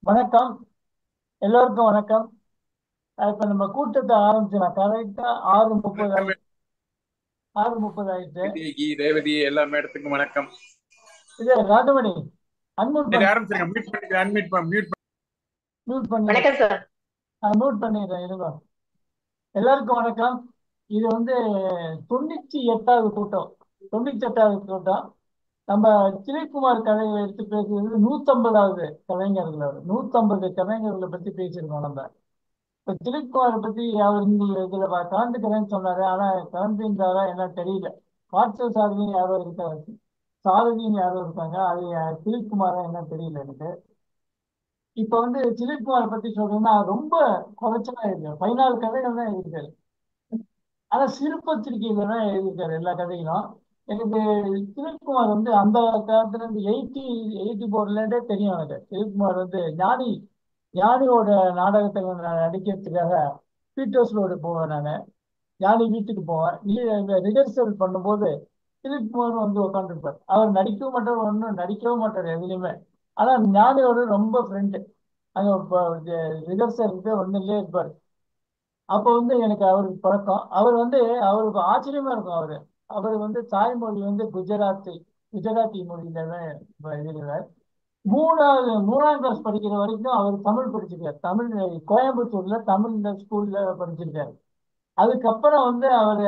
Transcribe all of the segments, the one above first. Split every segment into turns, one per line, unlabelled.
வணக்கம் எல்லோருக்கும் வணக்கம் அஹ் இப்ப நம்ம கூட்டத்தை ஆரம்பிச்சிடலாம் கரெக்டா ஆறு முப்பது ஆயி- ஆறு முப்பது ஆயிடுச்சு
ரேவதி ரேவதி எல்லா மேடத்துக்கும் வணக்கம்
இது ராஜமணி அன்மியூட்
சரி
பண்ணி
ஆரம்பிச்சிருங்க மியூட் பண்ணிக்கிறேன் அன்மியூட் மியூட்
மியூட் பண்ணி
வணக்கம் சார்
மியூட் பண்ணிடுறேன் இருங்க எல்லாருக்கும் வணக்கம் இது வந்து தொண்ணூத்தி எட்டாவது கூட்டம் தொண்ணூத்தி எட்டாவது கூட்டம் நம்ம திலீப்குமார் கதையை எடுத்து பேசுறது நூத்தம்பதாவது கலைஞர்கள் அவர் நூத்தம்பது கலைஞர்களை பத்தி பேசியிருக்கோம் நம்ம இப்ப திலீப்குமாரை பத்தி அவர் இந்த இதுல பா- கலந்துக்கிறேன்னு சொன்னாரு ஆனா கலந்துருந்தாரா என்ன தெரியல பார்த்த சாரதியும் யாரோ இருக்காரு சாரதியும் யாரோ இருக்காங்க அது யா- திலீப்குமாரா என்ன தெரியல எனக்கு இப்ப வந்து திலீப்குமாரை பத்தி சொல்றேன்னா ரொம்ப குறைச்சலா இருக்கு பதினாலு கதைகள் தான் இருக்காரு ஆனா சிறு பத்திரிகையில தான் எழுதியிருக்காரு எல்லா கதைகளும் எனக்கு திலீப்குமார் வந்து அந்த காலத்துல இருந்து எயிட்டி எயிட்டி போர்லேருந்தே தெரியும் எனக்கு திலீப்குமார் வந்து ஞானி ஞானியோட நாடகத்தை நான் நடிக்கிறதுக்காக பீட்டர்ஸ் ரோடு போவேன் நான் ஞானி வீட்டுக்கு போவேன் ரிஹர்சல் பண்ணும்போது திலீப்குமார் வந்து உட்காந்துருப்பார் அவர் நடிக்கவும் மாட்டார் ஒன்றும் நடிக்கவும் மாட்டார் எதுலையுமே ஆனா ஞானியோட ரொம்ப ஃப்ரெண்டு அங்கே ரிஹர்சலுக்கு வந்துட்டே இருப்பார் அப்போ வந்து எனக்கு அவருக்கு பழக்கம் அவர் வந்து அவருக்கு ஆச்சரியமா இருக்கும் அவரு அவர் வந்து தாய்மொழி வந்து குஜராத்தி குஜராத்தி மொழியில தான் எழுதுகிறார் மூணாவது மூணாம் கிளாஸ் படிக்கிற வரைக்கும் அவர் தமிழ் படிச்சிருக்காரு தமிழ் கோயம்புத்தூர்ல தமிழ்ல ஸ்கூல்ல படிச்சிருக்காரு அதுக்கப்புறம் வந்து அவர்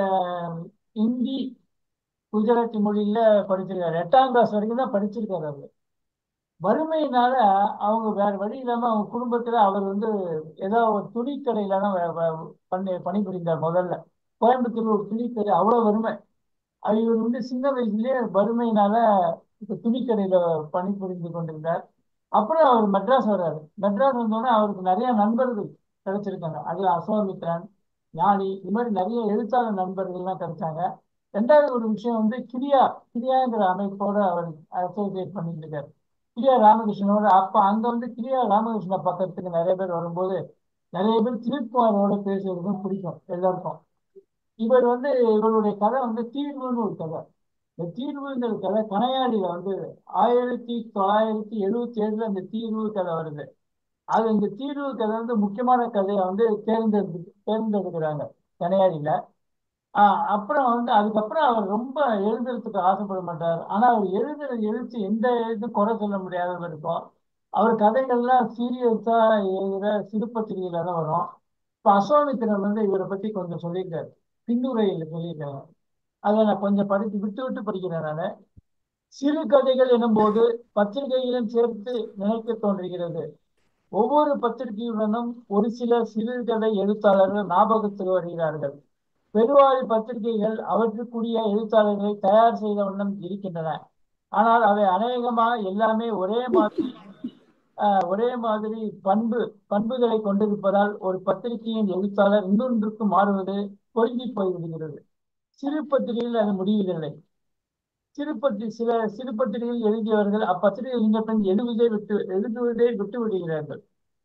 ஹிந்தி குஜராத்தி மொழியில படிச்சிருக்காரு எட்டாம் கிளாஸ் வரைக்கும் தான் படிச்சிருக்காரு அவர் வறுமையினால அவங்க வேற வழி இல்லாம அவங்க குடும்பத்துல அவர் வந்து ஏதோ ஒரு துணிக்கடையில தான் வே- வே- பண்ணி பணிபுரிந்தார் முதல்ல கோயம்புத்தூர்ல ஒரு துணிக்கடை அவ்வளவு வறுமை அது இவர் வந்து சின்ன வயசுலயே வறுமையினால இப்ப துணிக்கடையில பணிபுரிந்து கொண்டிருந்தார் அப்புறம் அவர் மெட்ராஸ் வர்றாரு மெட்ராஸ் வந்தோடனே அவருக்கு நிறைய நண்பர்கள் கிடைச்சிருக்காங்க அதுல அசோமித்ரன் ஞானி இது மாதிரி நிறைய எழுத்தாளர் நண்பர்கள்லாம் கிடைச்சாங்க ரெண்டாவது ஒரு விஷயம் வந்து கிரியா கிரியாங்கிற அமைப்போட அவர் அசோசியேட் பண்ணிட்டு இருக்காரு கிரியா ராமகிருஷ்ணனோட அப்ப அங்க வந்து கிரியா ராமகிருஷ்ண பக்கத்துக்கு நிறைய பேர் வரும்போது நிறைய பேர் திலீப்குமாரோட பேசுறதுக்கும் பிடிக்கும் எல்லாருக்கும் இவர் வந்து இவருடைய கதை வந்து தீர்வுன்னு ஒரு கதை இந்த தீர்வுங்கிற கதை கனையாடியில வந்து ஆயிரத்தி தொள்ளாயிரத்தி எழுவத்தி ஏழுல அந்த தீர்வு கதை வருது அது இந்த தீர்வு கதை வந்து முக்கியமான கதையை வந்து தேர்ந்தெடுத்து தேர்ந்தெடுக்கிறாங்க கனையாடியில ஆஹ் அப்புறம் வந்து அதுக்கப்புறம் அவர் ரொம்ப எழுதுறதுக்கு ஆசைப்பட மாட்டார் ஆனா அவர் எழுதுற எழுத்து எந்த எழுத்தும் குறை சொல்ல முடியாத இருக்கும் அவர் கதைகள்லாம் சீரியஸா எழுதுற சிறுபத்திரிகையில தான் வரும் இப்ப அசோமித்திரன் வந்து இவரை பத்தி கொஞ்சம் சொல்லியிருக்காரு பின்னுரையில் சொல்லியிருக்காங்க அதை நான் கொஞ்சம் படித்து விட்டு விட்டு படிக்கிறேன் நான் சிறு கதைகள் எனும்போது பத்திரிகையிலும் சேர்த்து நினைக்க தோன்றுகிறது ஒவ்வொரு பத்திரிகையுடனும் ஒரு சில சிறுகதை எழுத்தாளர்கள் ஞாபகத்தில் வருகிறார்கள் பெருவாரி பத்திரிகைகள் அவற்றுக்குரிய எழுத்தாளர்களை தயார் செய்த வண்ணம் இருக்கின்றன ஆனால் அவை அநேகமாக எல்லாமே ஒரே மாதிரி ஆஹ், ஒரே மாதிரி பண்பு பண்புகளை கொண்டிருப்பதால் ஒரு பத்திரிகையின் எழுத்தாளர் இன்னொன்றுக்கு மாறுவது பொருந்தி போய்விடுகிறது சிறு பத்திரிகையில் அது முடிவதில்லை சிறுபத்தி சில சிறுபத்திரிகையில் எழுதியவர்கள் அப்பத்திரிகை எழுந்த பின் எழுதுவதை விட்டு எழுதுவதை விட்டு விடுகிறார்கள்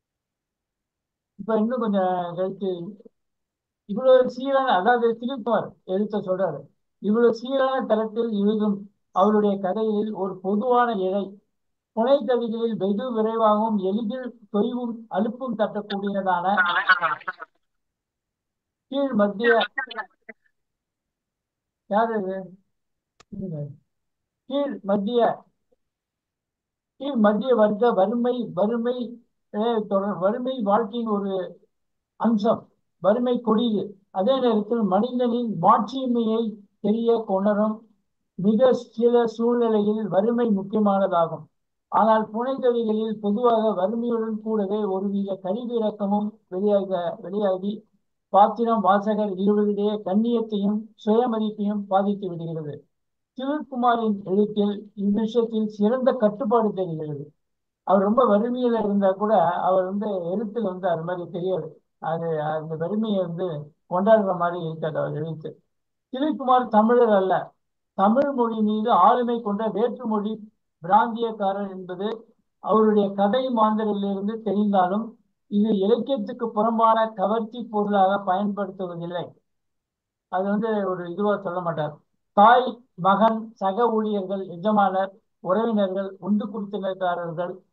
இப்ப இன்னும் கொஞ்சம் கழிச்சு இவ்வளவு சீரான அதாவது திருக்குமார் எழுத்த சொல்றாரு இவ்வளவு சீரான தரத்தில் எழுதும் அவருடைய கதையில் ஒரு பொதுவான இழை புனை கவிதையில் வெகு விரைவாகவும் எளிதில் தொய்வும் அலுப்பும் தட்டக்கூடியதான கீழ் மத்திய யார் இது இருங்க. கீழ் மத்திய கீழ் மத்திய வர்க்க வறுமை வறுமை அஹ், தொடர் வறுமை வாழ்க்கையின் ஒரு அம்சம் வறுமை கொடிது அதே நேரத்தில் மனிதனின் மாட்சிமையை தெரிய கொணரும் மிக சில சூழ்நிலையில் வறுமை முக்கியமானதாகும் ஆனால் புனைகதைகளில் பொதுவாக வறுமையுடன் கூடவே ஒருவித கழிவிறக்கமும் வெளியாக வெளியாகி பாத்திரம் வாசகர் இருவரிடையே கண்ணியத்தையும் சுயமதிப்பையும் பாதித்து விடுகிறது சிவகுமாரின் எழுத்தில் இவ்விஷயத்தில் சிறந்த கட்டுப்பாடு தெரிகிறது அவர் ரொம்ப வறுமையில இருந்தா கூட அவர் வந்து எழுத்துல வந்து அது மாதிரி தெரியாது அது அந்த வறுமையை வந்து கொண்டாடுற மாதிரி இருக்காது அவர் எழுத்து சிவகுமார் தமிழர் அல்ல தமிழ் மொழி மீது ஆளுமை கொண்ட வேற்றுமொழி பிராந்தியக்காரர் என்பது அவருடைய கதை மாந்தரிலிருந்து தெரிந்தாலும் இது இலக்கியத்துக்கு புறம்பான கவர்ச்சி பொருளாக பயன்படுத்துவதில்லை அது வந்து ஒரு இதுவா சொல்ல மாட்டார் தாய் மகன் சக ஊழியர்கள் எஜமானர் உறவினர்கள் உண்டு குடித்தனக்காரர்கள்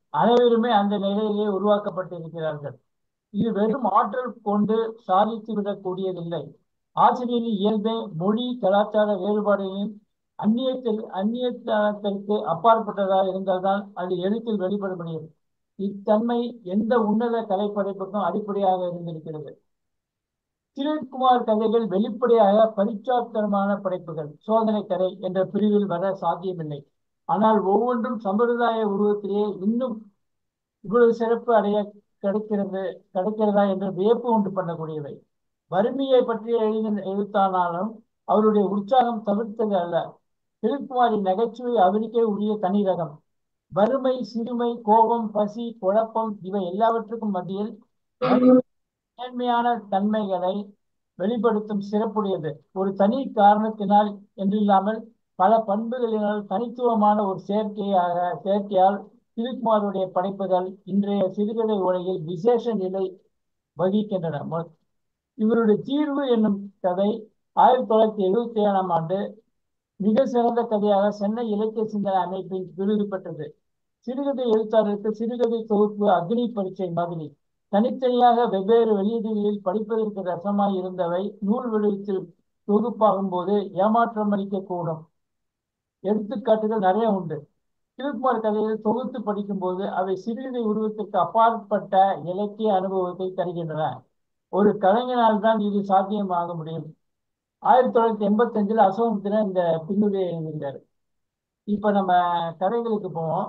அனைவருமே அந்த நிலையிலே உருவாக்கப்பட்டிருக்கிறார்கள் இது வெறும் ஆற்றல் கொண்டு சாதித்து விடக்கூடியதில்லை ஆசிரியரின் இயல்பே மொழி கலாச்சார வேறுபாடுகளின் அந்நியத்தில் அந்நியத்தனத்திற்கு அப்பாற்பட்டதாக இருந்தால்தான் அது எழுத்தில் வெளிப்பட முடியும் இத்தன்மை எந்த உன்னத கலைப்படைப்புக்கும் அடிப்படையாக இருந்திருக்கிறது திலீப்குமார் கதைகள் வெளிப்படையாக பரிச்சாத்தனமான படைப்புகள் சோதனை கதை என்ற பிரிவில் வர சாத்தியமில்லை ஆனால் ஒவ்வொன்றும் சம்பிரதாய உருவத்திலேயே இன்னும் இவ்வளவு சிறப்பு அடைய கிடைக்கிறது கிடைக்கிறதா என்று வியப்பு உண்டு பண்ணக்கூடியவை வறுமையை பற்றி எழுதி எழுத்தானாலும் அவருடைய உற்சாகம் தவிர்த்தது அல்ல திலீப்குமாரின் நகைச்சுவை அவருக்கே உரிய தனி ரகம் வறுமை சிறுமை கோபம் பசி குழப்பம் இவை எல்லாவற்றுக்கும் மத்தியில் மேன்மையான தன்மைகளை வெளிப்படுத்தும் சிறப்புடையது ஒரு தனி காரணத்தினால் என்றில்லாமல் பல பண்புகளினால் தனித்துவமான ஒரு செயற்கையாக செயற்கையால் திலீப்குமாருடைய படைப்புகள் இன்றைய சிறுகதை உலகில் விசேஷ நிலை வகிக்கின்றன இவருடைய தீர்வு என்னும் கதை ஆயிரத்தி தொள்ளாயிரத்தி எழுபத்தி ஏழாம் ஆண்டு மிக சிறந்த கதையாக சென்னை இலக்கிய சிந்தனை அமைப்பின் விருது பெற்றது சிறுகதை எழுத்தாளருக்கு சிறுகதை தொகுப்பு அக்னி பரீட்சை மாதிரி தனித்தனியாக வெவ்வேறு வெளியீடுகளில் படிப்பதற்கு ரசமாய் இருந்தவை நூல் வடிவத்தில் தொகுப்பாகும் போது ஏமாற்றம் அளிக்கக்கூடும் எடுத்துக்காட்டுகள் நிறைய உண்டு திருக்குமார் கதையில் தொகுத்து படிக்கும் போது அவை சிறுகதை உருவத்திற்கு அப்பாற்பட்ட இலக்கிய அனுபவத்தை தருகின்றன ஒரு கலைஞனால் தான் இது சாத்தியமாக முடியும் ஆயிரத்தி தொள்ளாயிரத்தி எண்பத்தி அஞ்சுல அசோகத்தின இந்த பின்னுரையை எழுதியிருக்காரு இப்ப நம்ம கதைகளுக்கு போவோம்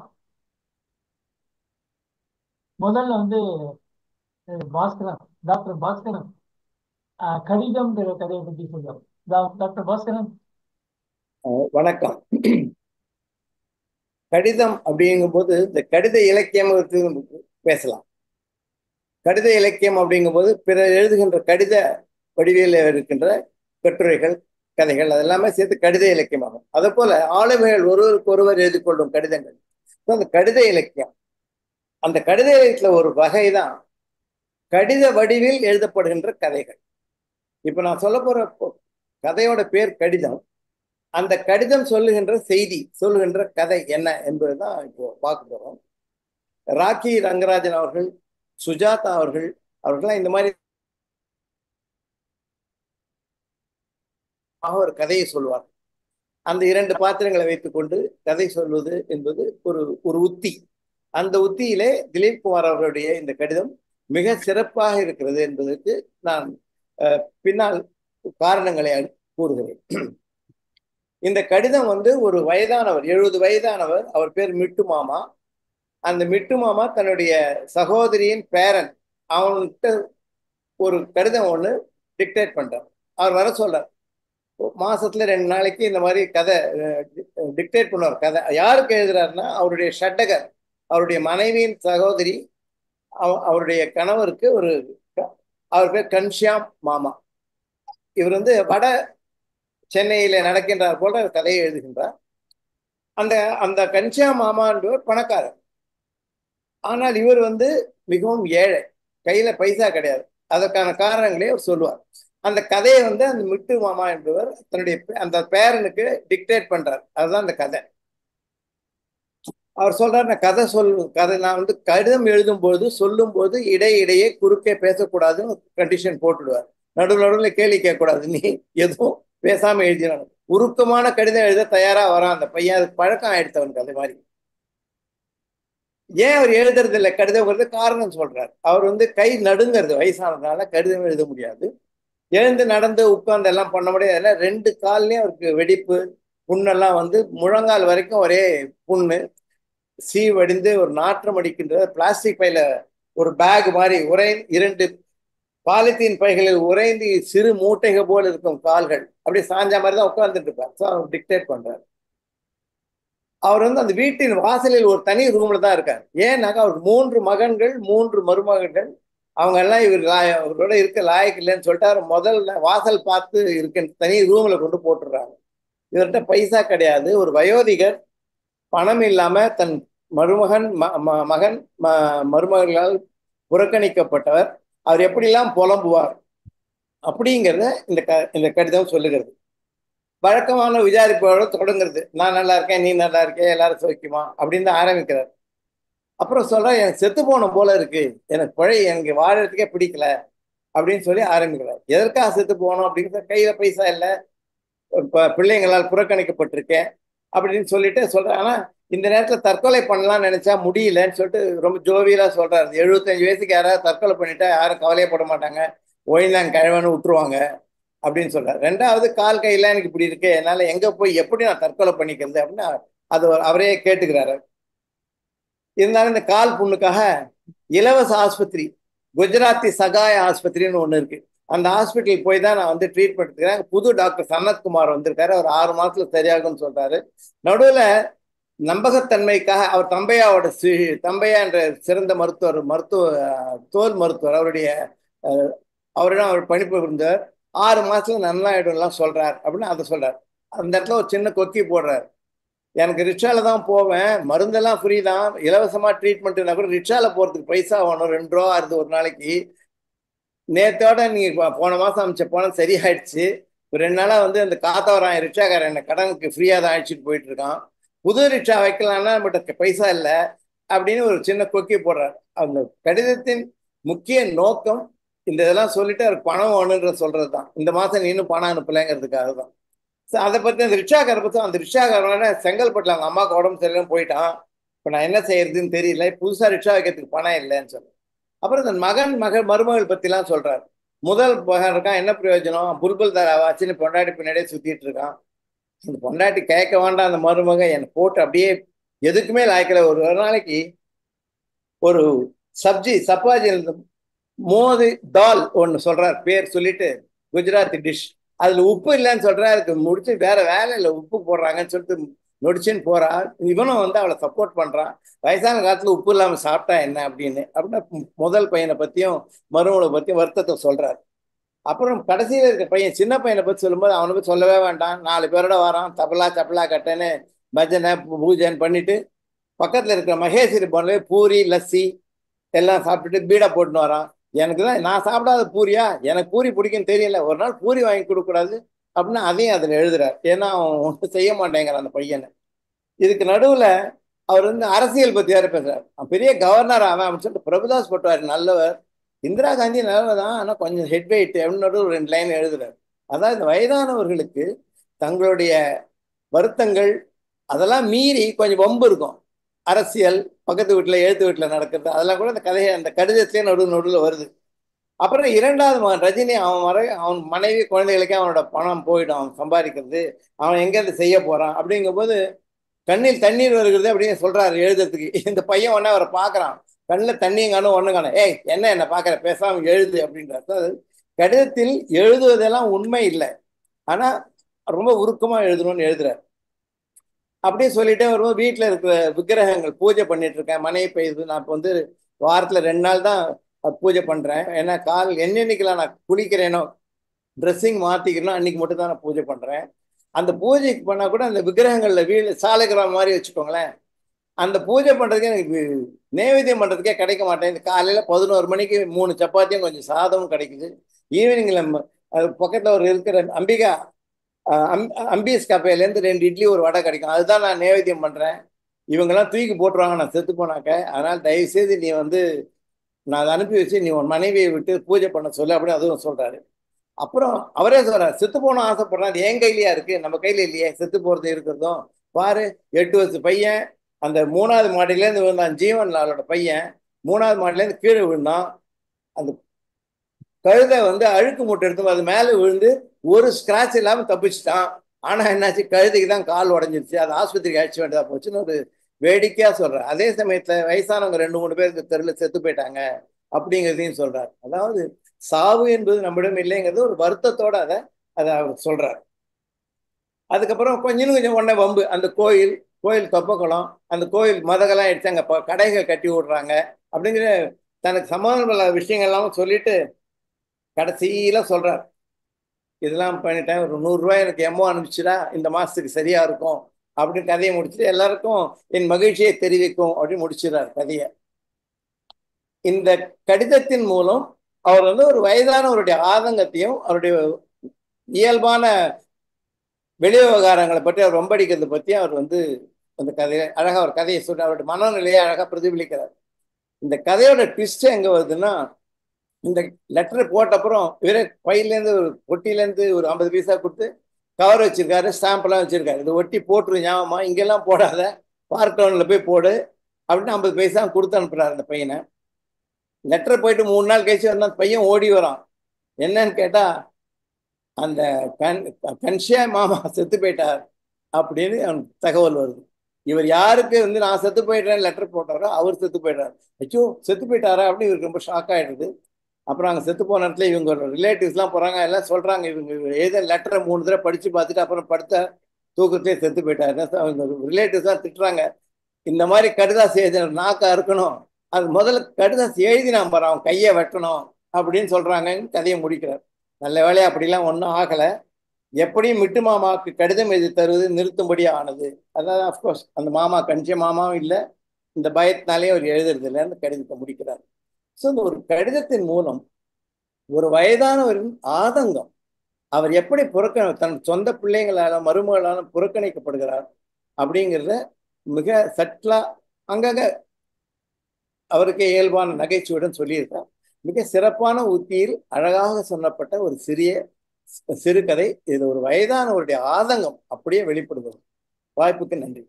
முதல்ல வந்து பாஸ்கரன் டாக்டர் பாஸ்கரன் கடிதம்ங்கிற கதையை பற்றி சொல்லுவோம் டாக்டர் பாஸ்கரன்
வணக்கம் கடிதம் அப்படிங்கும்போது இந்த கடித இலக்கியம் பேசலாம் கடித இலக்கியம் அப்படிங்கும்போது பிறர் எழுதுகின்ற கடித வடிவில் இருக்கின்ற கட்டுரைகள் கதைகள் அதெல்லாமே சேர்த்து கடித இலக்கியமாகும் அதே போல ஆளுமைகள் ஒருவருக்கு ஒருவர் எழுதி கொள்ளும் கடிதங்கள் அந்த கடித இலக்கியம் அந்த கடித இலக்கியத்துல ஒரு வகை தான் கடித வடிவில் எழுதப்படுகின்ற கதைகள் இப்ப நான் சொல்ல போற கதையோட பேர் கடிதம் அந்த கடிதம் சொல்லுகின்ற செய்தி சொல்லுகின்ற கதை என்ன என்பதுதான் இப்போ பார்க்க போறோம் ராக்கி ரங்கராஜன் அவர்கள் சுஜாதா அவர்கள் அவர்கள்லாம் இந்த மாதிரி ஒரு கதையை சொல்வார் அந்த இரண்டு பாத்திரங்களை வைத்துக்கொண்டு கதை சொல்வது என்பது ஒரு ஒரு உத்தி அந்த உத்தியிலே திலீப் குமார் அவர்களுடைய இந்த கடிதம் மிக சிறப்பாக இருக்கிறது என்பதற்கு நான் பின்னால் காரணங்களை கூறுகிறேன் இந்த கடிதம் வந்து ஒரு வயதானவர் எழுபது வயதானவர் அவர் பேர் மிட்டு மாமா அந்த மிட்டு மாமா தன்னுடைய சகோதரியின் பேரன் அவன்கிட்ட ஒரு கடிதம் ஒன்று டிக்டேட் பண்றார் அவர் வர சொல்றார் மாசத்துல ரெண்டு நாளைக்கு இந்த மாதிரி கதை டிக்டேட் பண்ணுவார் கதை யாருக்கு எழுதுறாருன்னா அவருடைய ஷட்டகர் அவருடைய மனைவியின் சகோதரி அவருடைய கணவருக்கு ஒரு அவர் பேர் கன்ஷியாம் மாமா இவர் வந்து வட சென்னையில நடக்கின்றார் போல கதையை எழுதுகின்றார் அந்த அந்த கன்ஷியா மாமா என்பவர் பணக்காரர் ஆனால் இவர் வந்து மிகவும் ஏழை கையில பைசா கிடையாது அதற்கான காரணங்களே அவர் சொல்லுவார் அந்த கதையை வந்து அந்த மிட்டு மாமா என்பவர் தன்னுடைய அந்த பேரனுக்கு டிக்டேட் பண்றார் அதுதான் அந்த கதை அவர் சொல்றாரு நான் கதை சொல் கதை நான் வந்து கடிதம் எழுதும் போது சொல்லும் போது இடையிடையே குறுக்கே பேசக்கூடாதுன்னு கண்டிஷன் போட்டுடுவார் நடுவில் நடுவில் கேள்வி கேட்கக்கூடாது நீ எதுவும் பேசாம எழுதினான் உருக்கமான கடிதம் எழுத தயாரா வரான் அந்த பையன் அது பழக்கம் ஆயிடுத்தவனுக்கு அது மாதிரி ஏன் அவர் எழுதுறது இல்லை கடிதம்ங்கிறது காரணம் சொல்றாரு அவர் வந்து கை நடுங்கிறது வயசானதுனால கடிதம் எழுத முடியாது எழுந்து நடந்து உட்கார்ந்து எல்லாம் பண்ண முடியாது ரெண்டு கால்லையும் அவருக்கு வெடிப்பு புண்ணெல்லாம் வந்து முழங்கால் வரைக்கும் ஒரே புண்ணு சீவடிந்து ஒரு நாற்றம் அடிக்கின்ற பிளாஸ்டிக் பையில ஒரு பேக் மாதிரி உரை இரண்டு பாலித்தீன் பைகளில் உறைந்து சிறு மூட்டைகள் போல் இருக்கும் கால்கள் அப்படியே சாஞ்சா மாதிரி தான் உட்கார்ந்துட்டு இருப்பார் ஸோ அவர் டிக்டேட் பண்றாரு அவர் வந்து அந்த வீட்டின் வாசலில் ஒரு தனி ரூம்ல தான் இருக்கார் ஏன்னாக்கா அவருக்கு மூன்று மகன்கள் மூன்று மருமகன்கள் அவங்க எல்லாம் இவர் அவரோட இருக்க லாயக்கு இல்லைன்னு சொல்லிட்டு அவர் முதல்ல வாசல் பார்த்து இருக்க தனி ரூம்ல கொண்டு போட்டுடுறாங்க இவர்கிட்ட பைசா கிடையாது ஒரு வயோதிகர் பணம் இல்லாம தன் மருமகன் மகன் மருமகர்களால் புறக்கணிக்கப்பட்டவர் அவர் எப்படிலாம் புலம்புவார் அப்படிங்கிறத இந்த க இந்த கடிதம் சொல்லுகிறது வழக்கமான விசாரிப்போட தொடங்குறது நான் நல்லா இருக்கேன் நீ நல்லா இருக்கேன் எல்லாரும் சோக்கியமா அப்படின்னு தான் ஆரம்பிக்கிறார் அப்புறம் சொல்ற எனக்கு செத்து போன போல இருக்கு எனக்கு பழைய எனக்கு வாழறதுக்கே பிடிக்கல அப்படின்னு சொல்லி ஆரம்பிக்கிறார் எதற்காக செத்து போனோம் அப்படின்னு கையில பைசா இல்லை இப்ப பிள்ளைங்களால் புறக்கணிக்கப்பட்டிருக்கேன் அப்படின்னு சொல்லிட்டு சொல்றேன் ஆனா இந்த நேரத்துல தற்கொலை பண்ணலாம்னு நினைச்சா முடியலன்னு சொல்லிட்டு ரொம்ப ஜோவியலா சொல்றாரு எழுபத்தஞ்சு வயசுக்கு யாராவது தற்கொலை பண்ணிட்டா யாரும் கவலையப்பட மாட்டாங்க ஓய்ந்தாங்க கழவன்னு விட்டுருவாங்க அப்படின்னு சொல்றாரு ரெண்டாவது கால் கையில எனக்கு இப்படி இருக்கு என்னால எங்க போய் எப்படி நான் தற்கொலை பண்ணிக்கிறது அப்படின்னு அது அவரே கேட்டுக்கிறாரு இருந்தாலும் இந்த கால் புண்ணுக்காக இலவச ஆஸ்பத்திரி குஜராத்தி சகாய ஆஸ்பத்திரின்னு ஒன்று இருக்கு அந்த ஹாஸ்பிட்டல் போய் தான் நான் வந்து ட்ரீட்மெண்ட் எடுத்துக்கிறேன் புது டாக்டர் சனத்குமார் வந்திருக்காரு அவர் ஆறு மாசத்துல சரியாகும்னு சொல்றாரு நடுவில் நம்பகத்தன்மைக்காக அவர் தம்பையாவோட தம்பையா என்ற சிறந்த மருத்துவர் மருத்துவ தோல் மருத்துவர் அவருடைய அவரிடம் அவர் பணிப்பு இருந்தார் ஆறு மாசத்துல நல்லாயிடும்லாம் சொல்றார் அப்படின்னு அதை சொல்றார் அந்த இடத்துல ஒரு சின்ன கொக்கி போடுறாரு எனக்கு ரிக்ஷால தான் போவேன் மருந்தெல்லாம் ஃப்ரீ தான் இலவசமா ட்ரீட்மெண்ட்னா கூட ரிக்ஷால போறதுக்கு பைசா வேணும் ரெண்டு ரூபா ஆறுது ஒரு நாளைக்கு நேத்தோட நீங்க போன மாசம் அமைச்ச போன சரியாயிடுச்சு ரெண்டு நாளா வந்து அந்த காத்தவரான் ரிக்ஷாக்காரன் என்ன கடனுக்கு ஃப்ரீயா தான் அழைச்சிட்டு போயிட்டு இருக்கான் புது ரிக்ஷா வைக்கலாம்னா நம்மகிட்ட பைசா இல்லை அப்படின்னு ஒரு சின்ன கொக்கி போடுறாரு அந்த கடிதத்தின் முக்கிய நோக்கம் இந்த இதெல்லாம் சொல்லிட்டு அவர் பணம் வேணுன்ற சொல்றது தான் இந்த மாசம் நீ இன்னும் பணம் அனுப்பலைங்கிறதுக்காக தான் அதை பத்தி அந்த ரிக்ஷாக்கார பத்தி அந்த ரிக்ஷாக்காரன செங்கல்பட்டுல அவங்க அம்மாவுக்கு உடம்பு சரியில்லாம போயிட்டான் இப்போ நான் என்ன செய்யறதுன்னு தெரியல புதுசா ரிக்ஷா வைக்கிறதுக்கு பணம் இல்லைன்னு சொல்ல அப்புறம் இந்த மகன் மகள் மருமகள் பத்திலாம் சொல்றாரு முதல் மகன் இருக்கான் என்ன பிரயோஜனம் புல்புல் தர வாச்சின்னு பொண்டாட்டி பின்னாடியே சுத்திட்டு இருக்கான் அந்த பொண்டாட்டி கேட்க வேண்டாம் அந்த மருமக என்னை போட்டு அப்படியே எதுக்குமே லாய்க்கல ஒரு ஒரு நாளைக்கு ஒரு சப்ஜி சப்பாஜி மோது தால் ஒன்று சொல்றார் பேர் சொல்லிட்டு குஜராத்தி டிஷ் அதுல உப்பு இல்லைன்னு சொல்றா அதுக்கு முடிச்சு வேற வேலை இல்லை உப்பு போடுறாங்கன்னு சொல்லிட்டு நொடிச்சுன்னு போறா இவனும் வந்து அவளை சப்போர்ட் பண்றான் வயசான காலத்துல உப்பு இல்லாம சாப்பிட்டா என்ன அப்படின்னு அப்படின்னா முதல் பையனை பத்தியும் மருமகளை பத்தியும் வருத்தத்தை சொல்றாரு அப்புறம் கடைசியில் இருக்க பையன் சின்ன பையனை பத்தி சொல்லும்போது அவனை பத்தி சொல்லவே வேண்டாம் நாலு பேரோட வரான் தபலா சப்பலா கட்டன்னு பஜனை பூஜைன்னு பண்ணிட்டு பக்கத்துல இருக்கிற மகேஸ்வரி போனவே பூரி லஸ்ஸி எல்லாம் சாப்பிட்டுட்டு பீடா போட்டுன்னு வரான் எனக்கு தான் நான் சாப்பிடாத பூரியா எனக்கு பூரி பிடிக்கும் தெரியல ஒரு நாள் பூரி வாங்கி கொடுக்கூடாது அப்படின்னு அதையும் அதில் எழுதுறார் ஏன்னா அவன் ஒன்றும் செய்ய மாட்டேங்கிறான் அந்த பையனை இதுக்கு நடுவில் அவர் வந்து அரசியல் பற்றி வேறு பேசுறார் அவன் பெரிய கவர்னர் அவன் அப்படின்னு சொல்லிட்டு பிரபுதாஸ் பட்டுவார் நல்லவர் இந்திரா காந்தி நல்லவர் தான் ஆனால் கொஞ்சம் ஹெட் வெயிட் அப்படின்னு நடுவில் ரெண்டு லைன் எழுதுறார் அதாவது இந்த வயதானவர்களுக்கு தங்களுடைய வருத்தங்கள் அதெல்லாம் மீறி கொஞ்சம் வம்பு இருக்கும் அரசியல் பக்கத்து வீட்டில் எழுத்து வீட்டில் நடக்கிறது அதெல்லாம் கூட அந்த கதையை அந்த கடிதத்திலே நடுவு நடுவில் வருது அப்புறம் இரண்டாவது மகன் ரஜினி அவன் வர அவன் மனைவி குழந்தைகளுக்கே அவனோட பணம் போயிடும் அவன் சம்பாதிக்கிறது அவன் எங்கேருந்து செய்ய போறான் அப்படிங்கும்போது கண்ணில் தண்ணீர் வருகிறது அப்படின்னு சொல்றாரு எழுதுறதுக்கு இந்த பையன் ஒன்னா அவரை பார்க்கறான் கண்ணில் தண்ணியும் காணும் ஒண்ணு காணும் ஏய் என்ன என்ன பார்க்கற பேசாம எழுது அப்படின்றார் கடிதத்தில் எழுதுவதெல்லாம் உண்மை இல்லை ஆனா ரொம்ப உருக்கமா எழுதணும்னு எழுதுறாரு அப்படியே சொல்லிட்டே வரும்போது வீட்டில் இருக்கிற விக்கிரகங்கள் பூஜை பண்ணிட்டு இருக்கேன் மனைவி பெய்யுது நான் இப்போ வந்து வாரத்தில் ரெண்டு நாள் தான் பூஜை பண்ணுறேன் ஏன்னா கால் என்னென்னைக்கெல்லாம் நான் குளிக்கிறேனோ ட்ரெஸ்ஸிங் மாற்றிக்கிறேனோ அன்னைக்கு மட்டும் தான் நான் பூஜை பண்ணுறேன் அந்த பூஜைக்கு பண்ணால் கூட அந்த விக்கிரகங்களில் வீடு சாலைக்கிற மாதிரி வச்சுக்கோங்களேன் அந்த பூஜை பண்ணுறதுக்கே எனக்கு நைவேத்தியம் பண்ணுறதுக்கே கிடைக்க மாட்டேன் காலையில் பதினோரு மணிக்கு மூணு சப்பாத்தியும் கொஞ்சம் சாதமும் கிடைக்குது ஈவினிங்கில் அது பக்கத்தில் ஒரு இருக்கிற அம்பிகா அம்பீஸ் கப்பையிலேருந்து ரெண்டு இட்லி ஒரு வடை கிடைக்கும் அதுதான் நான் நைவேத்தியம் பண்ணுறேன் இவங்கெல்லாம் தூக்கி போட்டுருவாங்க நான் செத்து போனாக்க அதனால் தயவுசெய்து நீ வந்து நான் அதை அனுப்பி வச்சு நீ உன் மனைவியை விட்டு பூஜை பண்ண சொல்லு அப்படின்னு அதுவும் சொல்கிறாரு அப்புறம் அவரே சொல்கிறார் செத்து போன ஆசைப்படுறான் அது என் கையிலயா இருக்கு நம்ம கையில இல்லையே செத்து போகிறது இருக்கிறதும் பாரு எட்டு வருஷம் பையன் அந்த மூணாவது மாடியிலேருந்து விழுந்தான் ஜீவன் லாலோட பையன் மூணாவது மாடிலேருந்து கீழே விழுந்தான் அந்த கழுதை வந்து அழுக்கு மூட்டை எடுத்து அது மேலே விழுந்து ஒரு ஸ்கிராட்ச் இல்லாமல் தப்பிச்சிட்டான் ஆனால் என்னாச்சு கழுதைக்கு தான் கால் உடஞ்சிருச்சு அது ஆஸ்பத்திரிக்கு அழைச்சி வேண்டியதா போச்சுன்னு ஒரு வேடிக்கையாக சொல்கிறார் அதே சமயத்தில் வயசானவங்க ரெண்டு மூணு பேர் இந்த தெருவில் செத்து போயிட்டாங்க அப்படிங்கிறதையும் சொல்கிறார் அதாவது சாவு என்பது நம்மிடம் இல்லைங்கிறது ஒரு வருத்தத்தோட அதை அதை அவர் சொல்கிறார் அதுக்கப்புறம் கொஞ்சம் கொஞ்சம் உடனே வம்பு அந்த கோயில் கோயில் தொப்பக்குளம் அந்த கோயில் மதகெல்லாம் எடுத்து அங்கே கடைகள் கட்டி விடுறாங்க அப்படிங்கிற தனக்கு சமாதான விஷயங்கள்லாம் சொல்லிட்டு கடைசியில சொல்றார் இதெல்லாம் பண்ணிட்டேன் ஒரு நூறுரூவாய் எனக்கு எம்மோ அனுப்பிச்சுடா இந்த மாசத்துக்கு சரியா இருக்கும் அப்படின்னு கதையை முடிச்சுட்டு எல்லாருக்கும் என் மகிழ்ச்சியை தெரிவிக்கும் அப்படின்னு முடிச்சிடறார் கதையை இந்த கடிதத்தின் மூலம் அவர் வந்து ஒரு வயதானவருடைய ஆதங்கத்தையும் அவருடைய இயல்பான வெளி விவகாரங்களை பற்றி அவர் ரொம்படிக்கிறத பற்றி அவர் வந்து அந்த கதையை அழகா ஒரு கதையை சொல்லி அவருடைய மனநிலையை அழகா பிரதிபலிக்கிறார் இந்த கதையோட ட்விஸ்ட் எங்க வருதுன்னா இந்த லெட்டர் போட்ட அப்புறம் இவரே பையிலேருந்து ஒரு பொட்டிலேருந்து ஒரு ஐம்பது பைசா கொடுத்து கவர் வச்சிருக்காரு ஸ்டாம்ப்லாம் வச்சிருக்காரு இதை ஒட்டி போட்டுரு ஞாபகமா இங்கெல்லாம் போடாத பார்க் டவுனில் போய் போடு அப்படின்னு ஐம்பது பைசா கொடுத்து அனுப்புறாரு அந்த பையனை லெட்டர் போயிட்டு மூணு நாள் கழிச்சு வந்தா அந்த பையன் ஓடி வரான் என்னன்னு கேட்டா அந்த கண் கன்ஷியா மாமா செத்து போயிட்டார் அப்படின்னு அவனுக்கு தகவல் வருது இவர் யாருக்கு வந்து நான் செத்து போயிட்டேன் லெட்டர் போட்டாரோ அவர் செத்து போயிட்டார் ஐயோ செத்து போயிட்டாரா அப்படின்னு இவருக்கு ரொம்ப ஷாக் ஆயிடுது அப்புறம் அங்கே செத்து போன இடத்துல இவங்க ரிலேட்டிவ்ஸ்லாம் போகிறாங்க எல்லாம் சொல்கிறாங்க இவங்க எழுத லெட்டரை மூணு தடவை படித்து பார்த்துட்டு அப்புறம் படுத்த தூக்கத்திலே செத்து போயிட்டாரு அவங்க ரிலேட்டிவ்ஸ்லாம் திட்டுறாங்க இந்த மாதிரி கடிதாசி எழுதின நாக்கா இருக்கணும் அது முதல்ல கடிதாசி எழுதினான் பாரு அவன் கையை வெட்டணும் அப்படின்னு சொல்கிறாங்கன்னு கதையை முடிக்கிறார் நல்ல வேலையா அப்படிலாம் ஒன்றும் ஆகலை எப்படியும் மிட்டு மாமாவுக்கு கடிதம் எழுதி தருவது நிறுத்தும்படி ஆனது அதாவது அஃப்கோர்ஸ் அந்த மாமா கஞ்சிய மாமாவும் இல்லை இந்த பயத்தினாலே அவர் எழுதுறது இல்லைன்னு கடிதத்தை முடிக்கிறார் ஸோ இந்த ஒரு கடிதத்தின் மூலம் ஒரு வயதானவரின் ஆதங்கம் அவர் எப்படி புறக்க தன் சொந்த பிள்ளைங்களால மருமகளால புறக்கணிக்கப்படுகிறார் அப்படிங்கிறத மிக சட்லா அங்கங்க அவருக்கு இயல்பான நகைச்சுவையுடன் சொல்லியிருக்கார் மிக சிறப்பான உத்தியில் அழகாக சொல்லப்பட்ட ஒரு சிறிய சிறுகதை இது ஒரு வயதானவருடைய ஆதங்கம் அப்படியே வெளிப்படுகிறது வாய்ப்புக்கு நன்றி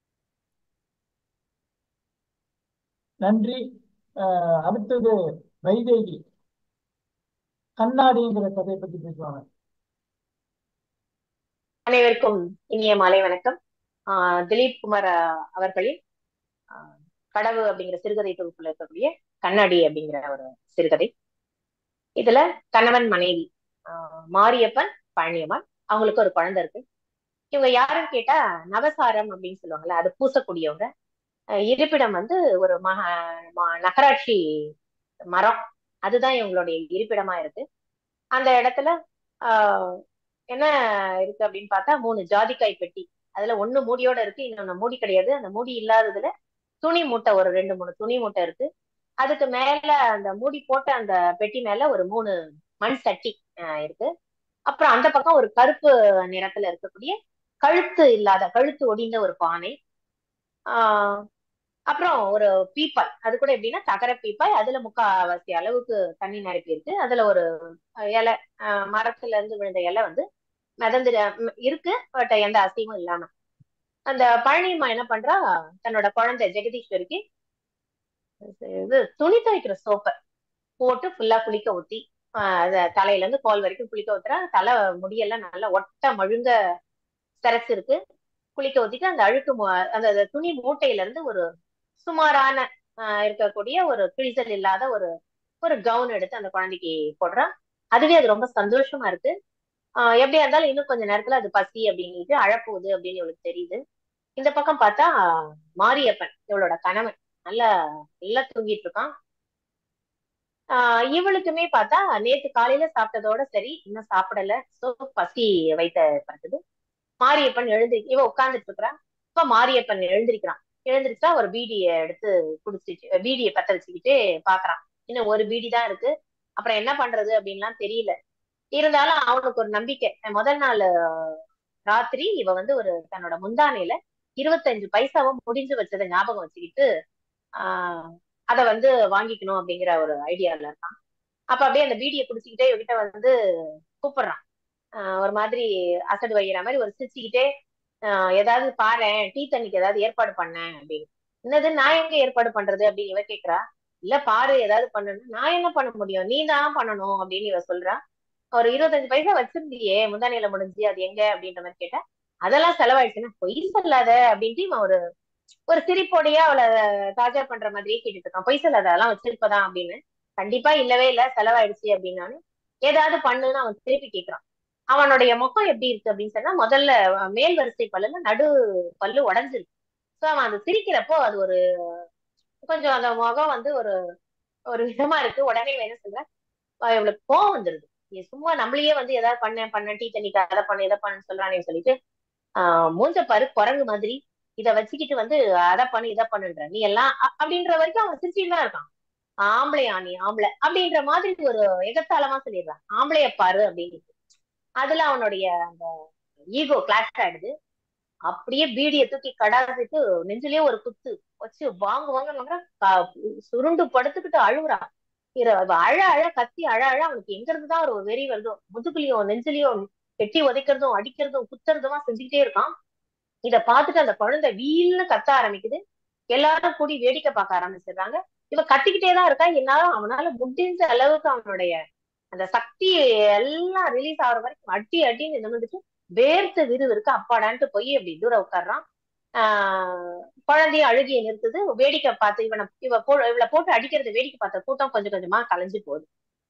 நன்றி அஹ் அடுத்தது வைதேகி கண்ணாடிங்கிற கதையை பத்தி பேசுவாங்க
அனைவருக்கும் இனிய மாலை வணக்கம் ஆஹ் திலீப் குமார் ஆஹ் அவர்களின் ஆஹ் கடவு அப்படிங்கிற சிறுகதை தொகுப்புல இருக்கக்கூடிய கண்ணாடி அப்படிங்கிற ஒரு சிறுகதை இதுல கணவன் மனைவி ஆஹ் மாரியப்பன் பழனியம்மன் அவங்களுக்கு ஒரு குழந்தை இருக்கு இவங்க யாருன்னு கேட்டா நவசாரம் அப்படின்னு சொல்லுவாங்கல்ல அது பூசக்கூடியவங்க அஹ் இருப்பிடம் வந்து ஒரு மக ம- நகராட்சி மரம் அதுதான் இவங்களுடைய இருப்பிடமா இருக்கு அந்த இடத்துல ஆஹ் என்ன இருக்கு அப்படின்னு பார்த்தா மூணு ஜாதிக்காய் பெட்டி அதுல ஒண்ணு மூடியோட இருக்கு இன்னொன்னு மூடி கிடையாது அந்த மூடி இல்லாததுல துணி மூட்டை ஒரு ரெண்டு மூணு துணி மூட்டை இருக்கு அதுக்கு மேல அந்த மூடி போட்ட அந்த பெட்டி மேல ஒரு மூணு மண் சட்டி ஆஹ் இருக்கு அப்புறம் அந்த பக்கம் ஒரு கருப்பு நிறத்துல இருக்கக்கூடிய கழுத்து இல்லாத கழுத்து ஒடிந்த ஒரு பானை ஆஹ் அப்புறம் ஒரு பீப்பாய் அது கூட எப்படின்னா தகர பீப்பாய் அதுல முக்காவாசி அளவுக்கு தண்ணி நிரப்பி இருக்கு அதுல ஒரு இலை ஆஹ் மரத்துல இருந்து விழுந்த இலை வந்து மிதந்து இருக்கு பட் எந்த அசைவும் இல்லாம அந்த பழனியம்மா என்ன பண்றா தன்னோட குழந்தை ஜெகதீஸ்வரிக்கு இது துணி துவைக்கிற சோப்பை போட்டு ஃபுல்லா குளிக்க ஊத்தி ஆஹ் அத தலையில இருந்து கால் வரைக்கும் குளிக்க ஊத்துறா தலை முடியெல்லாம் நல்லா ஒட்ட மழுங்க சிரைச்சு இருக்கு குளிக்க ஊத்திட்டு அந்த அழுக்கு மு- அந்த அந்த துணி மூட்டையில இருந்து ஒரு சுமாரான ஆஹ் இருக்கக்கூடிய ஒரு கிழிசல் இல்லாத ஒரு ஒரு கவுன் எடுத்து அந்த குழந்தைக்கு போடுறா அதுவே அது ரொம்ப சந்தோஷமா இருக்கு ஆஹ் எப்படியா இருந்தாலும் இன்னும் கொஞ்ச நேரத்துல அது பசி அப்படின்னுட்டு அழப்போகுது அப்படின்னு இவளுக்கு தெரியுது இந்த பக்கம் பார்த்தா மாரியப்பன் இவளோட கணவன் நல்லா நல்லா தூங்கிட்டு இருக்கான் ஆஹ் இவளுக்குமே பார்த்தா நேத்து காலையில சாப்பிட்டதோட சரி இன்னும் சாப்பிடல சோ பசி வைத்த பிறகுது மாரியப்பன் எழுந்து இவ உட்கார்ந்துட்டு இருக்கிறா இப்ப மாரியப்பன் எழுந்திருக்கிறான் எழுந்திருச்சா ஒரு பீடியை எடுத்து குடிச்சிட்டு பீடியை பத்த வச்சுக்கிட்டு பாக்குறான் இன்னும் ஒரு பீடி தான் இருக்கு அப்புறம் என்ன பண்றது அப்படின்லாம் தெரியல இருந்தாலும் அவனுக்கு ஒரு நம்பிக்கை முதல் நாள் ராத்திரி இவ வந்து ஒரு தன்னோட முந்தானையில இருபத்தஞ்சு பைசாவை முடிஞ்சு வச்சதை ஞாபகம் வச்சுக்கிட்டு ஆஹ் அதை வந்து வாங்கிக்கணும் அப்படிங்கிற ஒரு ஐடியால இருக்கான் அப்ப அப்படியே அந்த பீடியை குடிச்சுக்கிட்டே இவகிட்ட வந்து கூப்பிடுறான் ஆஹ் ஒரு மாதிரி அசடு வைக்கிற மாதிரி ஒரு சிரிச்சுக்கிட்டே ஆஹ் ஏதாவது பாரேன் டீ தண்ணிக்கு ஏதாவது ஏற்பாடு பண்ணேன் அப்படின்னு என்னது நான் எங்க ஏற்பாடு பண்றது அப்படின்னு இவ கேக்குறா இல்ல பாரு ஏதாவது பண்ணணும் நான் என்ன பண்ண முடியும் நீ தான் பண்ணணும் அப்படின்னு இவ சொல்றா ஒரு இருபத்தஞ்சு பைசா வச்சிருந்தியே முந்தானையில முடிஞ்சு அது எங்க அப்படின்ற மாதிரி கேட்டா அதெல்லாம் செலவாயிடுச்சுன்னா பொய் சொல்லாத அப்படின்ட்டு இவன் ஒரு ஒரு சிரிப்போடையே அவளை தாஜா பண்ற மாதிரியே கேட்டுட்டு இருக்கான் பொய் சொல்லாத அதெல்லாம் வச்சிருப்பதான் அப்படின்னு கண்டிப்பா இல்லவே இல்ல செலவாயிடுச்சு அப்படின்னானு ஏதாவது பண்ணுன்னு அவன் திருப்பி கேக்குறான் அவனுடைய முகம் எப்படி இருக்கு அப்படின்னு சொன்னா முதல்ல மேல் வரிசை பல்லுல நடு பல்லு உடஞ்சிருக்கு சோ அவன் அது சிரிக்கிறப்போ அது ஒரு கொஞ்சம் அந்த முகம் வந்து ஒரு ஒரு விதமா இருக்கு உடனே இவன் என்ன சொல்ற அஹ் இவளுக்கு கோவம் வந்துருது நீ சும்மா நம்மளையே வந்து ஏதாவது பண்ண பண்ண டீ தண்ணிக்கு அதை பண்ண இதை பண்ணு சொல்றானே சொல்லிட்டு ஆஹ் மூஞ்ச பாரு குரங்கு மாதிரி இத வச்சுக்கிட்டு வந்து அதை பண்ணு இதை பண்ணுன்ற நீ எல்லாம் அ- அப்படின்ற வரைக்கும் அவன் சிரிச்சுட்டு தான் இருக்கான் ஆம்பளையா நீ ஆம்பளை அப்படின்ற மாதிரி ஒரு எகத்தாளமா சொல்லிடுறான் ஆம்பளைய பாரு அப்படின்னு அதுல அவனுடைய அந்த ஈகோ கிளாஷ் ஆயிடுது அப்படியே பீடியை தூக்கி கடாசிட்டு நெஞ்சிலேயே ஒரு குத்து வச்சு வாங்க வாங்க சுருண்டு படுத்துக்கிட்டு அழுகுறான் இர- அவ அழ அழ கத்தி அழ அழ அவனுக்கு எங்க இருந்துதான் ஒரு வெறி வருதோ முதுகுலயும் நெஞ்சிலையும் கெட்டி உதைக்கிறதும் அடிக்கிறதும் குத்துறதுமா செஞ்சுக்கிட்டே இருக்கான் இத பார்த்துட்டு அந்த குழந்தை வீல்னு கத்த ஆரம்பிக்குது எல்லாரும் கூடி வேடிக்கை பார்க்க ஆரம்பிச்சிடுறாங்க இவ கத்திக்கிட்டே தான் இருக்கா என்னாலும் அவனால முடிஞ்ச அளவுக்கு அவனுடைய அந்த சக்தி எல்லாம் ரிலீஸ் ஆகுற வரைக்கும் அடி அடின்னு நிமிர்ந்துட்டு வேர்த்து விறுவிறுக்கு அப்பாடான்ட்டு போய் அப்படி தூரம் உட்கார்றான் ஆஹ் குழந்தைய அழுகிய நிறுத்துது வேடிக்கை பார்த்து இவனை இவ போ இவளை போட்டு அடிக்கிறது வேடிக்கை பார்த்த கூட்டம் கொஞ்சம் கொஞ்சமா கலைஞ்சு போகுது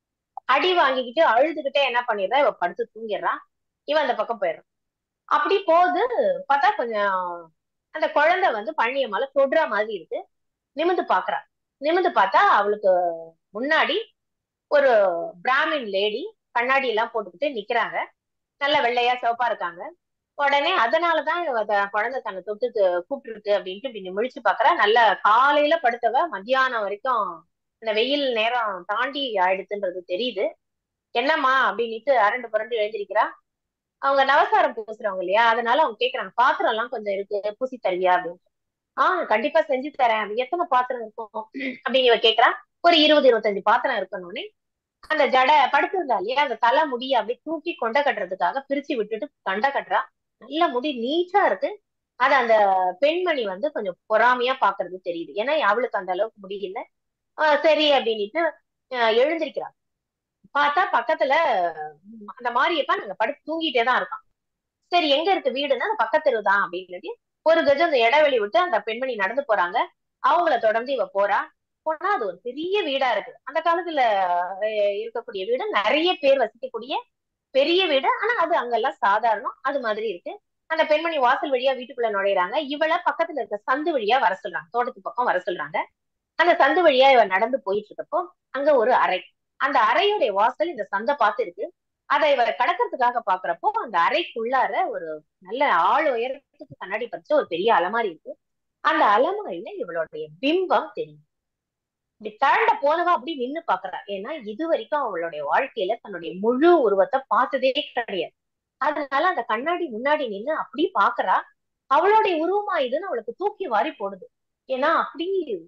அடி வாங்கிக்கிட்டு அழுதுகிட்டே என்ன பண்ணிடுறா இவ படுத்து தூங்கிடுறான் இவன் அந்த பக்கம் போயிடுறான் அப்படி போகுது பார்த்தா கொஞ்சம் அந்த குழந்தை வந்து பழனியம்மால தொடுற மாதிரி இருக்கு நிமிந்து பாக்குறா நிமிந்து பார்த்தா அவளுக்கு முன்னாடி ஒரு பிராமின் லேடி கண்ணாடி எல்லாம் போட்டுக்கிட்டு நிக்கிறாங்க நல்ல வெள்ளையா சிவப்பா இருக்காங்க உடனே அதனாலதான் இவ த- குழந்தை தன்னை தொட்டு கூப்பிட்டு இருக்கு அப்படின்ட்டு இப்படி முழிச்சு பாக்குறா நல்ல காலையில படுத்தவ மத்தியானம் வரைக்கும் இந்த வெயில் நேரம் தாண்டி ஆயிடுச்சுன்றது தெரியுது என்னம்மா அப்படின்னுட்டு அரண்டு புரண்டு எழுந்திருக்கிறா அவங்க நவசாரம் பூசுறவங்க இல்லையா அதனால அவங்க கேக்குறாங்க பாத்திரம் எல்லாம் கொஞ்சம் இருக்கு பூசி தருவியா அப்படின்னு ஆஹ் கண்டிப்பா செஞ்சு தரேன் அப்படி எத்தனை பாத்திரம் இருக்கும் அப்படின்னு இவ கேக்குறா ஒரு இருபது இருபத்தஞ்சு பாத்திரம் இருக்கணும்னு அந்த ஜடை படுத்திருந்தா இல்லையா அந்த தலை முடிய அப்படியே தூக்கி கொண்டை கட்டுறதுக்காக பிரிச்சு விட்டுட்டு கண்டை கட்டுறா நல்ல முடி நீட்டா இருக்கு அது அந்த பெண்மணி வந்து கொஞ்சம் பொறாமையா பாக்குறது தெரியுது ஏன்னா அவளுக்கு அந்த அளவுக்கு முடியல ஆஹ் சரி அப்படின்னுட்டு ஆஹ் எழுந்திருக்கிறா பார்த்தா பக்கத்துல உம், அந்த மாரியப்பா நாங்க படுத்து தூங்கிட்டே தான் இருக்கான் சரி எங்க இருக்கு வீடுன்னா அந்த பக்கத்தெரு தான் அப்படின்னு ஒரு கஜம் அந்த இடைவெளி விட்டு அந்த பெண்மணி நடந்து போறாங்க அவங்கள தொடர்ந்து இவ போறா போனா அது ஒரு பெரிய வீடா இருக்கு அந்த காலத்துல அஹ், இருக்கக்கூடிய வீடு நிறைய பேர் வசிக்கக்கூடிய பெரிய வீடு ஆனா அது அங்கெல்லாம் சாதாரணம் அது மாதிரி இருக்கு அந்த பெண்மணி வாசல் வழியா வீட்டுக்குள்ள நுழையறாங்க இவள பக்கத்துல இருக்க சந்து வழியா வர சொல்றாங்க தோட்டத்து பக்கம் வர சொல்றாங்க அந்த சந்து வழியா இவ நடந்து போயிட்டு இருக்கப்போ அங்க ஒரு அறை அந்த அறையுடைய வாசல் இந்த சந்தை பார்த்து இருக்கு அதை இவரை கடக்கிறதுக்காக பாக்குறப்போ அந்த அறைக்குள்ளார ஒரு நல்ல ஆள் உயரத்துக்கு கண்ணாடி பதிச்ச ஒரு பெரிய அலமாரி இருக்கு அந்த அலமாரியில இவளுடைய பிம்பம் தெரியும் இப்படி தாண்ட போனவா அப்படி நின்னு பாக்குறா ஏன்னா இது வரைக்கும் அவளுடைய வாழ்க்கையில தன்னுடைய முழு உருவத்தை பார்த்ததே கிடையாது அதனால அந்த கண்ணாடி முன்னாடி நின்னு அப்படி பாக்குறா அவளுடைய உருவமா இதுன்னு அவளுக்கு தூக்கி வாரி போடுது ஏன்னா அப்படி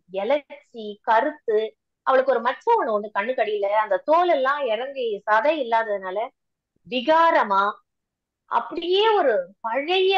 இலச்சி கருத்து அவளுக்கு ஒரு மச்சம் ஒண்ணு ஒண்ணு கண்ணுக்கடியில அந்த தோல் எல்லாம் இறங்கி சதை இல்லாததுனால விகாரமா அப்படியே ஒரு பழைய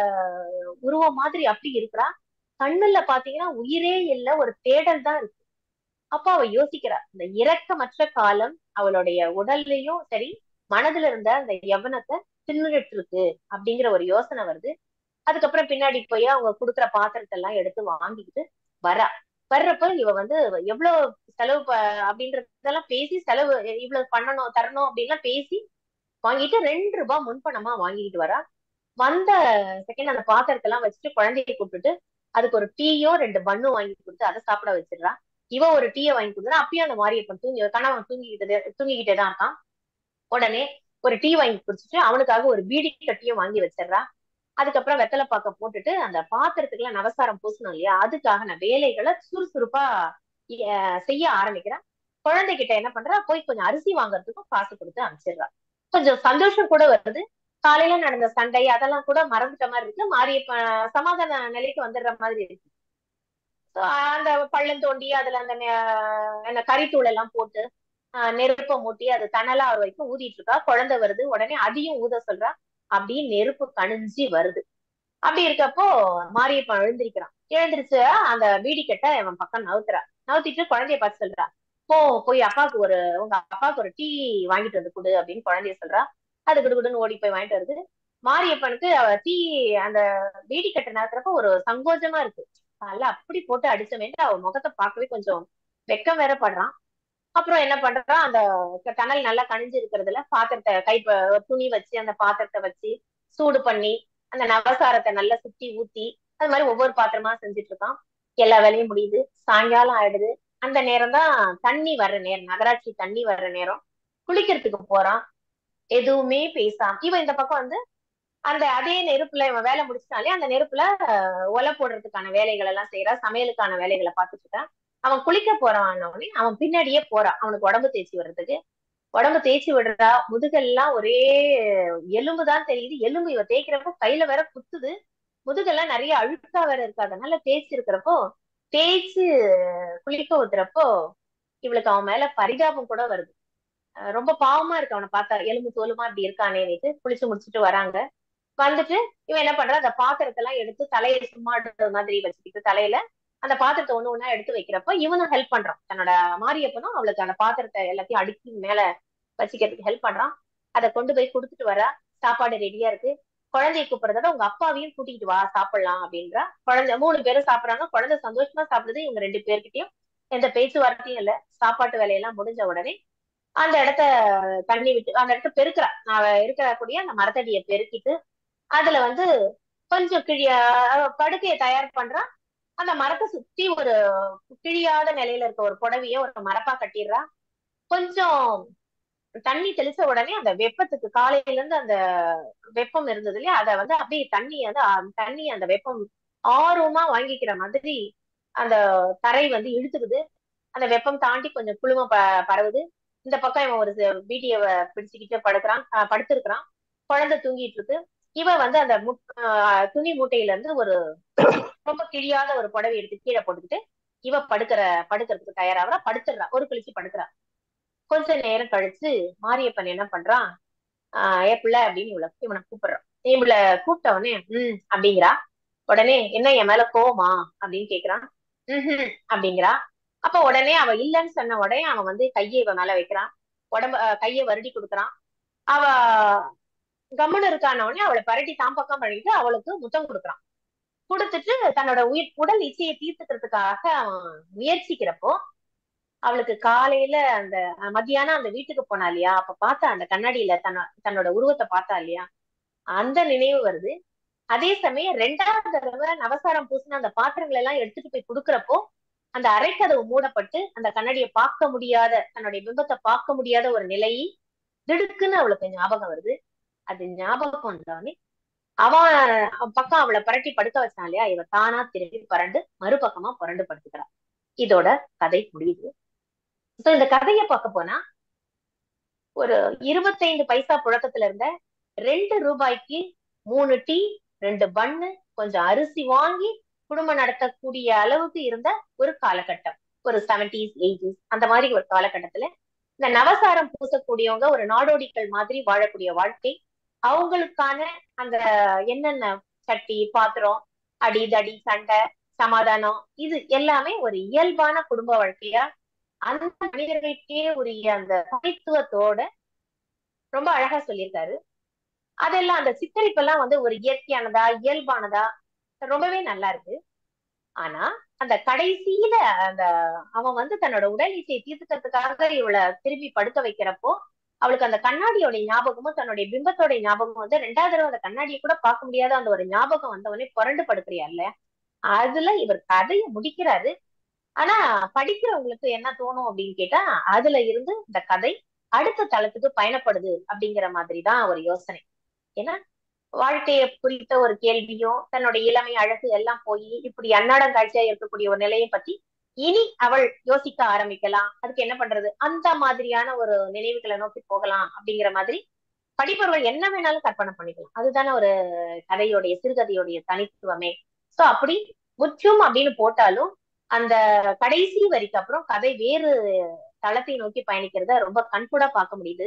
உருவம் மாதிரி அப்படி இருக்கிறா கண்ணுல பாத்தீங்கன்னா உயிரே இல்ல ஒரு தேடல் தான் இருக்கு அப்ப அவ யோசிக்கிறா இந்த இரக்கமற்ற காலம் அவளுடைய உடல்லையும் சரி மனதுல இருந்த அந்த யவனத்தை தின்னுட்டு இருக்கு அப்படிங்கிற ஒரு யோசனை வருது அதுக்கப்புறம் பின்னாடி போய் அவங்க குடுக்குற பாத்திரத்தை எல்லாம் எடுத்து வாங்கிக்கிட்டு வரா வர்றப்ப இவ வந்து எவ்வளவு செலவு ப- அப்படின்றதெல்லாம் பேசி செலவு இவ்வளவு பண்ணணும் தரணும் அப்படின்லாம் பேசி வாங்கிட்டு ரெண்டு ரூபாய் முன்பணமா வாங்கிட்டு வரா வந்த செகண்ட் அந்த பாத்திரத்தை எல்லாம் வச்சுட்டு குழந்தைய கூப்பிட்டுட்டு அதுக்கு ஒரு டீயோ ரெண்டு பன்னும் வாங்கி கொடுத்து அதை சாப்பிட வச்சிடுறா இவ ஒரு டீயை வாங்கி கொடுத்துறா அப்பயும் அந்த மாரியப்பன் தூங்கி கணவன் தூங்கிக்கிட்டே தூங்கிக்கிட்டே தான் இருக்கான் உடனே ஒரு டீ வாங்கி குடிச்சிட்டு அவனுக்காக ஒரு பீடி கட்டியும் வாங்கி வச்சிடுறா அதுக்கப்புறம் வெத்தலை பாக்க போட்டுட்டு அந்த பாத்திரத்துக்குலாம் நவசாரம் பூசணும் இல்லையா அதுக்காக நான் வேலைகளை சுறுசுறுப்பா அஹ், செய்ய ஆரம்பிக்கிறேன் குழந்தைகிட்ட என்ன பண்றா போய் கொஞ்சம் அரிசி வாங்குறதுக்கும் காசு கொடுத்து அனுப்பிச்சிடுறா கொஞ்சம் சந்தோஷம் கூட வருது காலையில நடந்த சண்டை அதெல்லாம் கூட மறந்துட்ட மாதிரி இருக்கு மாறி சமாதான நிலைக்கு வந்துடுற மாதிரி இருக்கு So, அந்த பள்ளம் தோண்டி அதுல அந்த நெ- என்ன கறித்தூள் எல்லாம் போட்டு ஆஹ் நெருப்பை மூட்டி அது தணலா ஆறு வரைக்கும் ஊதிட்டு இருக்கா குழந்தை வருது உடனே அதையும் ஊத சொல்றா அப்படியே நெருப்பு கணிஞ்சு வருது அப்படி இருக்கப்போ மாரியப்பன் எழுந்திருக்கிறான் எழுந்திருச்சு அந்த வீடி கட்ட அவன் பக்கம் நவுத்துறா நவுத்திட்டு குழந்தைய பார்த்து சொல்றா போ போய் அப்பாவுக்கு ஒரு உங்க அப்பாவுக்கு ஒரு டீ வாங்கிட்டு வந்து கொடு அப்படின்னு குழந்தைய சொல்றா அது குடுகுடுன்னு ஓடி போய் வாங்கிட்டு வருது மாரியப்பனுக்கு அவ டீ அந்த வீடி கட்ட நேரத்துறப்ப ஒரு சங்கோஜமா இருக்கு அல்ல அப்படி போட்டு அடிச்சமேட்டு அவ முகத்தை பார்க்கவே கொஞ்சம் வெக்கம் வேற படுறான் அப்புறம் என்ன பண்றான் அந்த டனல் நல்லா கணிஞ்சு இருக்கிறதுல பாத்திரத்தை கை ப- துணி வச்சு அந்த பாத்திரத்தை வச்சு சூடு பண்ணி அந்த நவசாரத்தை நல்லா சுத்தி ஊத்தி அது மாதிரி ஒவ்வொரு பாத்திரமா செஞ்சுட்டு இருக்கான் எல்லா வேலையும் முடியுது சாயங்காலம் ஆயிடுது அந்த நேரம் தான் தண்ணி வர்ற நேரம் நகராட்சி தண்ணி வர்ற நேரம் குளிக்கிறதுக்கு போறான் எதுவுமே பேசாம இவன் இந்த பக்கம் வந்து அந்த அதே நெருப்புல இவன் வேலை முடிச்சிட்டாலே அந்த நெருப்புல அஹ், ஒலை போடுறதுக்கான வேலைகள் எல்லாம் செய்யறா சமையலுக்கான வேலைகளை பார்த்துட்டு இருக்கான் அவன் குளிக்க போறான் உடனே அவன் பின்னாடியே போறான் அவனுக்கு உடம்பு தேய்ச்சி வர்றதுக்கு உடம்பு தேய்ச்சி விடுறா முதுகெல்லாம் ஒரே எலும்பு தான் தெரியுது எலும்பு இவ தேய்க்கிறப்ப கையில வேற குத்துது முதுகெல்லாம் நிறைய அழுக்கா வேற இருக்கு அதனால தேய்ச்சி இருக்கிறப்போ தேய்ச்சு குளிக்க ஊத்துறப்போ இவளுக்கு அவன் மேல பரிதாபம் கூட வருது அஹ் ரொம்ப பாவமா இருக்கு அவனை பார்த்தா எலும்பு தோலுமா இப்படி இருக்கானேன்னு குளிச்சு முடிச்சுட்டு வராங்க வந்துட்டு இவன் என்ன பண்றான் அந்த பாத்திரத்தை எல்லாம் எடுத்து தலையை சும்மா மாதிரி வச்சுக்கிட்டு தலையில அந்த பாத்திரத்தை ஒண்ணு ஒண்ணா எடுத்து வைக்கிறப்போ இவனும் ஹெல்ப் பண்றான் தன்னோட மாரியப்பனும் அவளுக்கு அந்த பாத்திரத்தை எல்லாத்தையும் அடுக்கி மேல வச்சுக்கிறதுக்கு ஹெல்ப் பண்றான் அதை கொண்டு போய் கொடுத்துட்டு வரா சாப்பாடு ரெடியா இருக்கு குழந்தைய கூப்பிடுறதோட உங்க அப்பாவையும் கூட்டிகிட்டு வா சாப்பிடலாம் அப்படின்றா குழந்தை மூணு பேரும் சாப்பிடுறாங்க குழந்தை சந்தோஷமா சாப்பிடுது இவங்க ரெண்டு பேர்கிட்டயும் எந்த பேச்சுவார்த்தையும் இல்ல சாப்பாட்டு வேலையெல்லாம் முடிஞ்ச உடனே அந்த இடத்த தண்ணி விட்டு அந்த இடத்த பெருக்கிறா அவ இருக்கக்கூடிய அந்த மரத்தடியை பெருக்கிட்டு அதுல வந்து கொஞ்சம் கிழிய படுக்கையை தயார் பண்றா அந்த மரத்தை சுத்தி ஒரு கிழியாத நிலையில இருக்க ஒரு புடவைய ஒரு மரப்பா கட்டிடுறா கொஞ்சம் தண்ணி தெளிச்ச உடனே அந்த வெப்பத்துக்கு காலையில இருந்து அந்த வெப்பம் இருந்தது இல்லையா அதை வந்து அப்படியே தண்ணி வந்து அ- தண்ணி அந்த வெப்பம் ஆர்வமா வாங்கிக்கிற மாதிரி அந்த தரை வந்து இழுத்துக்குது அந்த வெப்பம் தாண்டி கொஞ்சம் குளும ப பரவுது இந்த பக்கம் இவன் ஒரு பீடிய பிடிச்சுக்கிட்டு படுக்கிறான் அஹ் படுத்திருக்கிறான் குழந்தை தூங்கிட்டு இருக்கு இவ வந்து அந்த முட்- அஹ் துணி மூட்டையில இருந்து ஒரு ரொம்ப கிழியாத ஒரு புடவை எடுத்து கீழே போட்டுக்கிட்டு இவ படுக்கிற படுக்கிறதுக்கு தயாராகிறா படுத்துடுறா ஒரு கழிச்சு படுக்கிறா கொஞ்ச நேரம் கழிச்சு மாரியப்பன் என்ன பண்றான் ஆஹ் ஏ பிள்ளை அப்படின்னு இவளை இவனை கூப்பிடுறான் இவளை கூப்பிட்ட உடனே ம் அப்படிங்கிறா உடனே என்ன என் மேல கோவமா அப்படின்னு கேக்குறான் ம் அப்படிங்கிறா அப்ப உடனே அவ இல்லைன்னு சொன்ன உடனே அவன் வந்து கையை இவ மேல வைக்கிறான் உடம்ப அஹ் கையை வருடி கொடுக்குறான் அவ கம்முன்னு இருக்கான உடனே அவளை பரட்டி தான் பக்கம் பண்ணிட்டு அவளுக்கு முத்தம் கொடுக்குறான் கொடுத்துட்டு தன்னோட உயிர் உடல் இச்சையை தீர்த்துக்கிறதுக்காக அவன் முயற்சிக்கிறப்போ அவளுக்கு காலையில அந்த அஹ், மத்தியானம் அந்த வீட்டுக்கு போனா இல்லையா அப்ப பார்த்தா அந்த கண்ணாடியில தன்ன தன்னோட உருவத்தை பார்த்தா இல்லையா அந்த நினைவு வருது அதே சமயம் ரெண்டாவது தடவை நவசாரம் பூசின அந்த பாத்திரங்கள் எல்லாம் எடுத்துட்டு போய் கொடுக்கறப்போ அந்த அரைக்கதவு மூடப்பட்டு அந்த கண்ணாடியை பார்க்க முடியாத தன்னுடைய பிம்பத்தை பார்க்க முடியாத ஒரு நிலை திடுக்குன்னு அவளுக்கு ஞாபகம் வருது அது ஞாபகம் வந்தவனே அவன் அவன் பக்கம் அவளை புரட்டி படுக்க வச்சான் இல்லையா இவ தானா திரும்பி புரண்டு மறுபக்கமா புரண்டு படுத்துக்கிறான் இதோட கதை முடியுது சோ இந்த கதையை பார்க்க போனா ஒரு இருபத்தைந்து பைசா புழக்கத்துல இருந்த ரெண்டு ரூபாய்க்கு மூணு டீ ரெண்டு பன்னு கொஞ்சம் அரிசி வாங்கி குடும்பம் நடத்தக்கூடிய அளவுக்கு இருந்த ஒரு காலகட்டம் ஒரு செவன்டிஸ் எயிட்டிஸ் அந்த மாதிரி ஒரு காலகட்டத்துல இந்த நவசாரம் பூசக்கூடியவங்க ஒரு நாடோடிகள் மாதிரி வாழக்கூடிய வாழ்க்கை அவங்களுக்கான அந்த என்னென்ன சட்டி பாத்திரம் அடி தடி சண்டை சமாதானம் இது எல்லாமே ஒரு இயல்பான குடும்ப வாழ்க்கையா அந்த மனிதர்களுக்கே உரிய அந்த தனித்துவத்தோட ரொம்ப அழகா சொல்லியிருக்காரு அதெல்லாம் அந்த சித்தரிப்பெல்லாம் வந்து ஒரு இயற்கையானதா இயல்பானதா ரொம்பவே நல்லா இருக்கு ஆனா அந்த கடைசியில அந்த அவன் வந்து தன்னோட உடல் இசையை தீர்த்துக்கிறதுக்காக இவளை திரும்பி படுக்க வைக்கிறப்போ அவளுக்கு அந்த கண்ணாடியோட ஞாபகமும் தன்னுடைய பிம்பத்தோட ஞாபகம் வந்து ரெண்டாவது தடவை அந்த கண்ணாடியை கூட பார்க்க முடியாத அந்த ஒரு ஞாபகம் வந்தவொடனே புரண்டு படுக்கிறியால அதுல இவர் கதையை முடிக்கிறாரு ஆனா படிக்கிறவங்களுக்கு என்ன தோணும் அப்படின்னு கேட்டா அதுல இருந்து இந்த கதை அடுத்த தளத்துக்கு பயணப்படுது அப்படிங்கிற மாதிரி தான் ஒரு யோசனை ஏன்னா வாழ்க்கையை குறித்த ஒரு கேள்வியும் தன்னுடைய இளமை அழகு எல்லாம் போய் இப்படி அன்னாடம் காட்சியா இருக்கக்கூடிய ஒரு நிலையை பத்தி இனி அவள் யோசிக்க ஆரம்பிக்கலாம் அதுக்கு என்ன பண்றது அந்த மாதிரியான ஒரு நினைவுகளை நோக்கி போகலாம் அப்படிங்கிற மாதிரி படிப்பவர்கள் என்ன வேணாலும் கற்பனை பண்ணிக்கலாம் அதுதானே ஒரு கதையோடைய சிறுகதையோடைய தனித்துவமே சோ அப்படி முற்றும் அப்படின்னு போட்டாலும் அந்த கடைசி வரிக்கு அப்புறம் கதை வேறு தளத்தை நோக்கி பயணிக்கிறத ரொம்ப கண்கூடா பார்க்க முடியுது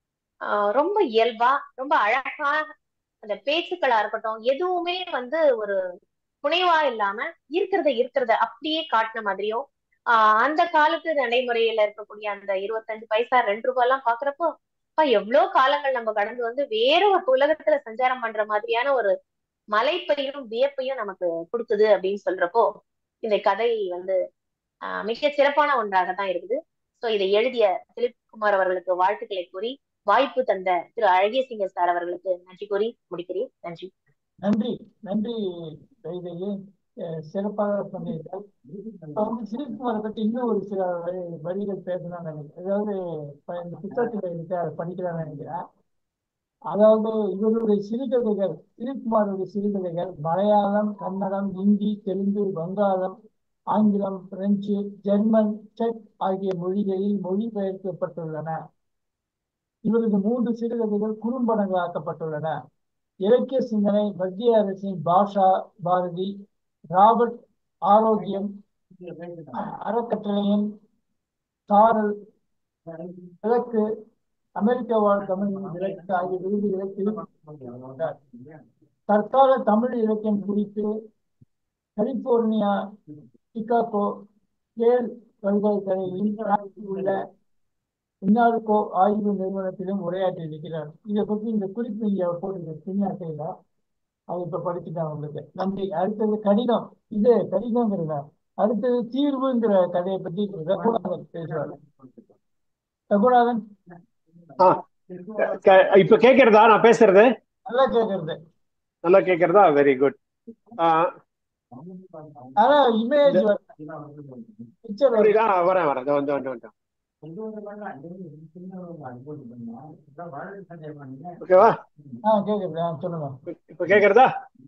ஆஹ் ரொம்ப இயல்பா ரொம்ப அழகா அந்த பேச்சுக்களா இருக்கட்டும் எதுவுமே வந்து ஒரு புனைவா இல்லாம இருக்கிறத இருக்கிறத அப்படியே காட்டின மாதிரியும் ஆஹ் அந்த காலத்து நடைமுறையில இருக்கக்கூடிய அந்த இருபத்தஞ்சு பைசா ரெண்டு ரூபாய் எல்லாம் பாக்குறப்போ அப்பா எவ்வளவு காலங்கள் நம்ம கடந்து வந்து வேற ஒரு உலகத்துல சஞ்சாரம் பண்ற மாதிரியான ஒரு மலைப்பையும் வியப்பையும் நமக்கு கொடுக்குது அப்படின்னு சொல்றப்போ இந்த கதை வந்து ஆஹ் மிக சிறப்பான ஒன்றாக தான் இருக்குது சோ இதை எழுதிய திலீப் குமார் அவர்களுக்கு வாழ்த்துக்களை கூறி வாய்ப்பு தந்த திரு அழகியசிங்க சார் அவர்களுக்கு நன்றி கூறி முடிக்கிறேன் நன்றி
நன்றி நன்றி வைதேகி அஹ் சிறப்பாக சொன்னீர்கள் இப்ப வந்து சிவகுமாரை பத்தி இன்னும் ஒரு சில வரி- வரிகள் பேசணும்னு நினைக்கிறேன் அதாவது இப்ப இந்த புத்தகத்துல இருக்கு அதை படிக்கலாம்னு நினைக்கிறேன் அதாவது இவருடைய சிறுகதைகள் சிவகுமாருடைய சிறுகதைகள் மலையாளம் கன்னடம் இந்தி தெலுங்கு வங்காளம் ஆங்கிலம் பிரெஞ்சு ஜெர்மன் செக் ஆகிய மொழிகளில் மொழிபெயர்க்கப்பட்டுள்ளன இவரது மூன்று சிறுகதைகள் குறும்படங்களாக்கப்பட்டுள்ளன இலக்கிய சிந்தனை மத்திய அரசின் பாஷா பாரதி ராபர்ட் ஆரோக்கியம் அறக்கட்டளையின் சாரல் விளக்கு அமெரிக்க வாழ் தமிழின் விளக்கு ஆகிய விருதுகளை திருப்பி தற்கால தமிழ் இலக்கியம் குறித்து கலிபோர்னியா சிகாகோ கேல் பல்கலைக்கழகத்தில் உள்ள இன்னார்கோ ஆய்வு நிறுவனத்திலும் உரையாற்றி இருக்கிறார் இதை பற்றி இந்த குறிப்பு இங்க போட்டு பின்னாட்டையில அதை இப்ப படிச்சுட்டாங்க உங்களுக்கு நன்றி அடுத்தது கடிதம் இது கடிதங்கிறத அடுத்தது தீர்வுங்கிற கதையை பத்தி ரகுநாதன் பேசுவார் ரகுநாதன்
ஆ, க- இப்ப கேக்குறதா நான் பேசுறது
நல்லா கேக்குறது
நல்லா கேக்குறதா வெரி குட்
ஆனா இமேஜ் பிக்சர்
புரியுதா வரேன் வரேன் இதோ வந்து வந்து வந்து ஓகேவா
ஆ கேக்குது ஆ சொல்லுங்க
இப்ப கேக்குறதா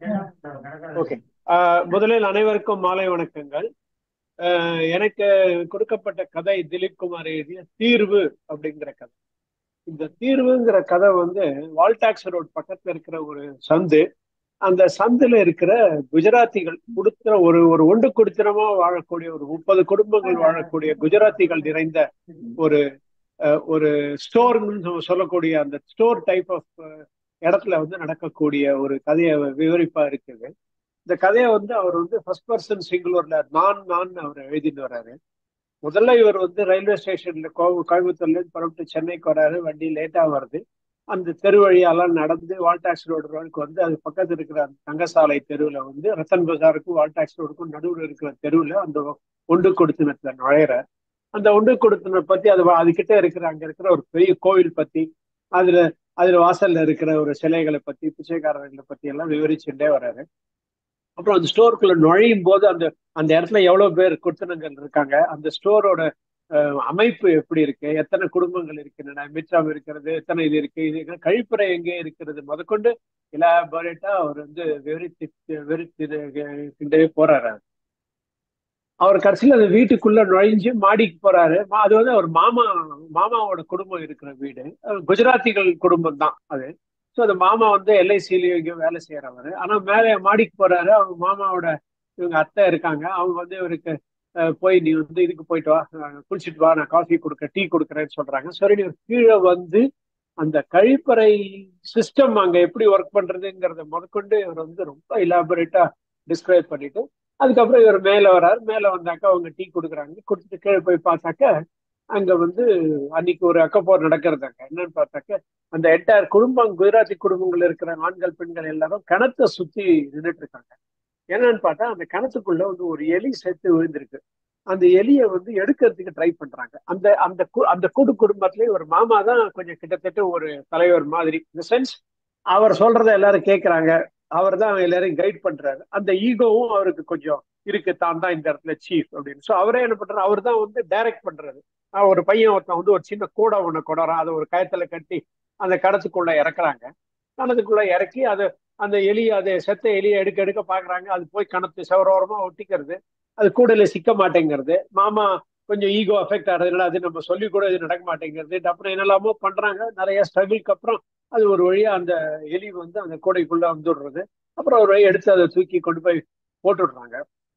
ஓகே முதலில் அனைவருக்கும் மாலை வணக்கங்கள் ஆஹ் எனக்கு கொடுக்கப்பட்ட கதை திலீப் குமார் எழுதிய தீர்வு அப்படிங்கிற கதை இந்த தீர்வுங்கிற கதை வந்து வால்டாக்ஸ் ரோட் பக்கத்துல இருக்கிற ஒரு சந்து அந்த சந்துல இருக்கிற குஜராத்திகள் கொடுக்கிற ஒரு ஒரு ஒன்று குடித்தனமா வாழக்கூடிய ஒரு முப்பது குடும்பங்கள் வாழக்கூடிய குஜராத்திகள் நிறைந்த ஒரு அஹ், ஒரு ஸ்டோர்னு சொல்லக்கூடிய அந்த ஸ்டோர் டைப் ஆஃப் இடத்துல வந்து நடக்கக்கூடிய ஒரு கதையை விவரிப்பா இருக்குது இந்த கதையை வந்து அவர் வந்து ஃபர்ஸ்ட் பர்சன் சிங்குலர்ல நான் நான் அவர் எழுதிட்டு வர்றாரு முதல்ல இவர் வந்து ரயில்வே ஸ்டேஷன்ல கோவை கோயம்புத்தூர்ல இருந்து புறப்பட்டு சென்னைக்கு வராரு வண்டி லேட்டா வருது அந்த தெரு வழியெல்லாம் நடந்து வால்டாக்ஸ் ரோடு ரோடுக்கு வந்து அது பக்கத்துல இருக்கிற அந்த தங்கசாலை தெருவுல வந்து ரத்தன் பஜாருக்கும் வால்டாக்ஸ் ரோடுக்கும் நடுவுல இருக்கிற தெருவுல அந்த ஒண்டு கொடுத்தினத்துல நுழையிற அந்த ஒண்டு கொடுத்தின பத்தி அது அதுகிட்ட இருக்கிற அங்க இருக்கிற ஒரு பெரிய கோவில் பத்தி அதுல அதுல வாசல்ல இருக்கிற ஒரு சிலைகளை பத்தி பிச்சைக்காரர்களை பத்தி எல்லாம் விவரிச்சுட்டே வர்றாரு அப்புறம் அந்த ஸ்டோருக்குள்ள நுழையும் போது அந்த அந்த இடத்துல எவ்வளவு பேர் கொடுத்தனங்கள் இருக்காங்க அந்த ஸ்டோரோட அமைப்பு எப்படி இருக்கு எத்தனை குடும்பங்கள் இருக்கின்றன மிச்சம் இருக்கிறது எத்தனை இது இருக்கு இது இருக்கு, கழிப்பறை எங்கே இருக்கிறது முதற்கொண்டு இலாபரேட்டா அவர் வந்து விவரித்து விவரித்து போறாரு அவர் கடைசியில் அந்த வீட்டுக்குள்ள நுழைஞ்சு மாடிக்கு போறாரு மா- அது வந்து அவர் மாமா மாமாவோட குடும்பம் இருக்கிற வீடு அது குஜராத்திகள் குடும்பம் தான் அது ஸோ அந்த மாமா வந்து எல்ஐசியிலயும் இங்கேயும் வேலை செய்யறவர் ஆனா மேலே மாடிக்கு போறாரு அவங்க மாமாவோட இவங்க அத்தை இருக்காங்க அவங்க வந்து இவருக்கு அஹ், போய் நீ வந்து இதுக்கு போயிட்டு வா அஹ், குளிச்சுட்டு வா நான் காஃபி கொடுக்க டீ கொடுக்குறேன்னு சொல்றாங்க சரி நீ கீழே வந்து அந்த கழிப்பறை சிஸ்டம் அங்க எப்படி ஒர்க் பண்றதுங்கிறத முதற்கொண்டு இவர் வந்து ரொம்ப இலாபரேட்டா டிஸ்கிரைப் பண்ணிட்டு அதுக்கப்புறம் இவர் மேல வராரு மேல வந்தாக்கா அவங்க டீ கொடுக்குறாங்க கொடுத்துட்டு கீழே போய் பார்த்தாக்க அங்க வந்து அன்னைக்கு ஒரு அக்கப்போர் நடக்கிறதாங்க என்னன்னு பார்த்தாக்க அந்த என்டையர் குடும்பம் குஜராத்தி குடும்பங்கள் இருக்கிற ஆண்கள் பெண்கள் எல்லாரும் கிணத்தை சுத்தி நின்றுட்டு இருக்காங்க என்னன்னு பார்த்தா அந்த கிணத்துக்குள்ள வந்து ஒரு எலி செத்து விழுந்திருக்கு அந்த எலியை வந்து எடுக்கிறதுக்கு ட்ரை பண்றாங்க அந்த அந்த கு- அந்த கூட்டு குடும்பத்திலேயே ஒரு மாமா தான் கொஞ்சம் கிட்டத்தட்ட ஒரு தலைவர் மாதிரி இந்த சென்ஸ் அவர் சொல்றத எல்லாரும் கேட்கறாங்க அவர் தான் எல்லாரையும் கைட் பண்றாரு அந்த ஈகோவும் அவருக்கு கொஞ்சம் இருக்கு தான் தான் இந்த இடத்துல சீஃப் அப்படின்னு ஸோ அவரே என்ன பண்றாரு அவர் தான் வந்து டைரக்ட் பண்றாரு ஆஹ் ஒரு பையன் ஒருத்தன் வந்து ஒரு சின்ன கூடை ஒண்ணு கொடறான் அதை ஒரு கயத்துல கட்டி அந்த கடத்துக்குள்ள இறக்குறாங்க கணத்துக்குள்ள இறக்கி அதை அந்த எலி அதை செத்த எலியை எடுக்க எடுக்க பாக்குறாங்க அது போய் கணத்து செவரோரமா ஒட்டிக்கிறது அது கூடையில சிக்க மாட்டேங்கிறது மாமா கொஞ்சம் ஈகோ அஃபெக்ட் ஆகிறதுனால அது நம்ம சொல்லி கூட இது நடக்க மாட்டேங்கிறது அப்புறம் என்னெல்லாமோ பண்றாங்க நிறைய ஸ்ட்ரகிள்க்கு அப்புறம் அது ஒரு வழியா அந்த எலி வந்து அந்த கூடைக்குள்ள வந்துடுறது அப்புறம் ஒரு வழி எடுத்து அதை தூக்கி கொண்டு போய் போட்டுடுறாங்க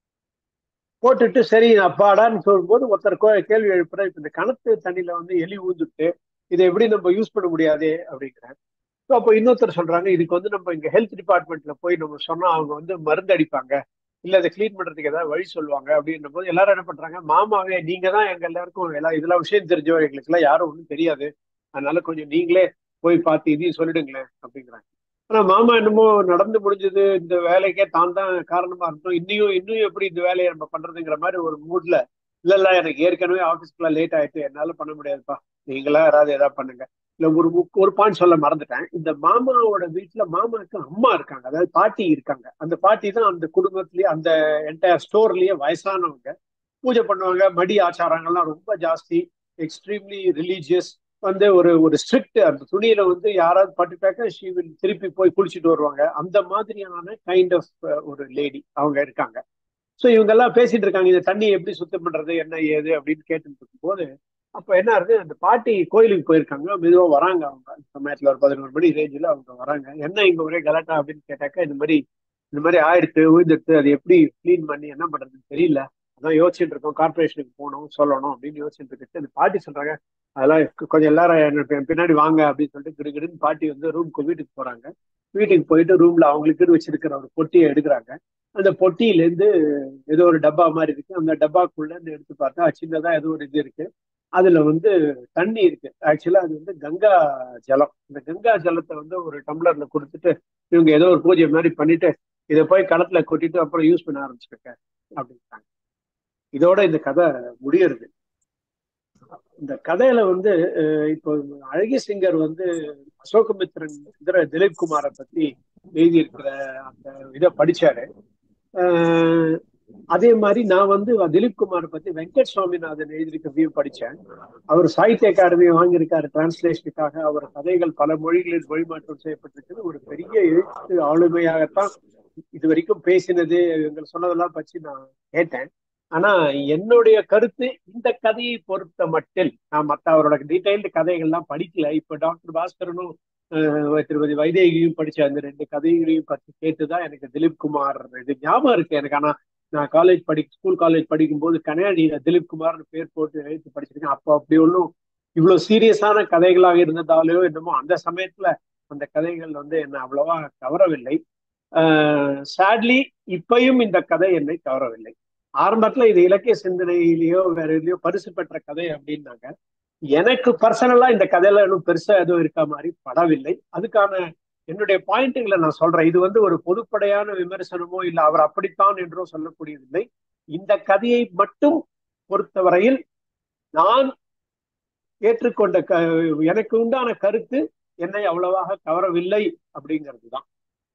போட்டுட்டு சரி அப்பாடான்னு சொல்லும்போது ஒருத்தர் கோ- கேள்வி எழுப்புற இப்ப இந்த கணத்து தண்ணியில வந்து எலி ஊந்துட்டு இதை எப்படி நம்ம யூஸ் பண்ண முடியாதே அப்படிங்கிறாங்க ஸோ அப்போ இன்னொருத்தர் சொல்றாங்க இதுக்கு வந்து நம்ம இங்க ஹெல்த் டிபார்ட்மெண்ட்ல போய் நம்ம சொன்னா அவங்க வந்து மருந்து அடிப்பாங்க இல்ல அதை க்ளீன் பண்றதுக்கு ஏதாவது வழி சொல்லுவாங்க அப்படின்ற போது எல்லாரும் என்ன பண்றாங்க மாமாவே நீங்க தான் எங்க எல்லாருக்கும் எல்லா இதெல்லாம் விஷயம் தெரிஞ்சவர் எங்களுக்கு எல்லாம் யாரும் ஒன்றும் தெரியாது அதனால கொஞ்சம் நீங்களே போய் பார்த்து இதையும் சொல்லிடுங்களேன் அப்படிங்கிறாங்க ஆனா மாமா என்னமோ நடந்து முடிஞ்சது இந்த வேலைக்கே தான் தான் காரணமா இருந்தோம் இன்னையும் இன்னும் எப்படி இந்த வேலையை நம்ம பண்றதுங்கிற மாதிரி ஒரு மூட்ல இல்ல இல்ல எனக்கு ஏற்கனவே ஆபீஸ்க்குள்ள லேட் ஆயிட்டு என்னால பண்ண முடியாதுப்பா நீங்களா யாராவது ஏதாவது பண்ணுங்க இல்ல ஒரு முக்- ஒரு பாயிண்ட் சொல்ல மறந்துட்டேன் இந்த மாமாவோட வீட்டுல மாமாவுக்கு அம்மா இருக்காங்க அதாவது பாட்டி இருக்காங்க அந்த பாட்டி தான் அந்த குடும்பத்திலேயே அந்த என்டையர் ஸ்டோர்லயே வயசானவங்க பூஜை பண்ணுவாங்க மடி ஆச்சாரங்கள்லாம் ரொம்ப ஜாஸ்தி எக்ஸ்ட்ரீம்லி ரிலீஜியஸ் வந்து ஒரு ஒரு ஸ்ட்ரிக்ட் அந்த துணியில வந்து யாராவது பட்டுட்டாக்க ஷீ வில் திருப்பி போய் குளிச்சுட்டு வருவாங்க அந்த மாதிரியான கைண்ட் ஆஃப் ஒரு லேடி அவங்க இருக்காங்க ஸோ இவங்க எல்லாம் பேசிட்டு இருக்காங்க இந்த தண்ணி எப்படி சுத்தம் பண்றது என்ன ஏது அப்படின்னு கேட்டுட்டு இருக்கும்போது அப்ப என்ன ஆகுது அந்த பாட்டி கோயிலுக்கு போயிருக்காங்க மெதுவா வராங்க அவங்க அந்த சமயத்துல ஒரு பதினோரு மணி ரேஞ்சில் அவங்க வராங்க என்ன இங்க ஒரே கலாட்டா அப்படின்னு கேட்டாக்கா இந்த மாதிரி இந்த மாதிரி ஆயிடுத்து விழுந்துடுத்து அது எப்படி க்ளீன் பண்ணி என்ன பண்றதுன்னு தெரியல அதான் யோசிச்சுட்டு இருக்கோம் கார்பரேஷனுக்கு போகணும் சொல்லணும் அப்படின்னு யோசிச்சுட்டு இருக்கு அந்த பாட்டி சொல்றாங்க அதெல்லாம் கொ- கொஞ்சம் எல்லாரும் என்னோட பின்னாடி வாங்க அப்படின்னு சொல்லிட்டு கிடுகிடுன்னு பாட்டி வந்து ரூமுக்கு வீட்டுக்கு போறாங்க வீட்டுக்கு போயிட்டு ரூம்ல அவங்களுக்கு வச்சிருக்கிற ஒரு பொட்டியை எடுக்கிறாங்க அந்த பொட்டியில இருந்து ஏதோ ஒரு டப்பா மாதிரி இருக்கு அந்த டப்பாக்குள்ள இருந்து எடுத்து பார்த்தா சின்னதா ஏதோ ஒரு இது இருக்கு அதுல வந்து தண்ணி இருக்கு ஆக்சுவலா அது வந்து கங்கா ஜலம் இந்த கங்கா ஜலத்தை வந்து ஒரு டம்ளர்ல கொடுத்துட்டு இவங்க ஏதோ ஒரு பூஜை மாதிரி பண்ணிட்டு இதை போய் களத்துல கொட்டிட்டு அப்புறம் யூஸ் பண்ண ஆரம்பிச்சிருக்க அப்படின்ட்டாங்க இதோட இந்த கதை முடியறது இந்த கதையில வந்து அஹ், இப்போ அழகிய சிங்கர் வந்து அசோகமித்ரன் இந்திர திலீப் குமாரை பத்தி எழுதியிருக்கிற அந்த இதை படிச்சாரு அஹ், அதே மாதிரி நான் வந்து திலீப் குமாரை பத்தி வெங்கட் சுவாமிநாதன் எழுதியிருக்க வியூ படிச்சேன் அவர் சாகித்ய அகாடமி வாங்கியிருக்காரு டிரான்ஸ்லேஷனுக்காக அவர் கதைகள் பல மொழிகளில் மொழிமாற்றம் செய்யப்பட்டிருக்கிறது ஒரு பெரிய எழுத்து ஆளுமையாகத்தான் இது வரைக்கும் பேசினது எங்கள் சொன்னதெல்லாம் பற்றி நான் கேட்டேன் ஆனா என்னுடைய கருத்து இந்த கதையை பொறுத்த மட்டில் நான் மற்ற அவரோட டீடைல்டு கதைகள்லாம் படிக்கல இப்ப டாக்டர் பாஸ்கரனும் அஹ், திருமதி வைதேகியும் படிச்ச அந்த ரெண்டு கதைகளையும் பற்றி கேட்டுதான் எனக்கு திலீப் குமார் இது ஞாபகம் இருக்கு எனக்கு ஆனா நான் காலேஜ் படி ஸ்கூல் காலேஜ் படிக்கும்போது கனடியில திலீப் குமார்னு பேர் போட்டு எழுத்து படிச்சிருக்கேன் அப்போ அப்படி ஒன்றும் இவ்வளவு சீரியஸான கதைகளாக இருந்ததாலேயோ என்னமோ அந்த சமயத்துல அந்த கதைகள் வந்து என்ன அவ்வளவா கவரவில்லை சேட்லி இப்பயும் இந்த கதை என்னை கவரவில்லை ஆரம்பத்துல இது இலக்கிய சிந்தனையிலேயோ வேற எதுலயோ பரிசு பெற்ற கதை அப்படின்னாங்க எனக்கு பர்சனலா இந்த கதையில இன்னும் பெருசா எதுவும் இருக்க மாதிரி படவில்லை அதுக்கான என்னுடைய பாயிண்ட்டுகளை நான் சொல்றேன் இது வந்து ஒரு பொதுப்படையான விமர்சனமோ இல்ல அவர் அப்படித்தான் என்றோ சொல்லக்கூடியதில்லை இந்த கதையை மட்டும் பொறுத்தவரையில் நான் ஏற்றுக்கொண்ட க எனக்கு உண்டான கருத்து என்னை அவ்வளவாக கவரவில்லை அப்படிங்கிறது தான்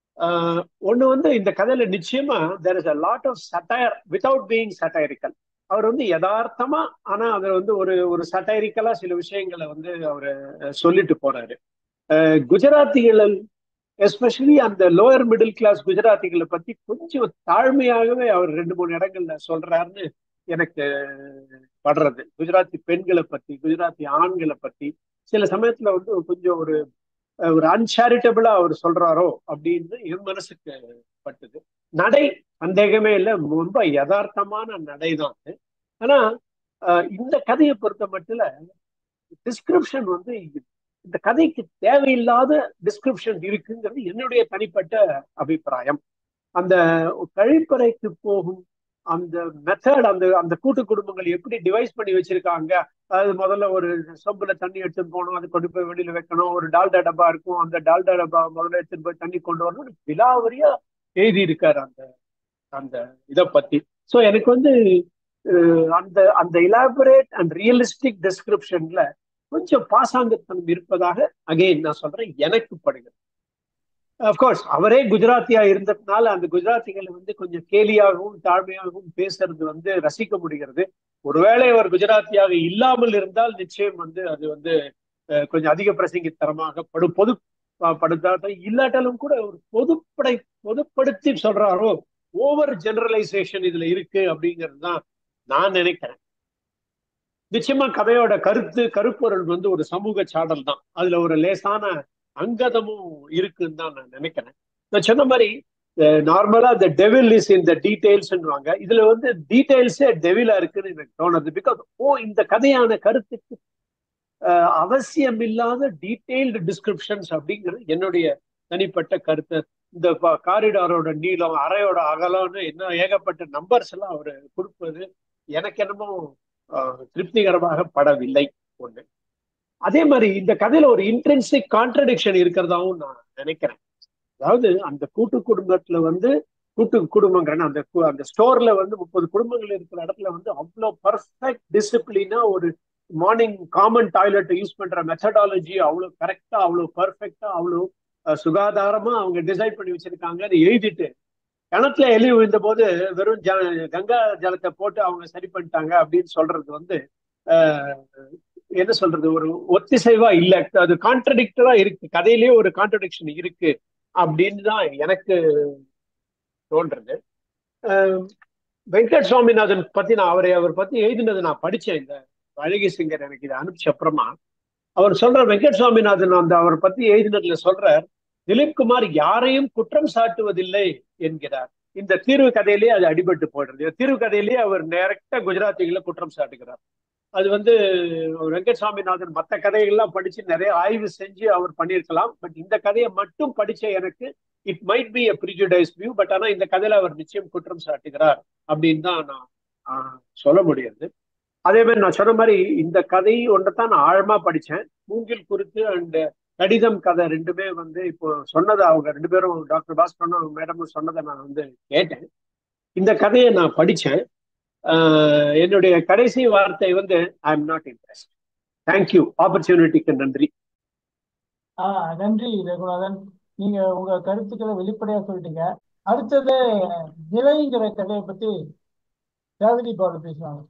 ஆஹ் ஒண்ணு வந்து இந்த கதையில நிச்சயமா there is a lot of satire without being satirical அவர் வந்து யதார்த்தமா ஆனா அதுல வந்து ஒரு ஒரு சட்டைரிக்கலா சில விஷயங்களை வந்து அவர் சொல்லிட்டு போறாரு அஹ் குஜராத்திகள் எஸ்பெஷலி அந்த லோயர் மிடில் கிளாஸ் குஜராத்திகளை பத்தி கொஞ்சம் தாழ்மையாகவே அவர் ரெண்டு மூணு இடங்கள்ல சொல்றாருன்னு எனக்கு படுறது குஜராத்தி பெண்களை பத்தி குஜராத்தி ஆண்களை பத்தி சில சமயத்துல வந்து கொஞ்சம் ஒரு ஒரு அன்சாரிட்டபிளா அவர் சொல்றாரோ அப்படின்னு என் மனசுக்கு பட்டுது நடை சந்தேகமே இல்லை ரொம்ப யதார்த்தமான நடை தான் அது. ஆனா அஹ், இந்த கதையை பொறுத்த மட்டும் டிஸ்கிரிப்ஷன் வந்து இந்த கதைக்கு தேவையில்லாத டிஸ்கிரிப்ஷன் இருக்குங்கிறது என்னுடைய தனிப்பட்ட அபிப்பிராயம் அந்த கழிப்பறைக்கு போகும் அந்த மெத்தட் அந்த அந்த கூட்டு குடும்பங்கள் எப்படி டிவைஸ் பண்ணி வச்சிருக்காங்க அதாவது முதல்ல ஒரு சொம்புல தண்ணி எடுத்துட்டு போகணும் அது கொண்டு போய் வெளியில வைக்கணும் ஒரு டால்டா டப்பா இருக்கும் அந்த டால்டா டப்பா முதல்ல எடுத்துட்டு போய் தண்ணி கொண்டு வரணும் விலாவரியா எழுதி இருக்காரு அந்த அந்த இதை பத்தி ஸோ எனக்கு வந்து அஹ், அந்த அந்த இலாபரேட் அண்ட் ரியலிஸ்டிக் டிஸ்கிரிப்ஷன்ல கொஞ்சம் பாசாங்கத்தனம் இருப்பதாக அகைன் நான் சொல்றேன் எனக்கு படுகிறது அப்கோர்ஸ் அவரே குஜராத்தியா இருந்ததுனால அந்த குஜராத்திகளை வந்து கொஞ்சம் கேலியாகவும் தாழ்மையாகவும் பேசுறது வந்து ரசிக்க முடிகிறது ஒருவேளை அவர் குஜராத்தியாக இல்லாமல் இருந்தால் நிச்சயம் வந்து அது வந்து அஹ், கொஞ்சம் அதிக பிரசங்கித்தரமாக படு பொது ப- படுத்தாத இல்லாட்டாலும் கூட ஒரு பொதுப்படை பொதுப்படுத்தி சொல்றாரோ ஓவர் ஜெனரலைசேஷன் இதுல இருக்கு அப்படிங்கிறது தான் நான் நினைக்கிறேன் நிச்சயமா கதையோட கருத்து கருப்பொருள் வந்து ஒரு சமூக சாடல் தான் அதுல ஒரு லேசான அங்கதமும் இருக்குன்னு தான் நான் நினைக்கிறேன் நான் சொன்ன மாதிரி நார்மலா த டெவில் இஸ் இன் த டீடைல்ஸ்ன்னுவாங்க இதுல வந்து டீடைல்ஸே டெவிலா இருக்குன்னு எனக்கு தோணுது பிகாஸ் ஓ இந்த கதையான கருத்துக்கு அஹ், அவசியம் இல்லாத டீடைல்டு டிஸ்கிரிப்ஷன்ஸ் அப்படிங்கிறது என்னுடைய தனிப்பட்ட கருத்து இந்த காரிடாரோட நீளம் அறையோட அகலம்னு என்ன ஏகப்பட்ட நம்பர்ஸ் எல்லாம் அவர் கொடுப்பது எனக்கு என்னமோ அஹ், திருப்திகரமாக படவில்லை ஒண்ணு அதே மாதிரி இந்த கதையில ஒரு இன்ட்ரென்சிக் கான்ட்ரடிக்ஷன் இருக்கிறதாவும் நான் நினைக்கிறேன் அதாவது அந்த கூட்டு குடும்பத்துல வந்து கூட்டு குடும்பங்கிறேன் அந்த கு- அந்த ஸ்டோர்ல வந்து முப்பது குடும்பங்கள் இருக்கிற இடத்துல வந்து அவ்வளோ பர்ஃபெக்ட் டிசிப்ளினா ஒரு மார்னிங் காமன் டாய்லெட் யூஸ் பண்ற மெத்தடாலஜி அவ்வளோ கரெக்டா அவ்வளோ பர்ஃபெக்டா அவ்வளோ அஹ், சுகாதாரமா அவங்க டிசைன் பண்ணி வச்சிருக்காங்க அதை எழுதிட்டு கிணத்துல எலி விழுந்த போது வெறும் ஜ கங்கா ஜலத்தை போட்டு அவங்க சரி பண்ணிட்டாங்க அப்படின்னு சொல்றது வந்து அஹ், என்ன சொல்றது ஒரு ஒத்திசைவா இல்ல அது கான்ட்ரடிக்டரா இருக்கு கதையிலேயே ஒரு கான்ட்ரடிக்ஷன் இருக்கு அப்படின்னு தான் எனக்கு தோன்றது அஹ், வெங்கட் சுவாமிநாதன் பத்தி நான் அவரை அவர் பத்தி எழுதினது நான் படிச்சேன் இந்த அழகி சிங்கர் எனக்கு இதை அனுப்பிச்ச அப்புறமா அவர் சொல்ற வெங்கட் சுவாமிநாதன் அந்த அவர் பத்தி எழுதினதுல சொல்றார் திலீப் குமார் யாரையும் குற்றம் சாட்டுவதில்லை என்கிறார் இந்த தீர்வு கதையிலேயே அது அடிபட்டு போடுறது இந்த தீர்வு கதையிலேயே அவர் டைரக்டா குஜராத்திகளை குற்றம் சாட்டுகிறார் அது வந்து வெங்கட் சுவாமிநாதன் மற்ற கதைகள்லாம் படிச்சு நிறைய ஆய்வு செஞ்சு அவர் பண்ணியிருக்கலாம் பட் இந்த கதையை மட்டும் படிச்ச எனக்கு it might be a prejudice view but ஆனா இந்த கதையில அவர் நிச்சயம் குற்றம் சாட்டுகிறார் அப்படின்னு தான் நான் ஆஹ், சொல்ல முடியாது அதே மாதிரி நான் சொன்ன மாதிரி இந்த கதை ஒன்றை தான் நான் ஆழமா படிச்சேன் மூங்கில் குறித்து அண்ட் கடிதம் கதை ரெண்டுமே வந்து இப்போ சொன்னதை அவங்க ரெண்டு பேரும் டாக்டர் பாஸ்கரனும் மேடமும் சொன்னதை நான் வந்து கேட்டேன் இந்த கதையை நான் படிச்சேன் ஆஹ், என்னுடைய கடைசி வார்த்தை வந்து I am not impressed thank you ஆப்பர்ச்சுனிட்டிக்கு நன்றி
ஆஹ் நன்றி ரகுநாதன் நீங்க உங்க கருத்துக்களை வெளிப்படையா சொல்லிட்டீங்க அடுத்தது நிலைங்கிற கதையை பத்தி ரேவதி பாலு பேசுவாங்க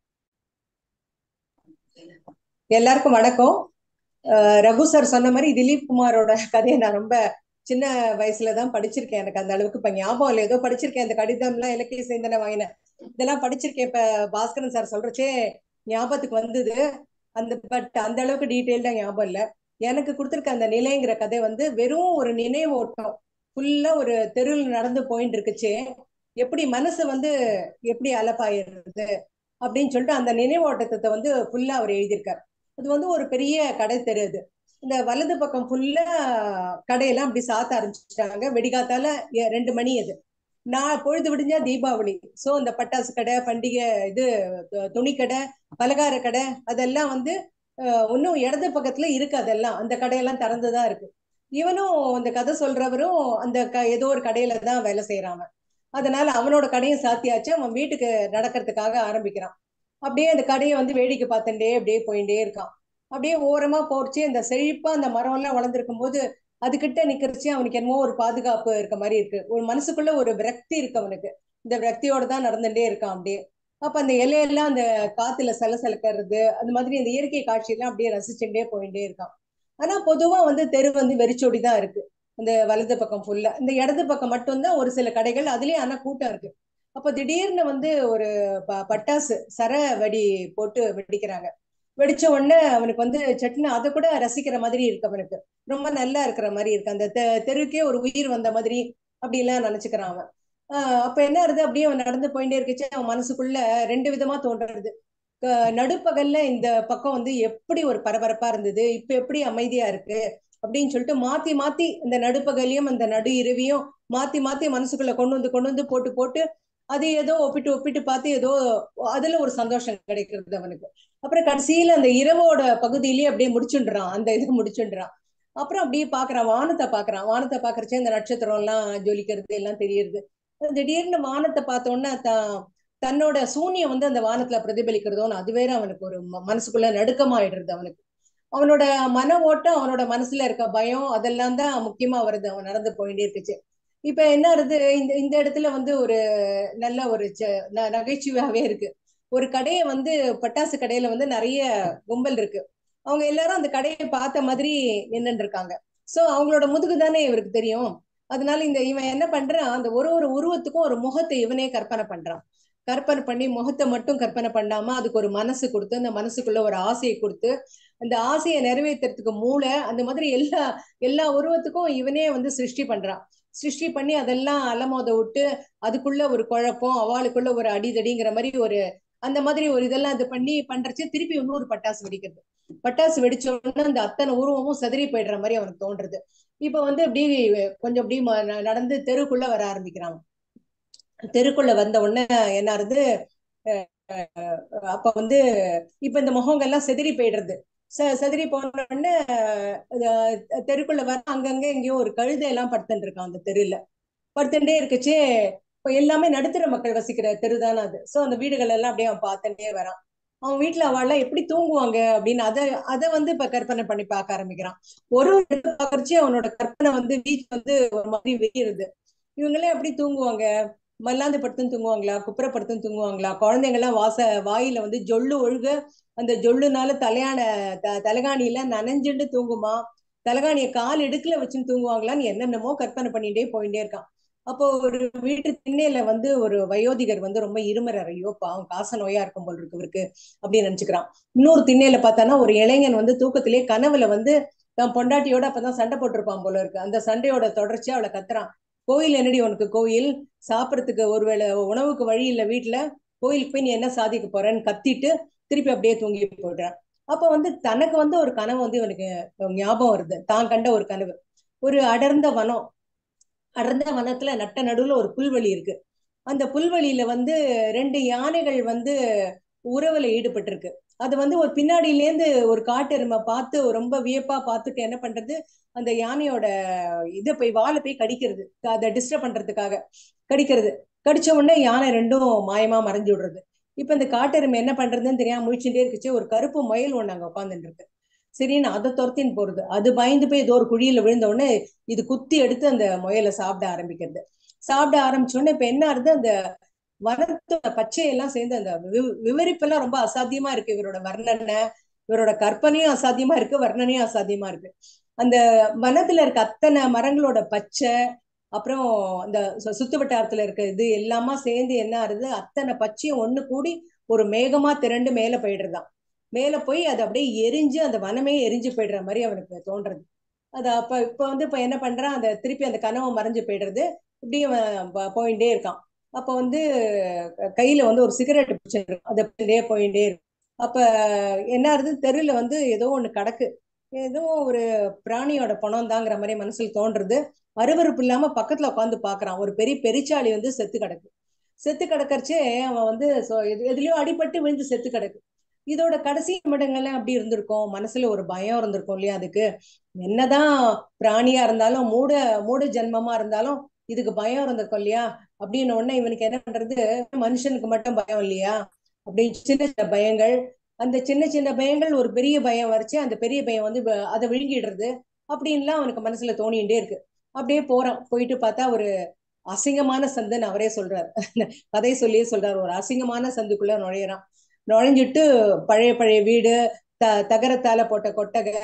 எல்லாருக்கும் வணக்கம் அஹ் ரகு சார் சொன்ன மாதிரி திலீப் குமாரோட கதையை நான் ரொம்ப சின்ன வயசுல தான் படிச்சிருக்கேன் எனக்கு அந்த அளவுக்கு இப்ப ஞாபகம் இல்லை ஏதோ படிச்சிருக்கேன் அந்த கடிதம்லாம் இலக்கிய சேந்தனை வாங்கினேன் இதெல்லாம் படிச்சிருக்கேன் இப்ப பாஸ்கரன் சார் சொல்றச்சே ஞாபகத்துக்கு வந்தது அந்த பட் அந்த அளவுக்கு டீட்டெயில்டா ஞாபகம் இல்லை எனக்கு கொடுத்துருக்க அந்த நிலைங்கிற கதை வந்து வெறும் ஒரு நினைவோட்டம் ஃபுல்லா ஒரு தெருவில் நடந்து போயிட்டு இருக்குச்சே எப்படி மனசு வந்து எப்படி அலப்பாயிருது அப்படின்னு சொல்லிட்டு அந்த நினைவோட்டத்தை வந்து ஃபுல்லா அவர் எழுதியிருக்கார் அது வந்து ஒரு பெரிய கடை தெரு அது இந்த வலது பக்கம் ஃபுல்லா கடையெல்லாம் அப்படி சாத்த ஆரம்பிச்சிட்டாங்க வெடிகாத்தால எ- ரெண்டு மணி அது நான் பொழுது விடிஞ்சா தீபாவளி சோ இந்த பட்டாசு கடை பண்டிகை இது து- துணிக்கடை பலகார கடை அதெல்லாம் வந்து அஹ், இன்னும் இடது பக்கத்துல இருக்கு அதெல்லாம் அந்த கடையெல்லாம் திறந்துதான் இருக்கு இவனும் அந்த கதை சொல்றவரும் அந்த க ஏதோ ஒரு கடையில தான் வேலை செய்யறான் அதனால அவனோட கடையும் சாத்தியாச்சு அவன் வீட்டுக்கு நடக்கிறதுக்காக ஆரம்பிக்கிறான் அப்படியே அந்த கடையை வந்து வேடிக்கை பார்த்துட்டே அப்படியே போயிட்டே இருக்கான் அப்படியே ஓரமா போச்சு அந்த செழிப்பா அந்த மரம் எல்லாம் வளர்ந்துருக்கும் போது அதுகிட்ட நிக்கிறச்சு அவனுக்கு என்னமோ ஒரு பாதுகாப்பு இருக்க மாதிரி இருக்கு ஒரு மனசுக்குள்ள ஒரு விரக்தி இருக்கு அவனுக்கு இந்த விரக்தியோட தான் நடந்துட்டே இருக்கான் அப்படியே அப்ப அந்த இலையெல்லாம் அந்த காத்துல சலசலக்கிறது அந்த மாதிரி இந்த இயற்கை காட்சியெல்லாம் அப்படியே ரசிச்சுட்டே போயிட்டே இருக்கான் ஆனா பொதுவா வந்து தெரு வந்து வெறிச்சோடி தான் இருக்கு இந்த வலது பக்கம் ஃபுல்லா இந்த இடது பக்கம் மட்டும்தான் ஒரு சில கடைகள் அதுலயும் ஆனா கூட்டம் இருக்கு அப்ப திடீர்னு வந்து ஒரு ப- பட்டாசு சர வெடி போட்டு வெடிக்கிறாங்க வெடிச்ச உடனே அவனுக்கு வந்து சட்னி அதை கூட ரசிக்கிற மாதிரி இருக்கு அவனுக்கு ரொம்ப நல்லா இருக்கிற மாதிரி இருக்கு அந்த தெ- தெருக்கே ஒரு உயிர் வந்த மாதிரி அப்படி எல்லாம் நினைச்சுக்கிறான் அவன் ஆஹ் அப்ப என்ன ஆகுது அப்படியே அவன் நடந்து போயிட்டே இருக்குச்சு அவன் மனசுக்குள்ள ரெண்டு விதமா தோன்றது க- நடுப்பகல்ல இந்த பக்கம் வந்து எப்படி ஒரு பரபரப்பா இருந்தது இப்ப எப்படி அமைதியா இருக்கு அப்படின்னு சொல்லிட்டு மாத்தி மாத்தி இந்த நடுப்பகலையும் அந்த நடு இரவியும் மாத்தி மாத்தி மனசுக்குள்ள கொண்டு வந்து கொண்டு வந்து போட்டு போட்டு அது ஏதோ ஒப்பிட்டு ஒப்பிட்டு பார்த்து ஏதோ அதுல ஒரு சந்தோஷம் கிடைக்கிறது அவனுக்கு அப்புறம் கடைசியில அந்த இரவோட பகுதியிலேயே அப்படியே முடிச்சுடுறான் அந்த இது முடிச்சுடுறான் அப்புறம் அப்படியே பாக்குறான் வானத்தை பாக்குறான் வானத்தை பாக்குறச்சே இந்த நட்சத்திரம் எல்லாம் ஜொலிக்கிறது எல்லாம் தெரியுது திடீர்னு வானத்தை பார்த்தோன்னே தான் தன்னோட சூன்யம் வந்து அந்த வானத்துல பிரதிபலிக்கிறதோன்னு அது வேற அவனுக்கு ஒரு ம- மனசுக்குள்ள நடுக்கமாயிடுறது அவனுக்கு அவனோட மன ஓட்டம் அவனோட மனசுல இருக்க பயம் அதெல்லாம் தான் முக்கியமா வருது அவன் நடந்து போயிட்டே இருக்குச்சு இப்ப என்ன ஆகுது இந்த இந்த இடத்துல வந்து ஒரு நல்ல ஒரு ச- ந- நகைச்சுவையாவே இருக்கு ஒரு கடையை வந்து பட்டாசு கடையில வந்து நிறைய கும்பல் இருக்கு அவங்க எல்லாரும் அந்த கடையை பார்த்த மாதிரி நின்னுட்டு இருக்காங்க சோ அவங்களோட முதுகு தானே இவருக்கு தெரியும் அதனால இந்த இவன் என்ன பண்றான் அந்த ஒரு ஒரு உருவத்துக்கும் ஒரு முகத்தை இவனே கற்பனை பண்றான் கற்பனை பண்ணி முகத்தை மட்டும் கற்பனை பண்ணாம அதுக்கு ஒரு மனசு கொடுத்து அந்த மனசுக்குள்ள ஒரு ஆசையை கொடுத்து அந்த ஆசையை நிறைவேற்றுறதுக்கு மூளை அந்த மாதிரி எல்லா எல்லா உருவத்துக்கும் இவனே வந்து சிருஷ்டி பண்றான் சிருஷ்டி பண்ணி அதெல்லாம் அலமோத விட்டு அதுக்குள்ள ஒரு குழப்பம் அவளுக்குள்ள ஒரு அடிதடிங்கிற மாதிரி ஒரு அந்த மாதிரி ஒரு இதெல்லாம் இது பண்ணி பண்றச்சு திருப்பி இன்னொரு பட்டாசு வெடிக்கிறது பட்டாசு வெடிச்ச உடனே அந்த அத்தனை உருவமும் செதறி போயிடுற மாதிரி அவனுக்கு தோன்றது இப்ப வந்து அப்படி கொஞ்சம் அப்படி ம- ந- நடந்து தெருக்குள்ள வர ஆரம்பிக்கிறான் தெருக்குள்ள வந்த உடனே என்ன ஆகுது அஹ் அப்ப வந்து இப்ப இந்த முகங்கள்லாம் செதறி போயிடுறது செ- செதறி போன உடனே அஹ் தெருக்குள்ள வர அங்கங்க எங்கேயோ ஒரு கழுதை எல்லாம் படுத்துட்டு இருக்கான் அந்த தெருல படுத்துட்டே இருக்குச்சே இப்ப எல்லாமே நடுத்தர மக்கள் வசிக்கிற தெரு தானே அது சோ அந்த வீடுகள் எல்லாம் அப்படியே அவன் பார்த்துட்டே வரான் அவன் வீட்டுல அவள்லாம் எப்படி தூங்குவாங்க அப்படின்னு அதை அதை வந்து இப்ப கற்பனை பண்ணி பார்க்க ஆரம்பிக்கிறான் ஒரு ஒரு இடத்துல பார்க்கறச்சே அவனோட கற்பனை வந்து வீட்டுல வந்து ஒரு மாதிரி வெறியுது இவங்களே எப்படி தூங்குவாங்க மல்லாந்து படுத்துன்னு தூங்குவாங்களா குப்புற படுத்துன்னு தூங்குவாங்களா குழந்தைங்க எல்லாம் வாச வாயில வந்து ஜொல்லு ஒழுக அந்த ஜொல்லுனால தலையான த தலைகாணியில நனைஞ்சுட்டு தூங்குமா தலைகாணிய கால் இடுக்குல வச்சுன்னு தூங்குவாங்களான்னு என்னென்னமோ கற்பனை பண்ணிட்டே போயிட்டே இருக்கான் அப்போ ஒரு வீட்டு திண்ணையில வந்து ஒரு வயோதிகர் வந்து ரொம்ப இருமறார் ஐயோ பாவம் காச நோயா இருக்கும் போல் இருக்கு இவருக்கு அப்படின்னு நினைச்சுக்கிறான் இன்னொரு திண்ணையில பார்த்தானா ஒரு இளைஞன் வந்து தூக்கத்திலே கனவுல வந்து தன் பொண்டாட்டியோட அப்பதான் சண்டை போட்டிருப்பான் போல இருக்கு அந்த சண்டையோட தொடர்ச்சியா அவளை கத்துறான் கோயில் என்னடி உனக்கு கோயில் சாப்பிடறதுக்கு ஒருவேளை உணவுக்கு வழி இல்ல வீட்டுல கோயிலுக்கு போய் நீ என்ன சாதிக்க போறேன்னு கத்திட்டு திருப்பி அப்படியே தூங்கி போயிடுறான் அப்ப வந்து தனக்கு வந்து ஒரு கனவு வந்து இவனுக்கு ஞாபகம் வருது தான் கண்ட ஒரு கனவு ஒரு அடர்ந்த வனம் அடர்ந்த வனத்துல நட்ட நடுவுல ஒரு புல்வெளி இருக்கு அந்த புல்வெளியில வந்து ரெண்டு யானைகள் வந்து உறவுல ஈடுபட்டிருக்கு அது வந்து ஒரு பின்னாடியிலேருந்து ஒரு காட்டெருமை பார்த்து ரொம்ப வியப்பா பார்த்துட்டு என்ன பண்றது அந்த யானையோட இதை போய் வாழை போய் கடிக்கிறது அதை டிஸ்டர்ப் பண்றதுக்காக கடிக்கிறது கடிச்ச உடனே யானை ரெண்டும் மாயமா மறைஞ்சு விடுறது இப்ப இந்த காட்டெருமை என்ன பண்றதுன்னு தெரியாம முழிச்சுட்டே இருக்குச்சு ஒரு கருப்பு மயில் ஒண்ணு அங்க உட்காந்துட்டு இருக்கு சரின்னு அதை துரத்தின்னு போறது அது பயந்து போய் ஏதோ ஒரு குழியில விழுந்த உடனே இது குத்தி எடுத்து அந்த முயலை சாப்பிட ஆரம்பிக்கிறது சாப்பிட ஆரம்பிச்ச உடனே இப்ப என்ன ஆகுது அந்த வனத்தோட பச்சையெல்லாம் சேர்ந்து அந்த விவரிப்பெல்லாம் ரொம்ப அசாத்தியமா இருக்கு இவரோட வர்ணனை இவரோட கற்பனையும் அசாத்தியமா இருக்கு வர்ணனையும் அசாத்தியமா இருக்கு அந்த வனத்துல இருக்க அத்தனை மரங்களோட பச்சை அப்புறம் அந்த சுத்து வட்டாரத்துல இருக்க இது எல்லாமா சேர்ந்து என்ன ஆகுது அத்தனை பச்சையும் ஒண்ணு கூடி ஒரு மேகமா திரண்டு மேல போயிடுறதாம் மேல போய் அது அப்படியே எரிஞ்சு அந்த வனமே எரிஞ்சு போயிடுற மாதிரி அவனுக்கு தோன்றது அது அப்ப இப்ப வந்து இப்ப என்ன பண்றான் அந்த திருப்பி அந்த கனவு மறைஞ்சு போயிடுறது இப்படியே போயிட்டே இருக்கான் அப்ப வந்து கையில வந்து ஒரு சிகரெட் பிடிச்சிருக்கும் அதை போயிட்டே இருக்கும் அப்ப என்ன ஆகுது தெருல வந்து ஏதோ ஒண்ணு கிடக்கு ஏதோ ஒரு பிராணியோட பணம் தாங்கிற மாதிரி மனசுல தோன்றது அருவறுப்பு இல்லாம பக்கத்துல உட்காந்து பாக்குறான் ஒரு பெரிய பெரிச்சாளி வந்து செத்து கிடக்கு செத்து கிடக்கறச்சே அவன் வந்து எதுலயோ அடிபட்டு விழுந்து செத்து கிடக்கு இதோட கடைசி நிமிடங்கள்லாம் அப்படி இருந்திருக்கும் மனசுல ஒரு பயம் இருந்திருக்கும் இல்லையா அதுக்கு என்னதான் பிராணியா இருந்தாலும் மூட மூட ஜென்மமா இருந்தாலும் இதுக்கு பயம் இருந்திருக்கும் இல்லையா அப்படின்னு உடனே இவனுக்கு என்ன பண்றது மனுஷனுக்கு மட்டும் பயம் இல்லையா அப்படி சின்ன சின்ன பயங்கள் அந்த சின்ன சின்ன பயங்கள் ஒரு பெரிய பயம் வரைச்சு அந்த பெரிய பயம் வந்து அதை விழுங்கிடுறது அப்படின்லாம் அவனுக்கு மனசுல தோணிகிட்டே இருக்கு அப்படியே போறான் போயிட்டு பார்த்தா ஒரு அசிங்கமான சந்துன்னு அவரே சொல்றாரு கதை சொல்லியே சொல்றாரு ஒரு அசிங்கமான சந்துக்குள்ள நுழையிறான் நுழைஞ்சிட்டு பழைய பழைய வீடு த தகரத்தால போட்ட கொட்டகை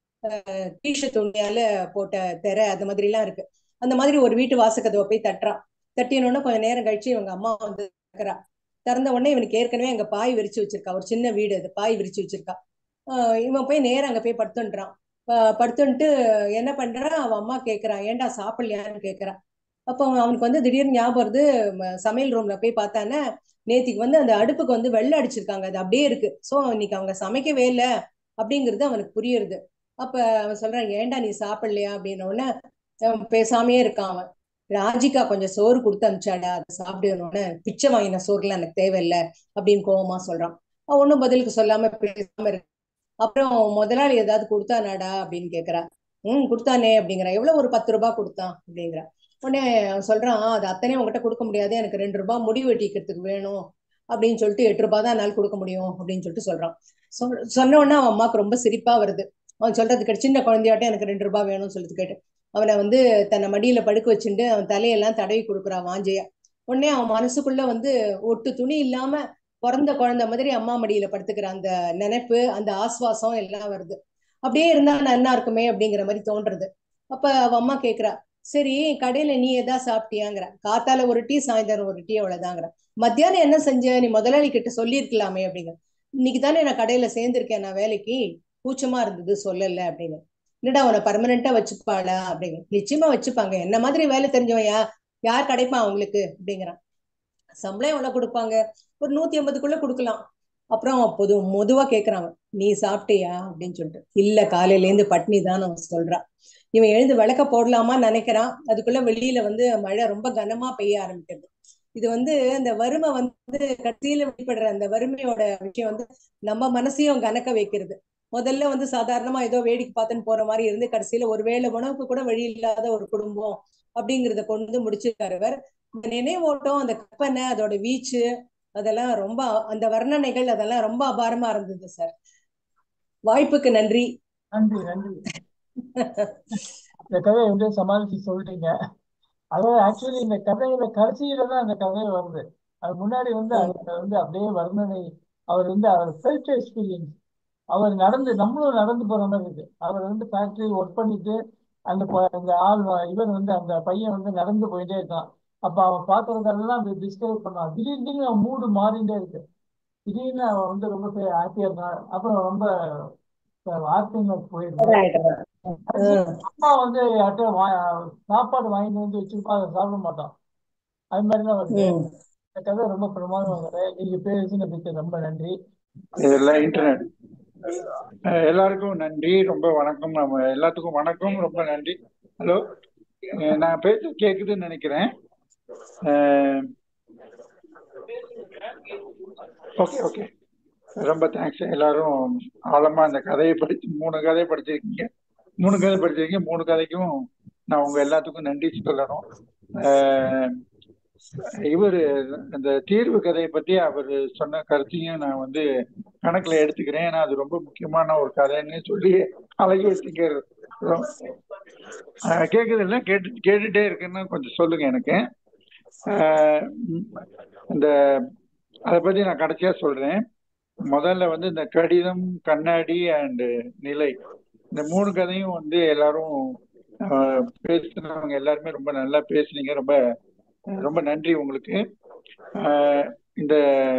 கீழ துணியால போட்ட தெரை அந்த மாதிரி எல்லாம் இருக்கு அந்த மாதிரி ஒரு வீட்டு வாசக்கதவை போய் தட்டுறான் தட்டினோடனே கொஞ்சம் நேரம் கழிச்சு இவங்க அம்மா வந்து திறக்கிறா திறந்த உடனே இவனுக்கு ஏற்கனவே அங்க பாய் விரிச்சு வச்சிருக்கா ஒரு சின்ன வீடு அது பாய் விரிச்சு வச்சிருக்கா இவன் போய் நேரம் அங்க போய் படுத்துன்றான் படுத்துன்ட்டு என்ன பண்றான் அவன் அம்மா கேக்குறான் ஏன்டா சாப்பிடலையான்னு கேக்குறான் அப்போ அவனுக்கு வந்து திடீர்னு ஞாபகம் வருது சமையல் ரூம்ல போய் பார்த்தானே நேத்திக்கு வந்து அந்த அடுப்புக்கு வந்து வெள்ளை அடிச்சிருக்காங்க அது அப்படியே இருக்கு சோ இன்னைக்கு அவங்க சமைக்கவே இல்லை அப்படிங்கிறது அவனுக்கு புரியுறது அப்ப அவன் சொல்றான் ஏன்டா நீ சாப்பிடலையா அப்படின்ன உடனே பேசாமையே இருக்கான் அவன் ராஜிகா கொஞ்சம் சோறு கொடுத்து அனுப்பிச்சாடா அதை சாப்பிடணும்னு பிச்சை வாங்கின சோறுலாம் எனக்கு தேவையில்லை அப்படின்னு கோவமா சொல்றான் அவன் ஒன்னும் பதிலுக்கு சொல்லாம பேசாம இருக்கு அப்புறம் முதலாளி ஏதாவது கொடுத்தானாடா அப்படின்னு கேக்குறா ம் கொடுத்தானே அப்படிங்கிறா எவ்வளவு ஒரு பத்து ரூபாய் கொடுத்தான் அப்படிங்கிறா உடனே சொல்றான் அது அத்தனையும் உங்ககிட்ட கொடுக்க முடியாது எனக்கு ரெண்டு ரூபாய் முடி வெட்டிக்கிறதுக்கு வேணும் அப்படின்னு சொல்லிட்டு எட்டு ரூபாய் தான் என்னால் கொடுக்க முடியும் அப்படின்னு சொல்லிட்டு சொல்றான் சொன்ன உடனே அவன் அம்மாவுக்கு ரொம்ப சிரிப்பா வருது அவன் சொல்றது கேட்டு சின்ன குழந்தையாட்டம் எனக்கு ரெண்டு ரூபாய் வேணும்னு சொல்லிட்டு கேட்டு அவனை வந்து தன்னை மடியில படுக்க வச்சுட்டு அவன் தலையெல்லாம் தடவி கொடுக்குறான் வாஞ்சையா உடனே அவன் மனசுக்குள்ள வந்து ஒட்டு துணி இல்லாம பிறந்த குழந்தை மாதிரி அம்மா மடியில படுத்துக்கிற அந்த நினைப்பு அந்த ஆஸ்வாசம் எல்லாம் வருது அப்படியே இருந்தா நல்லா இருக்குமே அப்படிங்கிற மாதிரி தோன்றது அப்ப அவ அம்மா கேக்குறா சரி கடையில நீ எதா சாப்பிட்டியாங்கிற காத்தால ஒரு டீ சாயந்தரம் ஒரு டீ அவ்வளவுதாங்கிற மத்தியானம் என்ன செஞ்ச நீ முதலாளி கிட்ட சொல்லியிருக்கலாமே அப்படிங்கிற இன்னைக்கு தானே நான் கடையில சேர்ந்திருக்கேன் நான் வேலைக்கு கூச்சமா இருந்தது சொல்லல அப்படின்னு என்னடா உன்னை பர்மனண்டா வச்சுப்பாளா அப்படிங்க நிச்சயமா வச்சுப்பாங்க என்ன மாதிரி வேலை தெரிஞ்சவன் யா யார் கிடைப்பான் அவங்களுக்கு அப்படிங்கிறான் சம்பளம் எவ்வளவு கொடுப்பாங்க ஒரு நூத்தி ஐம்பதுக்குள்ள கொடுக்கலாம் அப்புறம் பொது பொதுவா கேக்குறாங்க நீ சாப்பிட்டியா அப்படின்னு சொல்லிட்டு இல்ல காலையில இருந்து பட்னி தான் அவன் சொல்றான் இவன் எழுந்து விளக்க போடலாமா நினைக்கிறான் அதுக்குள்ள வெளியில வந்து மழை ரொம்ப கனமா பெய்ய ஆரம்பிக்கிறது இது வந்து இந்த வறுமை வந்து கடைசியில வெளிப்படுற அந்த வறுமையோட விஷயம் வந்து நம்ம மனசையும் கணக்க வைக்கிறது முதல்ல வந்து சாதாரணமா ஏதோ வேடிக்கை பார்த்துன்னு போற மாதிரி இருந்து கடைசியில ஒருவேளை உணவுக்கு கூட வழி இல்லாத ஒரு குடும்பம் அப்படிங்கிறத கொண்டு வந்து முடிச்சிருக்காரு இவர் இந்த நினைவோட்டம் அந்த கற்பனை அதோட வீச்சு அதெல்லாம் ரொம்ப அந்த வர்ணனைகள் அதெல்லாம் ரொம்ப அபாரமா இருந்தது சார் வாய்ப்புக்கு நன்றி
நன்றி நன்றி இந்த கதையை வந்து சமாளிச்சு சொல்லிட்டீங்க அதாவது ஆக்சுவலி இந்த கதையில கடைசியில தான் அந்த கதை வருது அது முன்னாடி வந்து அதுல வந்து அப்படியே வர்ணனை அவர் வந்து அவர் செல்ஃப் எக்ஸ்பீரியன்ஸ் அவர் நடந்து நம்மளும் நடந்து போற மாதிரி இருக்கு அவர் வந்து ஃபேக்டரி ஒர்க் பண்ணிட்டு அந்த ப- அந்த ஆள் வ- இவன் வந்து அந்த பையன் வந்து நடந்து போயிட்டே இருக்கான் அப்ப அவன் பாக்குறதெல்லாம் டிஸ்கவர் பண்ணான் திடீர் திடீர்னு அவன் மூடு மாறிட்டே இருக்கு திடீர்னு அவன் வந்து ரொம்ப ஹாப்பியா இருந்தான் அப்புறம் ரொம்ப வார்த்தைங்க போயிருந்தான்
ம்.
அம்மா வந்து யார்கிட்ட வா- சாப்பாடு வாங்கிட்டு வந்து வச்சிருப்பா அதை சாப்பிட மாட்டான் அது மாதிரிலாம் வருது
ம்.
இந்த கதை ரொம்ப பிரமாதமான கதை நீங்க பேசுன பிடிச்ச ரொம்ப நன்றி
இதெல்லாம் இன்டர்நெட் அஹ் எல்லாருக்கும் நன்றி ரொம்ப வணக்கம் நம்ம எல்லாத்துக்கும் வணக்கம் ரொம்ப நன்றி ஹலோ நான் பேச கேக்குதுன்னு நினைக்கிறேன் ஓகே ஓகே ரொம்ப தேங்க்ஸ் எல்லாரும் ஆழமா அந்த கதையை படிச்சு மூணு கதையை படிச்சிருக்கீங்க மூணு கதை படிச்சிருக்கீங்க மூணு கதைக்கும் நான் உங்க எல்லாத்துக்கும் நன்றி சொல்லணும் அஹ் இவர் அந்த தீர்வு கதையை பத்தி அவர் சொன்ன கருத்தையும் நான் வந்து கணக்குல எடுத்துக்கிறேன் ஏன்னா அது ரொம்ப முக்கியமான ஒரு கதைன்னு சொல்லி அழகிய சிங்கர் கேக்குது இல்லை கேட்டு கேட்டுட்டே இருக்குன்னு கொஞ்சம் சொல்லுங்க எனக்கு ஆஹ் உம் இந்த அதை பத்தி நான் கடைசியா சொல்றேன் முதல்ல வந்து இந்த கடிதம் கண்ணாடி அண்ட் நிலை இந்த மூணு கதையும் வந்து எல்லாரும் ஆஹ் பேசுனவங்க எல்லாருமே ரொம்ப நல்லா பேசுனீங்க ரொம்ப ரொம்ப நன்றி உங்களுக்கு ஆஹ் இந்த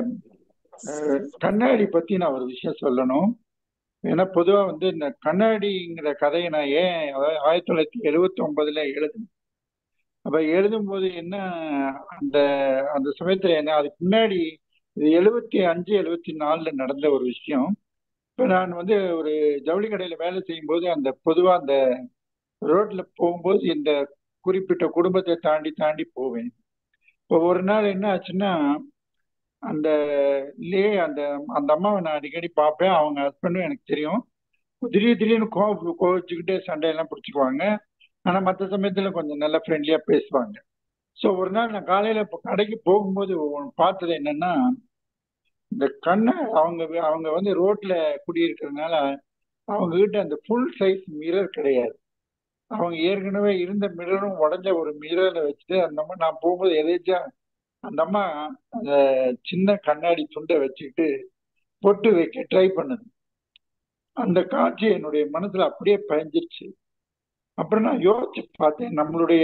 ஆஹ் கண்ணாடி பத்தி நான் ஒரு விஷயம் சொல்லணும் ஏன்னா பொதுவா வந்து இந்த கண்ணாடிங்கிற கதையை நான் ஏன் அதாவது ஆயிரத்தி தொள்ளாயிரத்தி எழுவத்தி ஒன்பதுல எழுதுனேன் அப்ப எழுதும்போது என்ன அந்த அந்த சமயத்துல என்ன அதுக்கு முன்னாடி இது எழுவத்தி அஞ்சு எழுவத்தி நாலுல நடந்த ஒரு விஷயம் இப்ப நான் வந்து ஒரு ஜவுளி கடையில வேலை செய்யும் போது அந்த பொதுவா அந்த ரோட்ல போகும்போது இந்த குறிப்பிட்ட குடும்பத்தை தாண்டி தாண்டி போவேன் இப்போ ஒரு நாள் என்ன ஆச்சுன்னா அந்த லே அந்த அந்த அம்மாவை நான் அடிக்கடி பார்ப்பேன் அவங்க ஹஸ்பண்டும் எனக்கு தெரியும் திடீர் திடீர்னு கோவ கோவிச்சுக்கிட்டே சண்டையெல்லாம் பிடிச்சிக்குவாங்க ஆனா மற்ற சமயத்துல கொஞ்சம் நல்லா ஃப்ரெண்ட்லியா பேசுவாங்க ஸோ ஒரு நாள் நான் காலையில இப்போ கடைக்கு போகும்போது ஒண்ணு பார்த்தது என்னன்னா இந்த கண்ணை அவங்க அவங்க வந்து ரோட்ல குடியிருக்கிறதுனால அவங்க கிட்ட அந்த ஃபுல் சைஸ் மிரர் கிடையாது அவங்க ஏற்கனவே இருந்த மிரரும் உடஞ்ச ஒரு மிரரை வச்சுட்டு அந்த அம்மா நான் போகும்போது எதேச்சா அந்த அம்மா அந்த சின்ன கண்ணாடி துண்டை வச்சுக்கிட்டு பொட்டு வைக்க ட்ரை பண்ணுது அந்த காட்சி என்னுடைய மனசுல அப்படியே பயஞ்சிருச்சு அப்புறம் நான் யோசிச்சு பார்த்தேன் நம்மளுடைய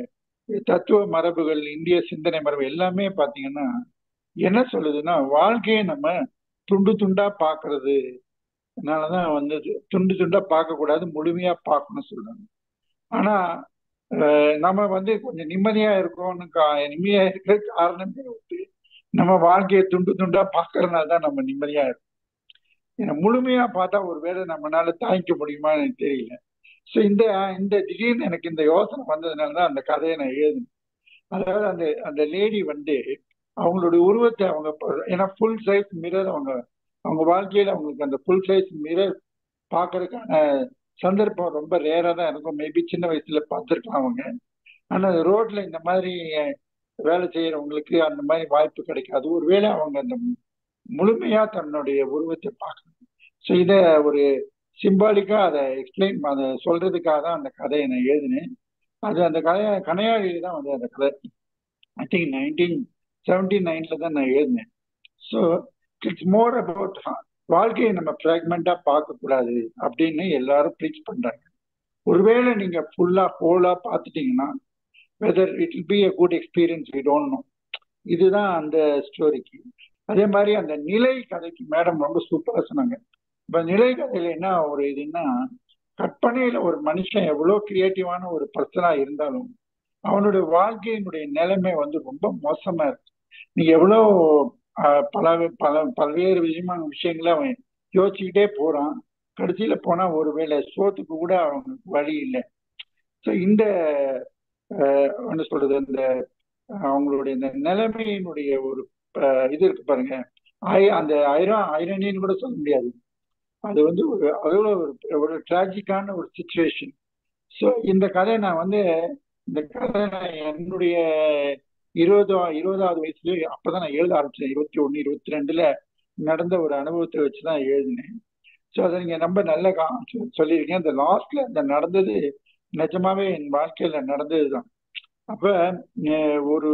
தத்துவ மரபுகள் இந்திய சிந்தனை மரபு எல்லாமே பாத்தீங்கன்னா என்ன சொல்லுதுன்னா வாழ்க்கையை நம்ம துண்டு துண்டா பாக்குறது அதனாலதான் வந்து துண்டு துண்டா பார்க்க கூடாது முழுமையா பார்க்கணும்னு சொல்றாங்க ஆனா அஹ், நம்ம வந்து கொஞ்சம் நிம்மதியா இருக்கோம்னு கா- நிம்மதியா இருக்கிற காரணமே வந்து நம்ம வாழ்க்கையை துண்டு துண்டா பார்க்கறதுனால தான் நம்ம நிம்மதியா இருக்கோம் ஏன்னா முழுமையா பார்த்தா ஒருவேளை நம்மளால தாங்கிக்க முடியுமான்னு எனக்கு தெரியல ஸோ இந்த இந்த திடீர்னு எனக்கு இந்த யோசனை வந்ததுனால தான் அந்த கதையை நான் எழுதினேன் அதாவது அந்த அந்த லேடி வந்து அவங்களுடைய உருவத்தை அவங்க ப- ஏன்னா ஃபுல் சைஸ் மிரர் அவங்க அவங்க வாழ்க்கையில அவங்களுக்கு அந்த ஃபுல் சைஸ் மிரர் பார்க்கறதுக்கான சந்தர்ப்பம் ரொம்ப ரேரா தான் இருக்கும் மேபி சின்ன வயசுல பார்த்துருக்கலாம் அவங்க ஆனா ரோட்ல இந்த மாதிரி வேலை செய்யறவங்களுக்கு அந்த மாதிரி வாய்ப்பு கிடைக்காது ஒருவேளை அவங்க அந்த முழுமையா தன்னுடைய உருவத்தை பார்க்கணும் ஸோ இத ஒரு சிம்பாலிக்கா அதை எக்ஸ்பிளைன் அதை சொல்றதுக்காக தான் அந்த கதையை நான் எழுதினேன் அது அந்த கதையை கனையாளியில தான் வந்து அந்த கதை ஐ திங்க் நைன்டீன் செவன்டி நைன்ல தான் நான் எழுதினேன் ஸோ இட்ஸ் மோர் அபவுட் வாழ்க்கையை நம்ம ஃப்ராக்மெண்டா பார்க்க கூடாது அப்படின்னு எல்லாரும் ப்ரீச் பண்றாங்க ஒருவேளை நீங்க ஃபுல்லா ஹோலா பார்த்துட்டீங்கன்னா whether it will be a good experience we don't know இதுதான் அந்த ஸ்டோரிக்கு அதே மாதிரி அந்த நிலை கதைக்கு மேடம் ரொம்ப சூப்பரா சொன்னாங்க இப்ப நிலை கதையில என்ன ஒரு இதுன்னா கற்பனையில ஒரு மனுஷன் எவ்வளவு கிரியேட்டிவான ஒரு பர்சனா இருந்தாலும் அவனுடைய வாழ்க்கையினுடைய நிலைமை வந்து ரொம்ப மோசமா இருக்கு நீங்க எவ்வளவு ஆஹ், பல பல பல்வேறு விதமான விஷயங்களை அவன் யோசிச்சுக்கிட்டே போறான் கடைசியில போனா ஒருவேளை சோத்துக்கு கூட அவனுக்கு வழி இல்லை ஸோ இந்த ஆஹ், என்ன சொல்றது இந்த அவங்களுடைய இந்த நிலைமையினுடைய ஒரு ஆஹ், இது இருக்கு பாருங்க ஐ- அந்த ஐரன் ஐரணின்னு கூட சொல்ல முடியாது அது வந்து ஒரு அவ்வளோ ஒரு ஒரு டிராஜிக்கான ஒரு சுச்சுவேஷன் ஸோ இந்த கதை நான் வந்து இந்த கதை நான் என்னுடைய இருபது இருபதாவது வயசுல அப்பதான் நான் எழுத ஆரம்பிச்சேன் இருபத்தி ஒன்று இருபத்தி ரெண்டுல நடந்த ஒரு அனுபவத்தை வச்சு தான் எழுதினேன் ஸோ அதை நீங்க ரொம்ப நல்ல கா- சொ- சொல்லியிருக்கீங்க அந்த லாஸ்ட்ல அந்த நடந்தது நிஜமாவே என் வாழ்க்கையில நடந்தது தான் அப்ப அஹ், ஒரு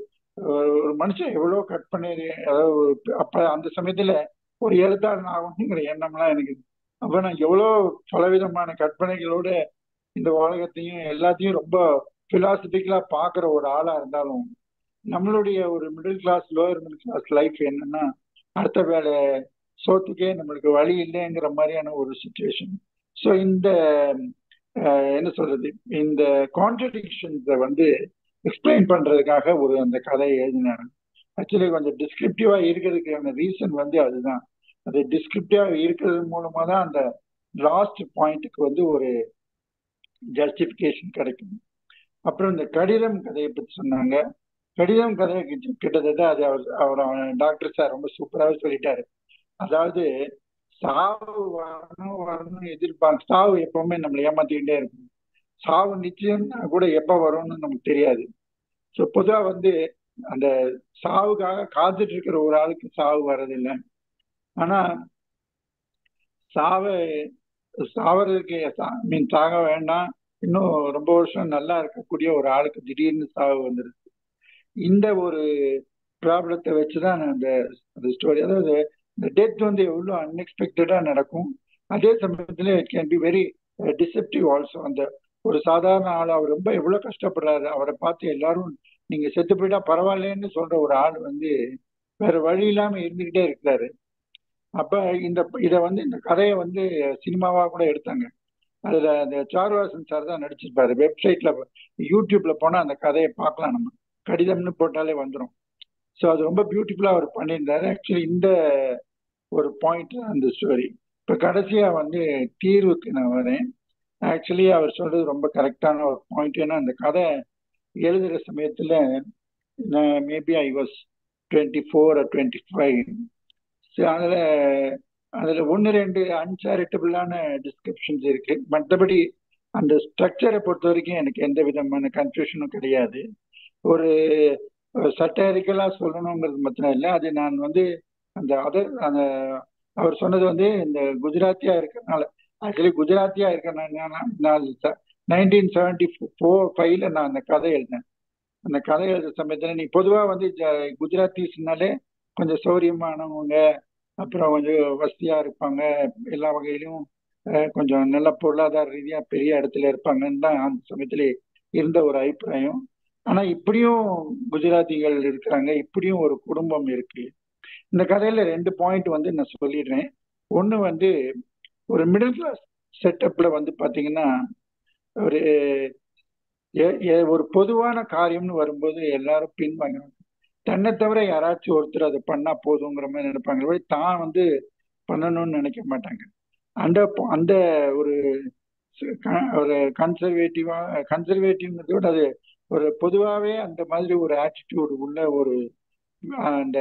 ஒரு மனுஷன் எவ்வளவு கற்பனை அதாவது ஒரு- அப்ப அந்த சமயத்துல ஒரு எழுத்தாளன் ஆகணுங்கிற எண்ணம்லாம் எனக்கு அப்ப நான் எவ்வளவு பலவிதமான கற்பனைகளோட இந்த உலகத்தையும் எல்லாத்தையும் ரொம்ப பிலாசபிக்கலா பாக்குற ஒரு ஆளா இருந்தாலும் நம்மளுடைய ஒரு middle class lower middle class life என்னன்னா அடுத்த வேலை சோத்துக்கே நம்மளுக்கு வழி இல்லைங்கிற மாதிரியான ஒரு சுச்சுவேஷன் ஸோ இந்த அஹ், என்ன சொல்றது இந்த கான்ட்ரடிக்ஷன்ஸை வந்து எக்ஸ்பிளைன் பண்றதுக்காக ஒரு அந்த கதையை எழுதினாங்க ஆக்சுவலி கொஞ்சம் டிஸ்கிரிப்டிவா இருக்கிறதுக்கான ரீசன் வந்து அதுதான் அது டிஸ்கிரிப்டிவா இருக்கிறது மூலமா தான் அந்த லாஸ்ட் பாயிண்ட்டுக்கு வந்து ஒரு ஜஸ்டிஃபிகேஷன் கிடைக்கும் அப்புறம் இந்த கடிதம் கதையை பத்தி சொன்னாங்க கடிதம் கதை கிட்ட- கிட்டத்தட்ட அது அவர் அவர் டாக்டர் சார் ரொம்ப சூப்பராகவே சொல்லிட்டாரு அதாவது சாவு வரணும் வரணும் எதிர்பார்க்க சாவு எப்பவுமே நம்மளை ஏமாத்திக்கிட்டே இருக்கும் சாவு நிச்சயம்னா கூட எப்ப வரும்னு நமக்கு தெரியாது ஸோ பொதுவா வந்து அந்த சாவுக்காக காத்துட்டு இருக்கிற ஒரு ஆளுக்கு சாவு வர்றதில்லை ஆனா சாவை சாவறதுக்கு மீன் சாக வேண்டாம் இன்னும் ரொம்ப வருஷம் நல்லா இருக்கக்கூடிய ஒரு ஆளுக்கு திடீர்னு சாவு வந்துருது இந்த ஒரு ப்ராப்ளத்தை வச்சுதான் நான் அந்த அந்த ஸ்டோரி அதாவது இந்த டெத் வந்து எவ்வளோ அன்எக்ஸ்பெக்டடா நடக்கும் அதே சமயத்துல it can be very deceptive also அந்த ஒரு சாதாரண ஆள் அவர் ரொம்ப எவ்வளவு கஷ்டப்படுறாரு அவரை பார்த்து எல்லாரும் நீங்க செத்து போயிட்டா பரவாயில்லைன்னு சொல்ற ஒரு ஆள் வந்து வேற வழி இல்லாம இருந்துகிட்டே இருக்கிறாரு அப்ப இந்த இத வந்து இந்த கதையை வந்து சினிமாவா கூட எடுத்தாங்க அதுல அந்த சாருவாசன் சார் தான் நடிச்சிருப்பாரு வெப்சைட்ல யூடியூப்ல போனா அந்த கதையை பார்க்கலாம் நம்ம கடிதம்னு போட்டாலே வந்துடும் ஸோ அது ரொம்ப பியூட்டிஃபுல்லா அவர் பண்ணியிருந்தாரு ஆக்சுவலி இந்த ஒரு பாயிண்ட் அந்த ஸ்டோரி இப்ப கடைசியா வந்து தீர்வுக்கு நான் வரேன் ஆக்சுவலி அவர் சொல்றது ரொம்ப கரெக்டான ஒரு பாயிண்ட் ஏன்னா அந்த கதை எழுதுற சமயத்துல maybe I was twenty four twenty five அதுல அதுல ஒன்று ரெண்டு அன்சாரிட்டபிளான டிஸ்கிரிப்ஷன்ஸ் இருக்கு மற்றபடி அந்த ஸ்ட்ரக்சரை பொறுத்த வரைக்கும் எனக்கு எந்த விதமான கன்ஃபியூஷனும் கிடையாது ஒரு சட்டரிக்கலா சொல்லணுங்கிறது மாத்திரம் இல்லை அது நான் வந்து அந்த அதர் அந்த அவர் சொன்னது வந்து இந்த குஜராத்தியா இருக்கிறதுனால ஆக்சுவலி குஜராத்தியா இருக்கிறனால நைன்டீன் செவன்டி ஃபோர் ஃபைவ்ல நான் அந்த கதை எழுதினேன் அந்த கதை எழுதுற சமயத்துல நீ பொதுவா வந்து ஜ- குஜராத்திஸ்னாலே கொஞ்சம் சௌரியமானவங்க அப்புறம் கொஞ்சம் வசதியா இருப்பாங்க எல்லா வகையிலும் அஹ், கொஞ்சம் நல்ல பொருளாதார ரீதியா பெரிய இடத்துல இருப்பாங்கன்னு தான் அந்த சமயத்துல இருந்த ஒரு அபிப்பிராயம் ஆனா இப்படியும் குஜராத்திகள் இருக்கிறாங்க இப்படியும் ஒரு குடும்பம் இருக்கு இந்த கதையில ரெண்டு பாயிண்ட் வந்து நான் சொல்லிடுறேன் ஒண்ணு வந்து ஒரு மிடில் கிளாஸ் செட்டப்ல வந்து பாத்தீங்கன்னா ஒரு எ- எ- ஒரு பொதுவான காரியம்னு வரும்போது எல்லாரும் பின்வாங்குறாங்க தன்னை தவிர யாராச்சும் ஒருத்தர் அதை பண்ணா போதுங்கிற மாதிரி நினைப்பாங்க ஒழிய தான் வந்து பண்ணணும்னு நினைக்க மாட்டாங்க அந்த பொ- அந்த ஒரு ச- க- ஒரு கன்சர்வேட்டிவா கன்சர்வேட்டிவ்ங்கிறத விட அது ஒரு பொதுவாகவே அந்த மாதிரி ஒரு ஆட்டிடியூட் உள்ள ஒரு அஹ், அந்த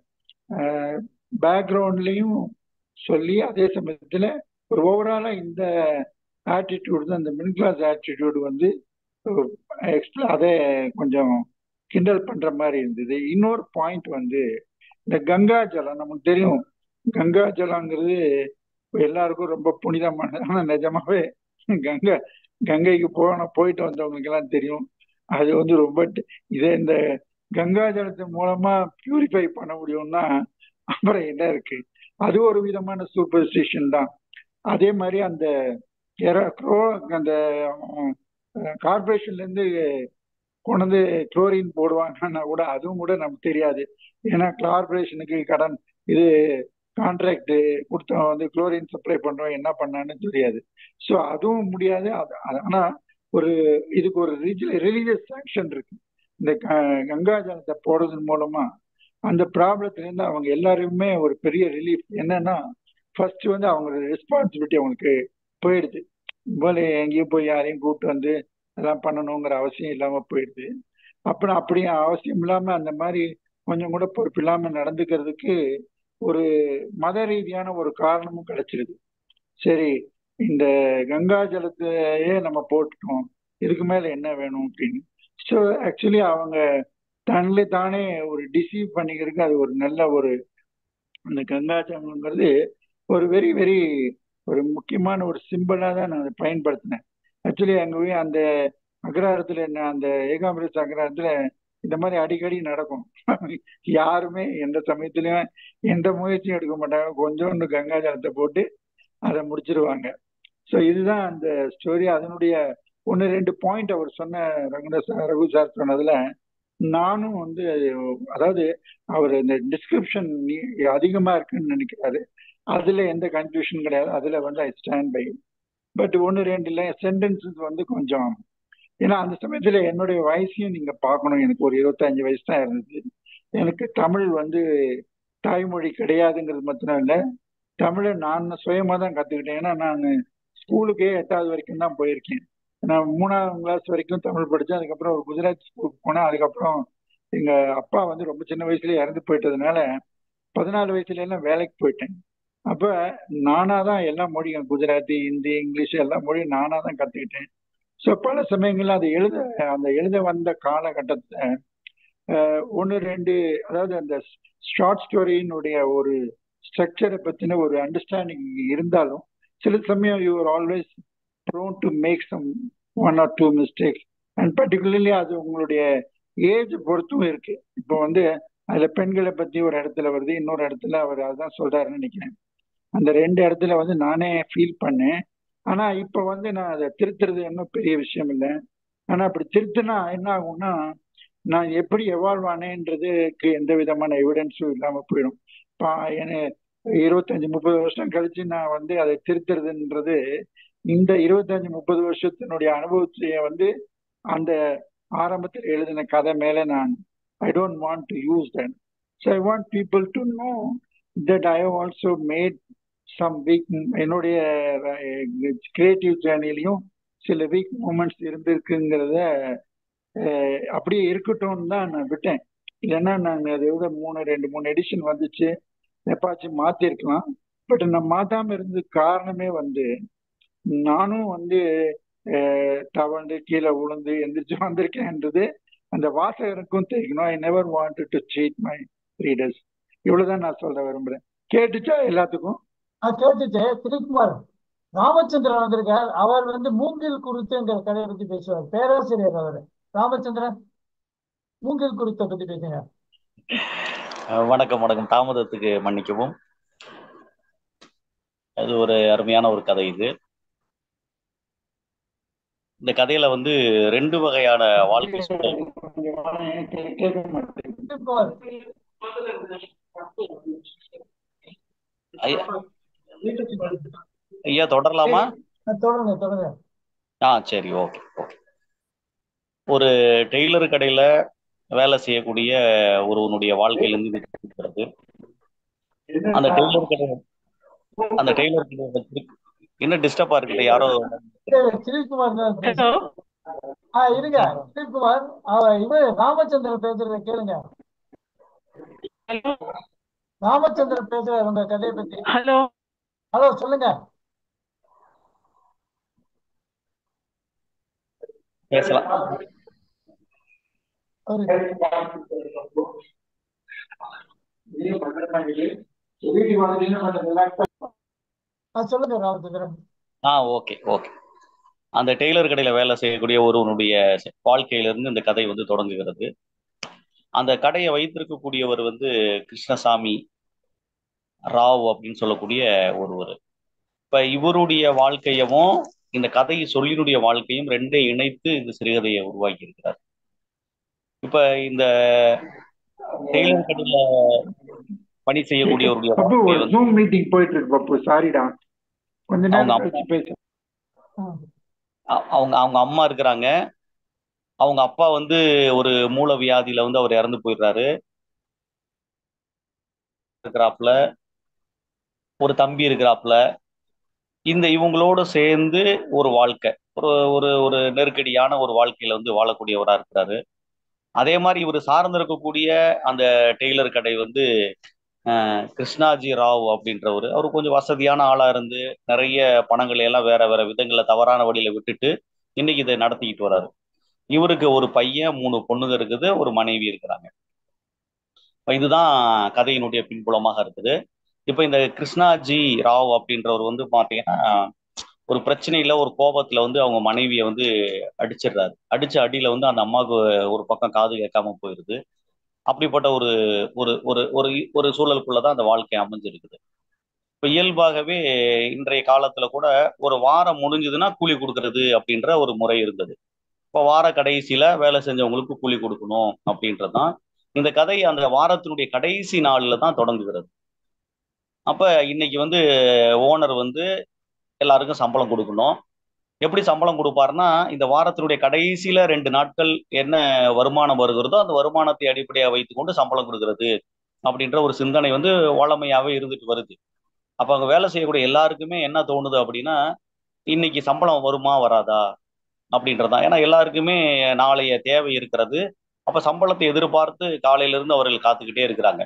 பேக்ரவுண்ட்லயும் சொல்லி அதே சமயத்துல ஒரு ஓவராலா இந்த ஆட்டிடியூட் தான் இந்த மிடில் கிளாஸ் ஆட்டிடியூட் வந்து எக்ஸ்ப்ள அதை கொஞ்சம் கிண்டல் பண்ற மாதிரி இருந்தது இன்னொரு பாயிண்ட் வந்து இந்த கங்கா ஜலம் நமக்கு தெரியும் கங்கா ஜலங்கிறது எல்லாருக்கும் ரொம்ப புனிதமானது ஆனா நிஜமாவே கங்கை கங்கைக்கு போன போயிட்டு வந்தவங்களுக்கு எல்லாம் தெரியும் அது வந்து ரொம்ப ட- இதே இந்த கங்கா ஜலத்து மூலமா பியூரிஃபை பண்ண முடியும்னா அப்புறம் என்ன இருக்கு அது ஒரு விதமான சூப்பர்ஸ்டிஷன் தான் அதே மாதிரி அந்த எர- குரோ- அந்த கார்பரேஷன்ல இருந்து கொண்டு வந்து குளோரின் போடுவாங்கன்னா கூட அதுவும் கூட நமக்கு தெரியாது ஏன்னா கார்பரேஷனுக்கு கடன் இது கான்ட்ராக்ட் கொடுத்தவன் வந்து குளோரின் சப்ளை பண்றவன் என்ன பண்ணான்னு தெரியாது ஸோ அதுவும் முடியாது அது அது- ஆனா ஒரு இதுக்கு ஒரு ரிலீஜியஸ் சாங்ஷன் இருக்கு இந்த க- கங்கா ஜலத்தை போடுறதன் மூலமா அந்த ப்ராப்ளத்துல இருந்து அவங்க எல்லாருமே ஒரு பெரிய ரிலீஃப் என்னன்னா ஃபர்ஸ்ட் வந்து அவங்களோட ரெஸ்பான்சிபிலிட்டி அவங்களுக்கு போயிடுது போல எங்கேயும் போய் யாரையும் கூப்பிட்டு வந்து எல்லாம் பண்ணணுங்கிற அவசியம் இல்லாம போயிடுது அப்புறம் அப்படி அவசியம் இல்லாம அந்த மாதிரி கொஞ்சம் கூட பொறுப்பு இல்லாம நடந்துக்கிறதுக்கு ஒரு மத ரீதியான ஒரு காரணமும் கிடைச்சிருது சரி இந்த கங்கா ஜலத்தையே நம்ம போட்டுட்டோம் இதுக்கு மேல என்ன வேணும் அப்படின்னு ஸோ ஆக்சுவலி அவங்க தன்னிலே தானே ஒரு டிசீவ் பண்ணிக்கிறதுக்கு அது ஒரு நல்ல ஒரு அந்த கங்கா ஜலம்ங்கிறது ஒரு வெரி வெரி ஒரு முக்கியமான ஒரு சிம்பிளா தான் நான் அதை பயன்படுத்தினேன் ஆக்சுவலி அங்கே அந்த அக்ரஹாரத்துல என்ன அந்த ஏகாம்பரேஸ் அக்ரஹாரத்துல இந்த மாதிரி அடிக்கடி நடக்கும் யாருமே எந்த சமயத்திலயும் எந்த முயற்சியும் எடுக்க மாட்டாங்க கொஞ்சோண்டு கங்கா ஜலத்தை போட்டு அதை முடிச்சிருவாங்க ஸோ இதுதான் அந்த ஸ்டோரி அதனுடைய ஒன்று ரெண்டு பாயிண்ட் அவர் சொன்ன ரகுநாத் சார் ரகு சார் சொன்னதுல நானும் வந்து அதாவது அவர் இந்த டிஸ்கிரிப்ஷன் அதிகமா இருக்குன்னு நினைக்கிறாரு அதுல எந்த கன்ஃபியூஷன் கிடையாது அதுல வந்து ஐ ஸ்டாண்ட் பை பட் ஒன்று ரெண்டு இல்லை சென்டென்சஸ் வந்து கொஞ்சம் ஏன்னா அந்த சமயத்துல என்னுடைய வயசையும் நீங்க பார்க்கணும் எனக்கு ஒரு இருபத்தஞ்சு வயசு தான் இருந்துச்சு எனக்கு தமிழ் வந்து தாய்மொழி கிடையாதுங்கிறது மாத்திரம் இல்லை தமிழை நான் சுயமா தான் கத்துக்கிட்டேன் ஏன்னா நான் ஸ்கூலுக்கே எட்டாவது வரைக்கும் தான் போயிருக்கேன் நான் மூணாவது கிளாஸ் வரைக்கும் தமிழ் படித்தேன் அதுக்கப்புறம் ஒரு குஜராத் ஸ்கூலுக்கு போனேன் அதுக்கப்புறம் எங்க அப்பா வந்து ரொம்ப சின்ன வயசுலயே இறந்து போயிட்டதுனால பதினாலு வயசுல எல்லாம் வேலைக்கு போயிட்டேன் அப்ப நானா தான் எல்லா மொழியும் குஜராத்தி ஹிந்தி இங்கிலீஷ் எல்லா மொழியும் நானா தான் கத்துக்கிட்டேன் ஸோ பல சமயங்கள்ல அது எழுத அந்த எழுத வந்த காலகட்டத்தை ஒன்று ரெண்டு அதாவது அந்த ஷார்ட் ஸ்டோரியினுடைய ஒரு ஸ்ட்ரக்சரை பத்தின ஒரு அண்டர்ஸ்டாண்டிங் இருந்தாலும் சில சமயம் you are always prone to make some one or two mistakes and particularly அது உங்களுடைய ஏஜ் பொறுத்தும் இருக்கு இப்போ வந்து அதுல பெண்களை பத்தி ஒரு இடத்துல வருது இன்னொரு இடத்துல அவர் அதான் சொல்றாருன்னு நினைக்கிறேன் அந்த ரெண்டு இடத்துல வந்து நானே ஃபீல் பண்ணேன் ஆனா இப்ப வந்து நான் அதை திருத்துறது இன்னும் பெரிய விஷயம் இல்லை ஆனா அப்படி திருத்தினா என்ன ஆகும்னா நான் எப்படி எவால்வ் ஆனேன்றதுக்கு எந்த விதமான எவிடன்ஸும் இல்லாம போயிடும் இருபத்தஞ்சு முப்பது வருஷம் கழிச்சு நான் வந்து அதை திருத்துறதுன்றது இந்த இருபத்தஞ்சு முப்பது வருஷத்தினுடைய அனுபவத்தைய வந்து அந்த ஆரம்பத்தில் எழுதின கதை மேல நான் I don't want to use that so I want people to know that I have also made some weak என்னுடைய கிரியேட்டிவ் ஜேர்னிலையும் சில வீக் மூமெண்ட்ஸ் இருந்திருக்குங்கிறத அப்படியே இருக்கட்டும்னு தான் நான் விட்டேன் இல்லைன்னா நான் அதை விட மூணு ரெண்டு மூணு எடிஷன் வந்துச்சு எப்பாச்சும் மாத்திருக்கலாம் பட் நான் மாத்தாம இருந்த காரணமே வந்து நானும் வந்து தவண்டு கீழே விழுந்து எந்திரிச்சு வந்திருக்கேன்றது அந்த வாசகருக்கும் தெரியும் I never want to cheat my readers இவ்வளவுதான் நான் சொல்ல விரும்புறேன் கேட்டுச்சா எல்லாத்துக்கும்
கேட்டுச்சு திரிக்குமார் ராமச்சந்திரன் வந்திருக்கார் அவர் வந்து மூங்கில் குறித்துங்கிற கதையை பத்தி பேசுவார் பேராசிரியர் அவர் ராமச்சந்திரன் மூங்கில் குறித்த பத்தி பேசுங்க
வணக்கம் வணக்கம் தாமதத்துக்கு மன்னிக்கவும் அது ஒரு அருமையான ஒரு கதை இது இந்த கதையில வந்து ரெண்டு வகையான வாழ்க்கை சூழல் ஐயா தொடரலாமா
தொடருங்க தொடருங்க
ஆ சரி ஓகே ஓகே ஒரு டெய்லர் கடையில வேலை செய்யக்கூடிய ஒருவனுடைய வாழ்க்கையிலிருந்து இருக்கிறது அந்த டெய்லர் கடை அந்த டெய்லர் கடை என்ன டிஸ்டர்பா இருக்குது யாரோ
சிவகுமார் ஆ இருங்க சிவகுமார் இவரு ராமச்சந்திரன் பேசுறத கேளுங்க ராமச்சந்திரன் பேசுறாரு உங்க கதையை பத்தி
ஹலோ
ஹலோ சொல்லுங்க
பேசலாம்
சொல்லுங்க ராமச்சந்திரன்
ஆ ஓகே ஓகே அந்த டெய்லர் கடையில வேலை செய்யக்கூடிய ஒருவனுடைய வாழ்க்கையிலிருந்து இந்த கதை வந்து தொடங்குகிறது அந்த கடையை வைத்திருக்கக்கூடியவர் வந்து கிருஷ்ணசாமி ராவ் அப்படின்னு சொல்லக்கூடிய ஒருவர் இப்ப இவருடைய வாழ்க்கையவும் இந்த கதையை சொல்லினுடைய வாழ்க்கையும் ரெண்டே இணைத்து இந்த சிறுகதையை உருவாக்கி இருக்கிறார் இப்ப இந்த டெய்லர் கடையில பணி செய்யக்கூடியவருடைய
மீட்டிங் போயிட்டு இருக்கு பப்பு சாரிடா கொஞ்ச நேரம் கழிச்சு பேச
அவங்க அவங்க அம்மா இருக்கிறாங்க அவங்க அப்பா வந்து ஒரு மூல வியாதியில வந்து அவர் இறந்து போயிடுறாரு இருக்கிறாப்புல ஒரு தம்பி இருக்கிறாப்புல இந்த இவங்களோட சேர்ந்து ஒரு வாழ்க்கை ஒரு ஒரு ஒரு நெருக்கடியான ஒரு வாழ்க்கையில வந்து வாழக்கூடியவரா இருக்கிறாரு அதே மாதிரி இவர் சார்ந்து இருக்கக்கூடிய அந்த டெய்லர் கடை வந்து கிருஷ்ணாஜி ராவ் அப்படின்றவர் அவர் கொஞ்சம் வசதியான ஆளா இருந்து நிறைய பணங்களை எல்லாம் வேற வேற விதங்களை தவறான வழியில விட்டுட்டு இன்னைக்கு இதை நடத்திக்கிட்டு வர்றாரு இவருக்கு ஒரு பையன் மூணு பொண்ணுங்க இருக்குது ஒரு மனைவி இருக்கிறாங்க இதுதான் கதையினுடைய பின்புலமாக இருக்குது இப்ப இந்த கிருஷ்ணாஜி ராவ் அப்படின்றவர் வந்து பாத்தீங்கன்னா ஒரு பிரச்சனையில ஒரு கோபத்துல வந்து அவங்க மனைவியை வந்து அடிச்சிடுறாரு அடிச்ச அடியில வந்து அந்த அம்மாவுக்கு ஒரு பக்கம் காது கேட்காம போயிருது அப்படிப்பட்ட ஒரு ஒரு ஒரு ஒரு ஒரு சூழலுக்குள்ளதான் அந்த வாழ்க்கை அமைஞ்சிருக்குது இப்போ இயல்பாகவே இன்றைய காலத்துல கூட ஒரு வாரம் முடிஞ்சதுன்னா கூலி கொடுக்கறது அப்படின்ற ஒரு முறை இருந்தது இப்போ வார கடைசியில வேலை செஞ்சவங்களுக்கு கூலி கொடுக்கணும் அப்படின்றது தான் இந்த கதை அந்த வாரத்தினுடைய கடைசி நாள்ல தான் தொடங்குகிறது அப்ப இன்னைக்கு வந்து ஓனர் வந்து எல்லாருக்கும் சம்பளம் கொடுக்கணும் எப்படி சம்பளம் கொடுப்பாருன்னா இந்த வாரத்தினுடைய கடைசியில ரெண்டு நாட்கள் என்ன வருமானம் வருகிறதோ அந்த வருமானத்தை அடிப்படையாக வைத்துக்கொண்டு சம்பளம் கொடுக்கிறது அப்படின்ற ஒரு சிந்தனை வந்து வளமையாவே இருந்துட்டு வருது அப்ப அங்க வேலை செய்யக்கூடிய எல்லாருக்குமே என்ன தோணுது அப்படின்னா இன்னைக்கு சம்பளம் வருமா வராதா அப்படின்றதான் ஏன்னா எல்லாருக்குமே நாளைய தேவை இருக்கிறது அப்ப சம்பளத்தை எதிர்பார்த்து காலையில இருந்து அவர்கள் காத்துக்கிட்டே இருக்கிறாங்க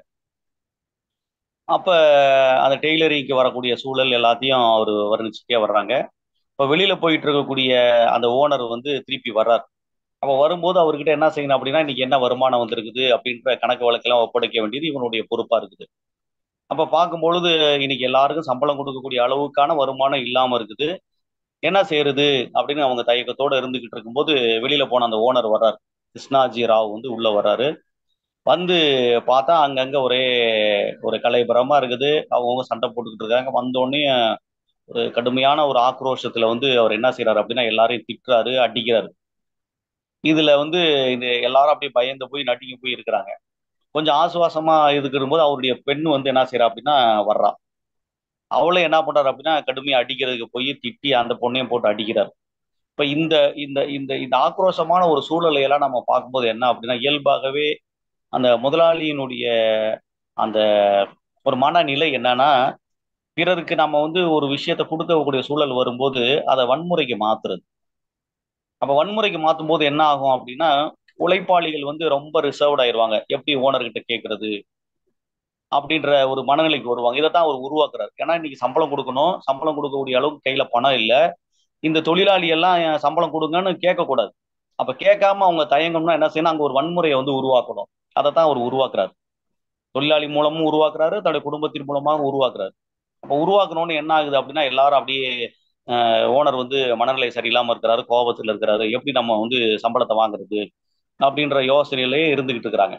அப்ப அந்த டெய்லரிங்க்கு வரக்கூடிய சூழல் எல்லாத்தையும் அவர் வர்ணிச்சுட்டே வர்றாங்க இப்போ வெளியில போயிட்டு இருக்கக்கூடிய அந்த ஓனர் வந்து திருப்பி வர்றார் அப்போ வரும்போது அவர்கிட்ட என்ன செய்யணும் அப்படின்னா இன்னைக்கு என்ன வருமானம் வந்திருக்குது அப்படின்ற கணக்கு வழக்கெல்லாம் ஒப்படைக்க வேண்டியது இவனுடைய பொறுப்பா இருக்குது அப்ப பார்க்கும்பொழுது இன்னைக்கு எல்லாருக்கும் சம்பளம் கொடுக்கக்கூடிய அளவுக்கான வருமானம் இல்லாம இருக்குது என்ன செய்யறது அப்படின்னு அவங்க தயக்கத்தோட இருந்துகிட்டு இருக்கும்போது வெளியில போன அந்த ஓனர் வர்றாரு கிருஷ்ணாஜி ராவ் வந்து உள்ள வர்றாரு வந்து பார்த்தா அங்கங்க ஒரே ஒரு கலைபரமா இருக்குது அவங்கவுங்க சண்டை போட்டுக்கிட்டு இருக்காங்க வந்தோடனே ஒரு கடுமையான ஒரு ஆக்ரோஷத்துல வந்து அவர் என்ன செய்யறாரு அப்படின்னா எல்லாரையும் திட்டுறாரு அடிக்கிறாரு இதுல வந்து இது எல்லாரும் அப்படியே பயந்து போய் நடுங்கி போய் இருக்கிறாங்க கொஞ்சம் ஆசுவாசமா இருக்கிற போது அவருடைய பெண் வந்து என்ன செய்யறா அப்படின்னா வர்றா அவளை என்ன பண்றாரு அப்படின்னா கடுமையா அடிக்கிறதுக்கு போய் திட்டி அந்த பொண்ணையும் போட்டு அடிக்கிறார் இப்ப இந்த இந்த இந்த இந்த ஆக்ரோஷமான ஒரு சூழலை எல்லாம் நம்ம பார்க்கும்போது என்ன அப்படின்னா இயல்பாகவே அந்த முதலாளியினுடைய அந்த ஒரு மனநிலை என்னன்னா பிறருக்கு நம்ம வந்து ஒரு விஷயத்த கொடுக்கக்கூடிய சூழல் வரும்போது அதை வன்முறைக்கு மாத்துறது அப்ப வன்முறைக்கு மாத்தும் போது என்ன ஆகும் அப்படின்னா உழைப்பாளிகள் வந்து ரொம்ப ரிசர்வ்ட் ஆயிருவாங்க எப்படி ஓனர்கிட்ட கேட்கறது அப்படின்ற ஒரு மனநிலைக்கு வருவாங்க இதைத்தான் அவர் உருவாக்குறாரு ஏன்னா இன்னைக்கு சம்பளம் கொடுக்கணும் சம்பளம் கொடுக்கக்கூடிய அளவுக்கு கையில பணம் இல்லை இந்த தொழிலாளி எல்லாம் என் சம்பளம் கொடுங்கன்னு கேட்கக்கூடாது அப்ப கேட்காம அவங்க தயங்கணும்னா என்ன செய்யணும் அங்க ஒரு வன்முறையை வந்து உருவாக்கணும் அதைத்தான் அவர் உருவாக்குறாரு தொழிலாளி மூலமும் உருவாக்குறாரு தன்னுடைய குடும்பத்தின் மூலமாக உருவாக்குறாரு அப்போ உருவாக்கணும்னு என்ன ஆகுது அப்படின்னா எல்லாரும் அப்படியே ஓனர் வந்து மனநிலை சரியில்லாம இருக்கிறாரு கோபத்துல இருக்கிறாரு எப்படி நம்ம வந்து சம்பளத்தை வாங்குறது அப்படின்ற யோசனையிலேயே இருந்துகிட்டு இருக்கிறாங்க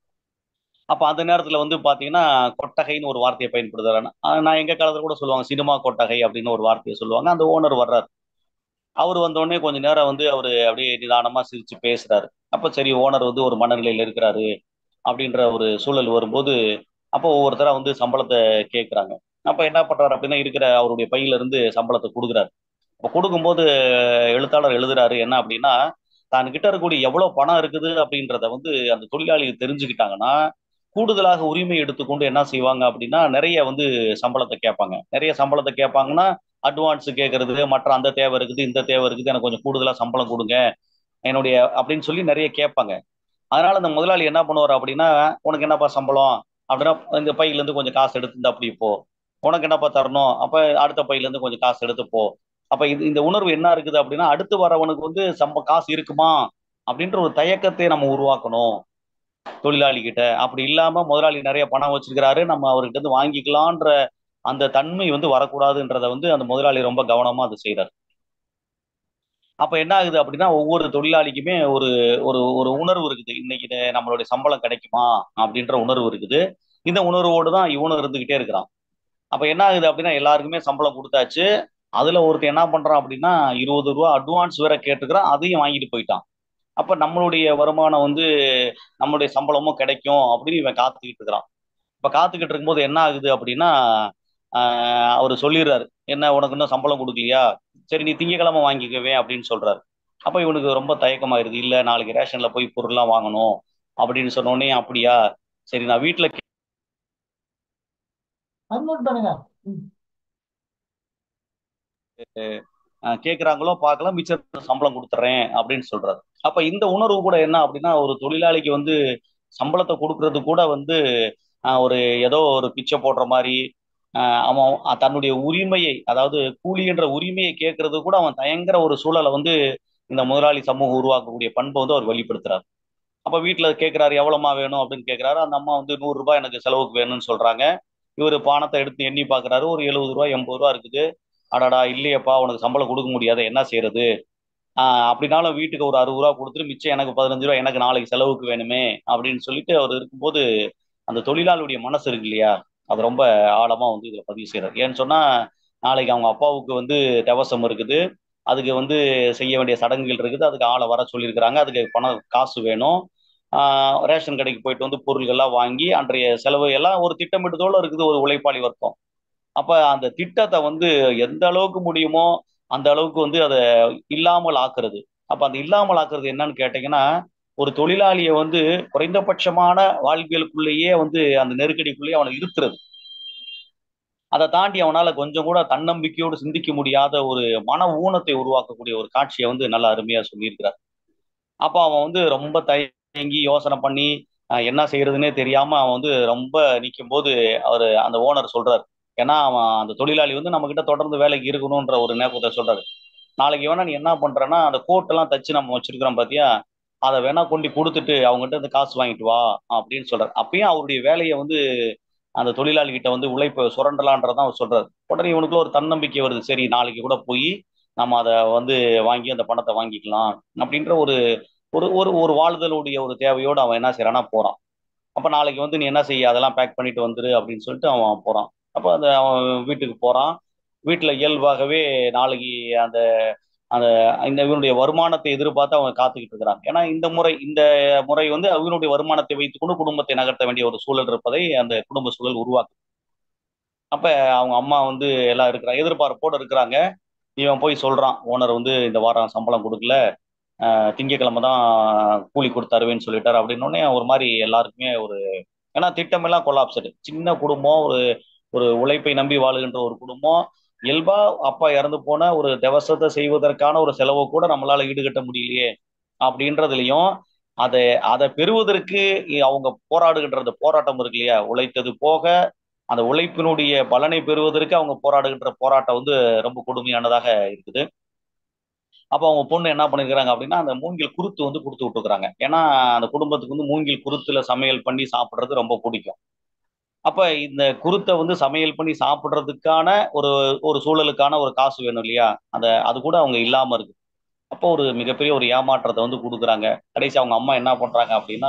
அப்ப அந்த நேரத்துல வந்து பாத்தீங்கன்னா கொட்டகைன்னு ஒரு வார்த்தையை பயன்படுத்துறாங்க நான் எங்க காலத்துல கூட சொல்லுவாங்க சினிமா கொட்டகை அப்படின்னு ஒரு வார்த்தையை சொல்லுவாங்க அந்த ஓனர் வர்றாரு அவர் வந்தோடனே கொஞ்ச நேரம் வந்து அவர் அப்படியே நிதானமா சிரிச்சு பேசுறாரு அப்ப சரி ஓனர் வந்து ஒரு மனநிலையில இருக்கிறாரு அப்படின்ற ஒரு சூழல் வரும்போது அப்போ ஒவ்வொருத்தரா வந்து சம்பளத்தை கேட்குறாங்க அப்ப என்ன பண்றாரு அப்படின்னா இருக்கிற அவருடைய பையில இருந்து சம்பளத்தை கொடுக்குறாரு அப்ப கொடுக்கும்போது எழுத்தாளர் எழுதுறாரு என்ன அப்படின்னா தான் கிட்ட இருக்கக்கூடிய எவ்வளவு பணம் இருக்குது அப்படின்றத வந்து அந்த தொழிலாளிகள் தெரிஞ்சுக்கிட்டாங்கன்னா கூடுதலாக உரிமை எடுத்துக்கொண்டு என்ன செய்வாங்க அப்படின்னா நிறைய வந்து சம்பளத்தை கேட்பாங்க நிறைய சம்பளத்தை கேட்பாங்கன்னா அட்வான்ஸ் கேட்கறது மற்ற அந்த தேவை இருக்குது இந்த தேவை இருக்குது எனக்கு கொஞ்சம் கூடுதலா சம்பளம் கொடுங்க என்னுடைய அப்படின்னு சொல்லி நிறைய கேட்பாங்க அதனால அந்த முதலாளி என்ன பண்ணுவார் அப்படின்னா உனக்கு என்னப்பா சம்பளம் அப்படின்னா இந்த பையில இருந்து கொஞ்சம் காசு எடுத்து அப்படி போ உனக்கு என்னப்பா தரணும் அப்ப அடுத்த பையில இருந்து கொஞ்சம் காசு எடுத்து போ அப்ப இது இந்த உணர்வு என்ன இருக்குது அப்படின்னா அடுத்து வரவனுக்கு வந்து சம்ப காசு இருக்குமா அப்படின்ற ஒரு தயக்கத்தை நம்ம உருவாக்கணும் தொழிலாளி கிட்ட அப்படி இல்லாம முதலாளி நிறைய பணம் வச்சிருக்கிறாரு நம்ம அவர்கிட்ட இருந்து வாங்கிக்கலான்ற அந்த தன்மை வந்து வரக்கூடாதுன்றத வந்து அந்த முதலாளி ரொம்ப கவனமா அதை செய்யறாரு அப்ப என்ன ஆகுது அப்படின்னா ஒவ்வொரு தொழிலாளிக்குமே ஒரு ஒரு ஒரு உணர்வு இருக்குது இன்னைக்கு நம்மளுடைய சம்பளம் கிடைக்குமா அப்படின்ற உணர்வு இருக்குது இந்த உணர்வோடு தான் இவனும் இருந்துகிட்டே இருக்கிறான் அப்ப என்ன ஆகுது அப்படின்னா எல்லாருக்குமே சம்பளம் கொடுத்தாச்சு அதுல ஒருத்தர் என்ன பண்றான் அப்படின்னா இருபது ரூபா அட்வான்ஸ் வேற கேட்டுக்கிறான் அதையும் வாங்கிட்டு போயிட்டான் அப்ப நம்மளுடைய வருமானம் வந்து நம்மளுடைய சம்பளமும் கிடைக்கும் அப்படின்னு இவன் காத்துக்கிட்டு இருக்கிறான் இப்ப காத்துக்கிட்டு இருக்கும்போது என்ன ஆகுது அப்படின்னா அவர் சொல்லிடுறாரு என்ன உனக்கு இன்னும் சம்பளம் கொடுக்கலையா சரி நீ திங்கக்கிழமை வாங்கிக்கவே அப்படின்னு சொல்றாரு அப்ப இவனுக்கு ரொம்ப தயக்கமாயிருது இல்ல நாளைக்கு ரேஷன்ல போய் பொருள்லாம் வாங்கணும் அப்படின்னு சொன்னோடனே அப்படியா சரி நான் வீட்டுல
அன்மியூட் பண்ணுங்க
கேட்குறாங்களோ பார்க்கலாம் மிச்சம் சம்பளம் கொடுத்துட்றேன் அப்படின்னு சொல்றாரு அப்ப இந்த உணர்வு கூட என்ன அப்படின்னா ஒரு தொழிலாளிக்கு வந்து சம்பளத்தை கொடுக்கறது கூட வந்து ஒரு ஏதோ ஒரு பிச்சை போடுற மாதிரி அவன் தன்னுடைய உரிமையை அதாவது கூலி என்ற உரிமையை கேட்கறது கூட அவன் தயங்குற ஒரு சூழலை வந்து இந்த முதலாளி சமூகம் உருவாக்கக்கூடிய பண்பை வந்து அவர் வெளிப்படுத்துறாரு அப்ப வீட்டுல கேட்கிறாரு எவ்வளவுமா வேணும் அப்படின்னு கேட்கிறாரு அந்த அம்மா வந்து நூறு ரூபாய் எனக்கு செலவுக்கு வேணும்னு சொல்றாங்க இவர் பணத்தை எடுத்து எண்ணி பாக்குறாரு ஒரு எழுபது ரூபாய் எண்பது ரூபா இருக்குது அடாடா இல்லையப்பா உனக்கு சம்பளம் கொடுக்க முடியாது என்ன செய்யறது ஆஹ் அப்படின்னாலும் வீட்டுக்கு ஒரு அறுபது ரூபா கொடுத்துட்டு மிச்சம் எனக்கு பதினஞ்சு ரூபா எனக்கு நாளைக்கு செலவுக்கு வேணுமே அப்படின்னு சொல்லிட்டு அவர் இருக்கும்போது அந்த தொழிலாளியுடைய மனசு இருக்கு இல்லையா அது ரொம்ப ஆழமா வந்து இதுல பதிவு செய்யறாரு ஏன்னு சொன்னா நாளைக்கு அவங்க அப்பாவுக்கு வந்து தவசம் இருக்குது அதுக்கு வந்து செய்ய வேண்டிய சடங்குகள் இருக்குது அதுக்கு ஆளை வர சொல்லியிருக்கிறாங்க அதுக்கு பணம் காசு வேணும் ஆஹ் ரேஷன் கடைக்கு போயிட்டு வந்து பொருள்கள்லாம் வாங்கி அன்றைய செலவு எல்லாம் ஒரு திட்டமிட்டதோட இருக்குது ஒரு உழைப்பாளி வர்க்கம் அப்ப அந்த திட்டத்தை வந்து எந்த அளவுக்கு முடியுமோ அந்த அளவுக்கு வந்து அதை இல்லாமல் ஆக்குறது அப்ப அந்த இல்லாமல் ஆக்குறது என்னன்னு கேட்டீங்கன்னா ஒரு தொழிலாளியை வந்து குறைந்தபட்சமான வாழ்வியலுக்குள்ளேயே வந்து அந்த நெருக்கடிக்குள்ளேயே அவனை இருத்துறது அதை தாண்டி அவனால கொஞ்சம் கூட தன்னம்பிக்கையோடு சிந்திக்க முடியாத ஒரு மன ஊனத்தை உருவாக்கக்கூடிய ஒரு காட்சியை வந்து நல்லா அருமையா சொல்லியிருக்கிறார் அப்போ அவன் வந்து ரொம்ப தயங்கி யோசனை பண்ணி அஹ், என்ன செய்யறதுன்னே தெரியாம அவன் வந்து ரொம்ப நிற்கும் போது அவர் அந்த ஓனர் சொல்றாரு ஏன்னா அவன் அந்த தொழிலாளி வந்து நம்ம கிட்ட தொடர்ந்து வேலைக்கு இருக்கணும்ன்ற ஒரு நேரத்தை சொல்றாரு நாளைக்கு வேணா நீ என்ன பண்றன்னா அந்த கோட் எல்லாம் தச்சு நம்ம வச்சிருக்கிறோம் பாத்தியா அதை வேணா கொண்டு கொடுத்துட்டு அவங்ககிட்ட இருந்து காசு வாங்கிட்டு வா அப்படின்னு சொல்றாரு அப்பயும் அவருடைய வேலையை வந்து அந்த தொழிலாளி கிட்ட வந்து உழைப்பை சுரண்டலான்றதான் அவர் சொல்றாரு உடனே இவனுக்குள்ள ஒரு தன்னம்பிக்கை வருது சரி நாளைக்கு கூட போய் நம்ம அதை வந்து வாங்கி அந்த பணத்தை வாங்கிக்கலாம் அப்படின்ற ஒரு ஒரு ஒரு ஒரு வாழ்தலுடைய ஒரு தேவையோடு அவன் என்ன செய்யறானா போறான் அப்ப நாளைக்கு வந்து நீ என்ன செய்ய அதெல்லாம் பேக் பண்ணிட்டு வந்துரு அப்படின்னு சொல்லிட்டு அவன் போறான் அப்ப அந்த அவன் வீட்டுக்கு போறான் வீட்டுல இயல்பாகவே நாளைக்கு அந்த அந்த இந்த இவனுடைய வருமானத்தை எதிர்பார்த்து அவங்க காத்துக்கிட்டு இருக்கிறாங்க ஏன்னா இந்த முறை இந்த முறை வந்து அவனுடைய வருமானத்தை வைத்துக்கொண்டு குடும்பத்தை நகர்த்த வேண்டிய ஒரு சூழல் இருப்பதை அந்த குடும்ப சூழல் உருவாக்கு அப்ப அவங்க அம்மா வந்து எல்லாம் இருக்கிறாங்க எதிர்பார்ப்போட இருக்கிறாங்க இவன் போய் சொல்றான் ஓனர் வந்து இந்த வாரம் சம்பளம் கொடுக்கல அஹ் திங்கட்கிழமை தான் கூலி கொடுத்து தருவேன்னு சொல்லிட்டாரு அப்படின்னு உடனே ஒரு மாதிரி எல்லாருக்குமே ஒரு ஏன்னா திட்டமெல்லாம் கொலாப்சடு சின்ன குடும்பம் ஒரு ஒரு உழைப்பை நம்பி வாழுகின்ற ஒரு குடும்பம் இயல்பா அப்பா இறந்து போன ஒரு தவசத்தை செய்வதற்கான ஒரு செலவை கூட நம்மளால ஈடுகட்ட முடியலையே அப்படின்றதுலயும் அதை அதை பெறுவதற்கு அவங்க போராடுகின்ற அந்த போராட்டம் இருக்கு இல்லையா உழைத்தது போக அந்த உழைப்பினுடைய பலனை பெறுவதற்கு அவங்க போராடுகின்ற போராட்டம் வந்து ரொம்ப கொடுமையானதாக இருக்குது அப்போ அவங்க பொண்ணு என்ன பண்ணிருக்கிறாங்க அப்படின்னா அந்த மூங்கில் குருத்து வந்து கொடுத்து விட்டுக்கிறாங்க ஏன்னா அந்த குடும்பத்துக்கு வந்து மூங்கில் குருத்துல சமையல் பண்ணி சாப்பிட்றது ரொம்ப பிடிக்கும் அப்ப இந்த குருத்தை வந்து சமையல் பண்ணி சாப்பிட்றதுக்கான ஒரு ஒரு சூழலுக்கான ஒரு காசு வேணும் இல்லையா அந்த அது கூட அவங்க இல்லாம இருக்கு அப்போ ஒரு மிகப்பெரிய ஒரு ஏமாற்றத்தை வந்து கொடுக்குறாங்க கடைசி அவங்க அம்மா என்ன பண்றாங்க அப்படின்னா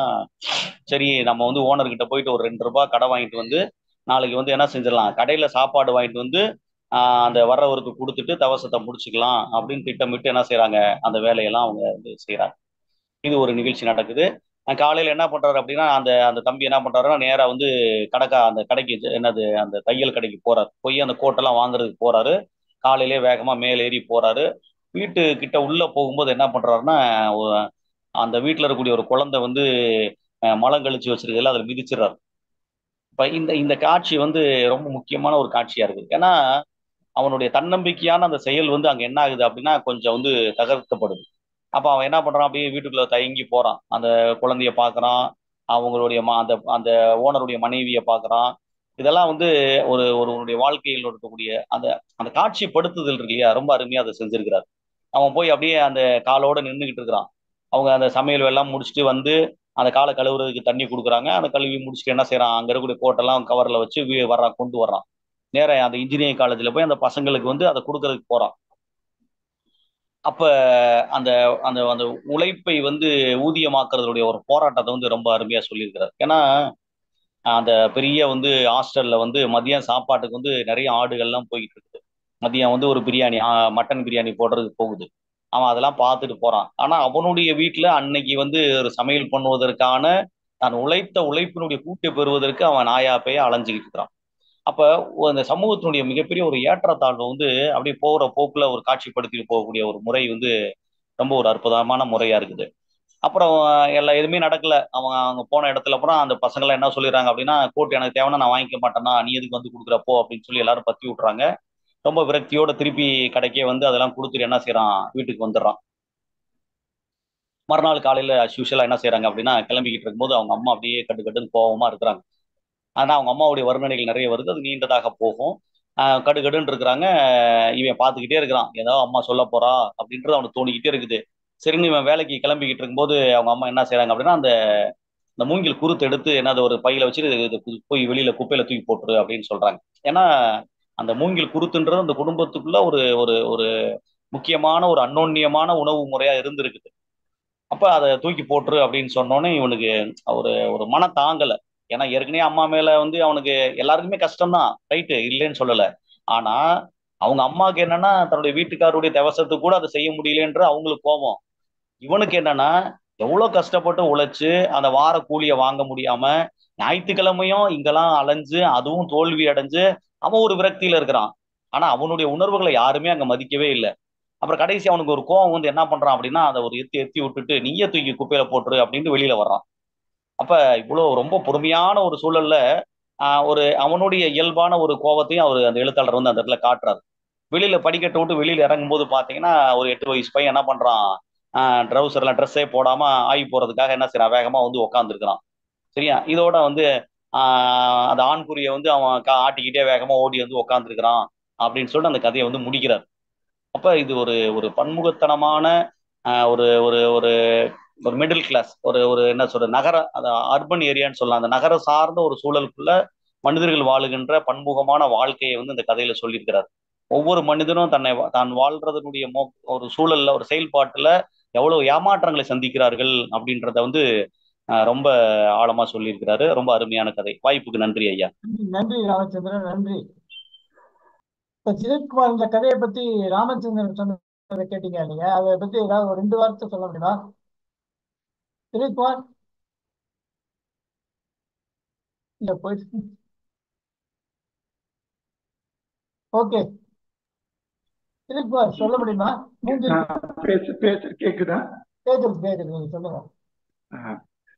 சரி நம்ம வந்து ஓனர்கிட்ட போயிட்டு ஒரு ரெண்டு ரூபாய் கடை வாங்கிட்டு வந்து நாளைக்கு வந்து என்ன செஞ்சிடலாம் கடையில சாப்பாடு வாங்கிட்டு வந்து ஆஹ் அந்த வர்றவருக்கு கொடுத்துட்டு தவசத்தை முடிச்சுக்கலாம் அப்படின்னு திட்டமிட்டு என்ன செய்யறாங்க அந்த வேலையெல்லாம் அவங்க வந்து செய்யறாங்க இது ஒரு நிகழ்ச்சி நடக்குது அஹ் காலையில என்ன பண்றாரு அப்படின்னா அந்த அந்த தம்பி என்ன பண்றாருன்னா நேரா வந்து கடைக்கா அந்த கடைக்கு என்னது அந்த தையல் கடைக்கு போறாரு போய் அந்த கோட்டெல்லாம் வாங்குறதுக்கு போறாரு காலையிலே வேகமா மேலே ஏறி போறாரு வீட்டு கிட்ட உள்ள போகும்போது என்ன பண்றாருன்னா ஒ- அந்த வீட்டுல இருக்கக்கூடிய ஒரு குழந்தை வந்து அஹ் மலம் கழிச்சு வச்சிருக்கல அதுல மிதிச்சிடுறாரு இப்ப இந்த இந்த காட்சி வந்து ரொம்ப முக்கியமான ஒரு காட்சியா இருக்குது ஏன்னா அவனுடைய தன்னம்பிக்கையான அந்த செயல் வந்து அங்க என்ன ஆகுது அப்படின்னா கொஞ்சம் வந்து தகர்க்கப்படுது அப்ப அவன் என்ன பண்றான் அப்படியே வீட்டுக்குள்ள தயங்கி போறான் அந்த குழந்தைய பாக்குறான் அவங்களுடைய ம- அந்த அந்த ஓனருடைய மனைவியை பாக்குறான் இதெல்லாம் வந்து ஒரு ஒருவனுடைய வாழ்க்கையில் இருக்கக்கூடிய அந்த அந்த காட்சிப்படுத்துதல் இருக்கு இல்லையா ரொம்ப அருமையா அதை செஞ்சிருக்கிறார் அவன் போய் அப்படியே அந்த காலோட நின்றுகிட்டு இருக்கிறான் அவங்க அந்த சமையல் எல்லாம் முடிச்சுட்டு வந்து அந்த காலை கழுவுறதுக்கு தண்ணி கொடுக்குறாங்க அந்த கழுவி முடிச்சுட்டு என்ன செய்யறான் அங்க இருக்கக்கூடிய கோட்டெல்லாம் கவர்ல வச்சு வீ- வர்றான் கொண்டு வர்றான் நேரா அந்த இன்ஜினியரிங் காலேஜ்ல போய் அந்த பசங்களுக்கு வந்து அதை கொடுக்கறதுக்கு போறான் அப்ப அந்த அந்த அந்த உழைப்பை வந்து ஊதியமாக்குறதுடைய ஒரு போராட்டத்தை வந்து ரொம்ப அருமையா சொல்லியிருக்கிறார் ஏன்னா அந்த பெரிய வந்து ஹாஸ்டல்ல வந்து மதியம் சாப்பாட்டுக்கு வந்து நிறைய ஆடுகள்லாம் போயிட்டு இருக்குது மதியம் வந்து ஒரு பிரியாணி ஆ, மட்டன் பிரியாணி போடுறதுக்கு போகுது அவன் அதெல்லாம் பார்த்துட்டு போறான் ஆனா அவனுடைய வீட்டுல அன்னைக்கு வந்து ஒரு சமையல் பண்ணுவதற்கான தான் உழைத்த உழைப்பினுடைய கூட்டை பெறுவதற்கு அவன் நாயா பேய அலைஞ்சுக்கிட்டு இருக்கிறான் அப்ப ஒ- அந்த சமூகத்தினுடைய மிகப்பெரிய ஒரு ஏற்றத்தாழ்வு வந்து அப்படியே போகிற போக்குல ஒரு காட்சிப்படுத்திட்டு போகக்கூடிய ஒரு முறை வந்து ரொம்ப ஒரு அற்புதமான முறையா இருக்குது அப்புறம் எல்லா எதுவுமே நடக்கல அவங்க அவங்க போன இடத்துல அப்புறம் அந்த பசங்க எல்லாம் என்ன சொல்லிடுறாங்க அப்படின்னா கோட் எனக்கு தேவைன்னா நான் வாங்கிக்க மாட்டேன்னா நீ எதுக்கு வந்து கொடுக்குறப்போ அப்படின்னு சொல்லி எல்லாரும் பத்தி விட்டுறாங்க ரொம்ப விரக்தியோட திருப்பி கடைக்கே வந்து அதெல்லாம் கொடுத்துட்டு என்ன செய்யறான் வீட்டுக்கு வந்துடுறான் மறுநாள் காலையில அஸ்யூஷலா என்ன செய்யறாங்க அப்படின்னா கிளம்பிக்கிட்டு இருக்கும்போது அவங்க அம்மா அப்படியே கட்டு கட்டுன்னு கோவமா இருக்கிறாங்க ஆனா அவங்க அம்மாவுடைய வர்ணனைகள் நிறைய வருது அது நீண்டதாக போகும் ஆஹ் கடுகடுன்னு இருக்கிறாங்க இவன் பார்த்துக்கிட்டே இருக்கிறான் ஏதோ அம்மா சொல்ல போறா அப்படின்றது அவனுக்கு தோணிக்கிட்டே இருக்குது சரின்னு இவன் வேலைக்கு கிளம்பிக்கிட்டு இருக்கும்போது அவங்க அம்மா என்ன செய்றாங்க அப்படின்னா அந்த இந்த மூங்கில் குருத்து எடுத்து என்னது ஒரு பையில வச்சு இது இது கு- போய் வெளியில குப்பையில தூக்கி போட்டுரு அப்படின்னு சொல்றாங்க ஏன்னா அந்த மூங்கில் குருத்துன்றது அந்த குடும்பத்துக்குள்ள ஒரு ஒரு ஒரு முக்கியமான ஒரு அன்னோன்னியமான உணவு முறையா இருந்திருக்குது அப்ப அதை தூக்கி போட்டுரு அப்படின்னு சொன்னோன்னே இவனுக்கு ஒரு ஒரு மன தாங்கல ஏன்னா ஏற்கனவே அம்மா மேல வந்து அவனுக்கு எல்லாருக்குமே கஷ்டம்தான் ரைட்டு இல்லைன்னு சொல்லல ஆனா அவங்க அம்மாவுக்கு என்னன்னா தன்னுடைய வீட்டுக்காரருடைய தவசத்துக்கு கூட அதை செய்ய முடியலன்ற அவங்களுக்கு கோபம் இவனுக்கு என்னன்னா எவ்வளவு கஷ்டப்பட்டு உழைச்சு அந்த வார கூலியை வாங்க முடியாம ஞாயிற்றுக்கிழமையும் இங்கெல்லாம் அலைஞ்சு அதுவும் தோல்வி அடைஞ்சு அவன் ஒரு விரக்தியில இருக்கிறான் ஆனா அவனுடைய உணர்வுகளை யாருமே அங்க மதிக்கவே இல்லை அப்புறம் கடைசி அவனுக்கு ஒரு கோவம் வந்து என்ன பண்றான் அப்படின்னா அதை ஒரு எத்தி எத்தி விட்டுட்டு நீயே தூக்கி குப்பையில போட்டுரு அப்படின்ட்டு வெளியில வர்றான் அப்ப இவ்வளவு ரொம்ப பொறுமையான ஒரு சூழல்ல ஆஹ் ஒரு அவனுடைய இயல்பான ஒரு கோவத்தையும் அவர் அந்த எழுத்தாளர் வந்து அந்த இடத்துல காட்டுறாரு வெளியில படிக்கட்டு விட்டு வெளியில இறங்கும் போது பாத்தீங்கன்னா ஒரு எட்டு வயசு பையன் என்ன பண்றான் ட்ரௌசர்லாம் ட்ரெஸ்ஸே போடாம ஆகி போறதுக்காக என்ன செய்யறான் வேகமா வந்து உட்காந்துருக்கிறான் சரியா இதோட வந்து ஆஹ் அந்த ஆண்குறியை வந்து அவன் கா- ஆட்டிக்கிட்டே வேகமா ஓடி வந்து உட்காந்துருக்கிறான் அப்படின்னு சொல்லிட்டு அந்த கதையை வந்து முடிக்கிறார் அப்ப இது ஒரு ஒரு பன்முகத்தனமான ஆஹ் ஒரு ஒரு ஒரு ஒரு மிடில் கிளாஸ் ஒரு ஒரு என்ன சொல்ற நகர அந்த அர்பன் ஏரியான்னு சொல்லலாம் அந்த நகர சார்ந்த ஒரு சூழலுக்குள்ள மனிதர்கள் வாழுகின்ற பன்முகமான வாழ்க்கையை வந்து இந்த கதையில சொல்லியிருக்கிறார் ஒவ்வொரு மனிதனும் தன்னை வா- தான் வாழ்றதனுடைய மோ ஒரு சூழல்ல ஒரு செயல்பாட்டுல எவ்வளவு ஏமாற்றங்களை சந்திக்கிறார்கள் அப்படின்றத வந்து ஆஹ் ரொம்ப ஆழமா சொல்லியிருக்கிறாரு ரொம்ப அருமையான கதை வாய்ப்புக்கு நன்றி ஐயா
நன்றி ராமச்சந்திரன் நன்றி இப்ப சிவகுமார் இந்த கதையை பத்தி ராமச்சந்திரன் சொன்னதை கேட்டீங்க நீங்க அதை பத்தி ஏதாவது ஒரு ரெண்டு வார்த்தை சொல்ல முடியுமா சிவகுமார் இல்ல போயிட்டு ஓகே சிவகுமார் சொல்ல முடியுமா மூங்கில்
நான் பேச பேச கேக்குதா
கேக்குது கேக்குது நீங்க சொல்லுங்க
ஆஹ்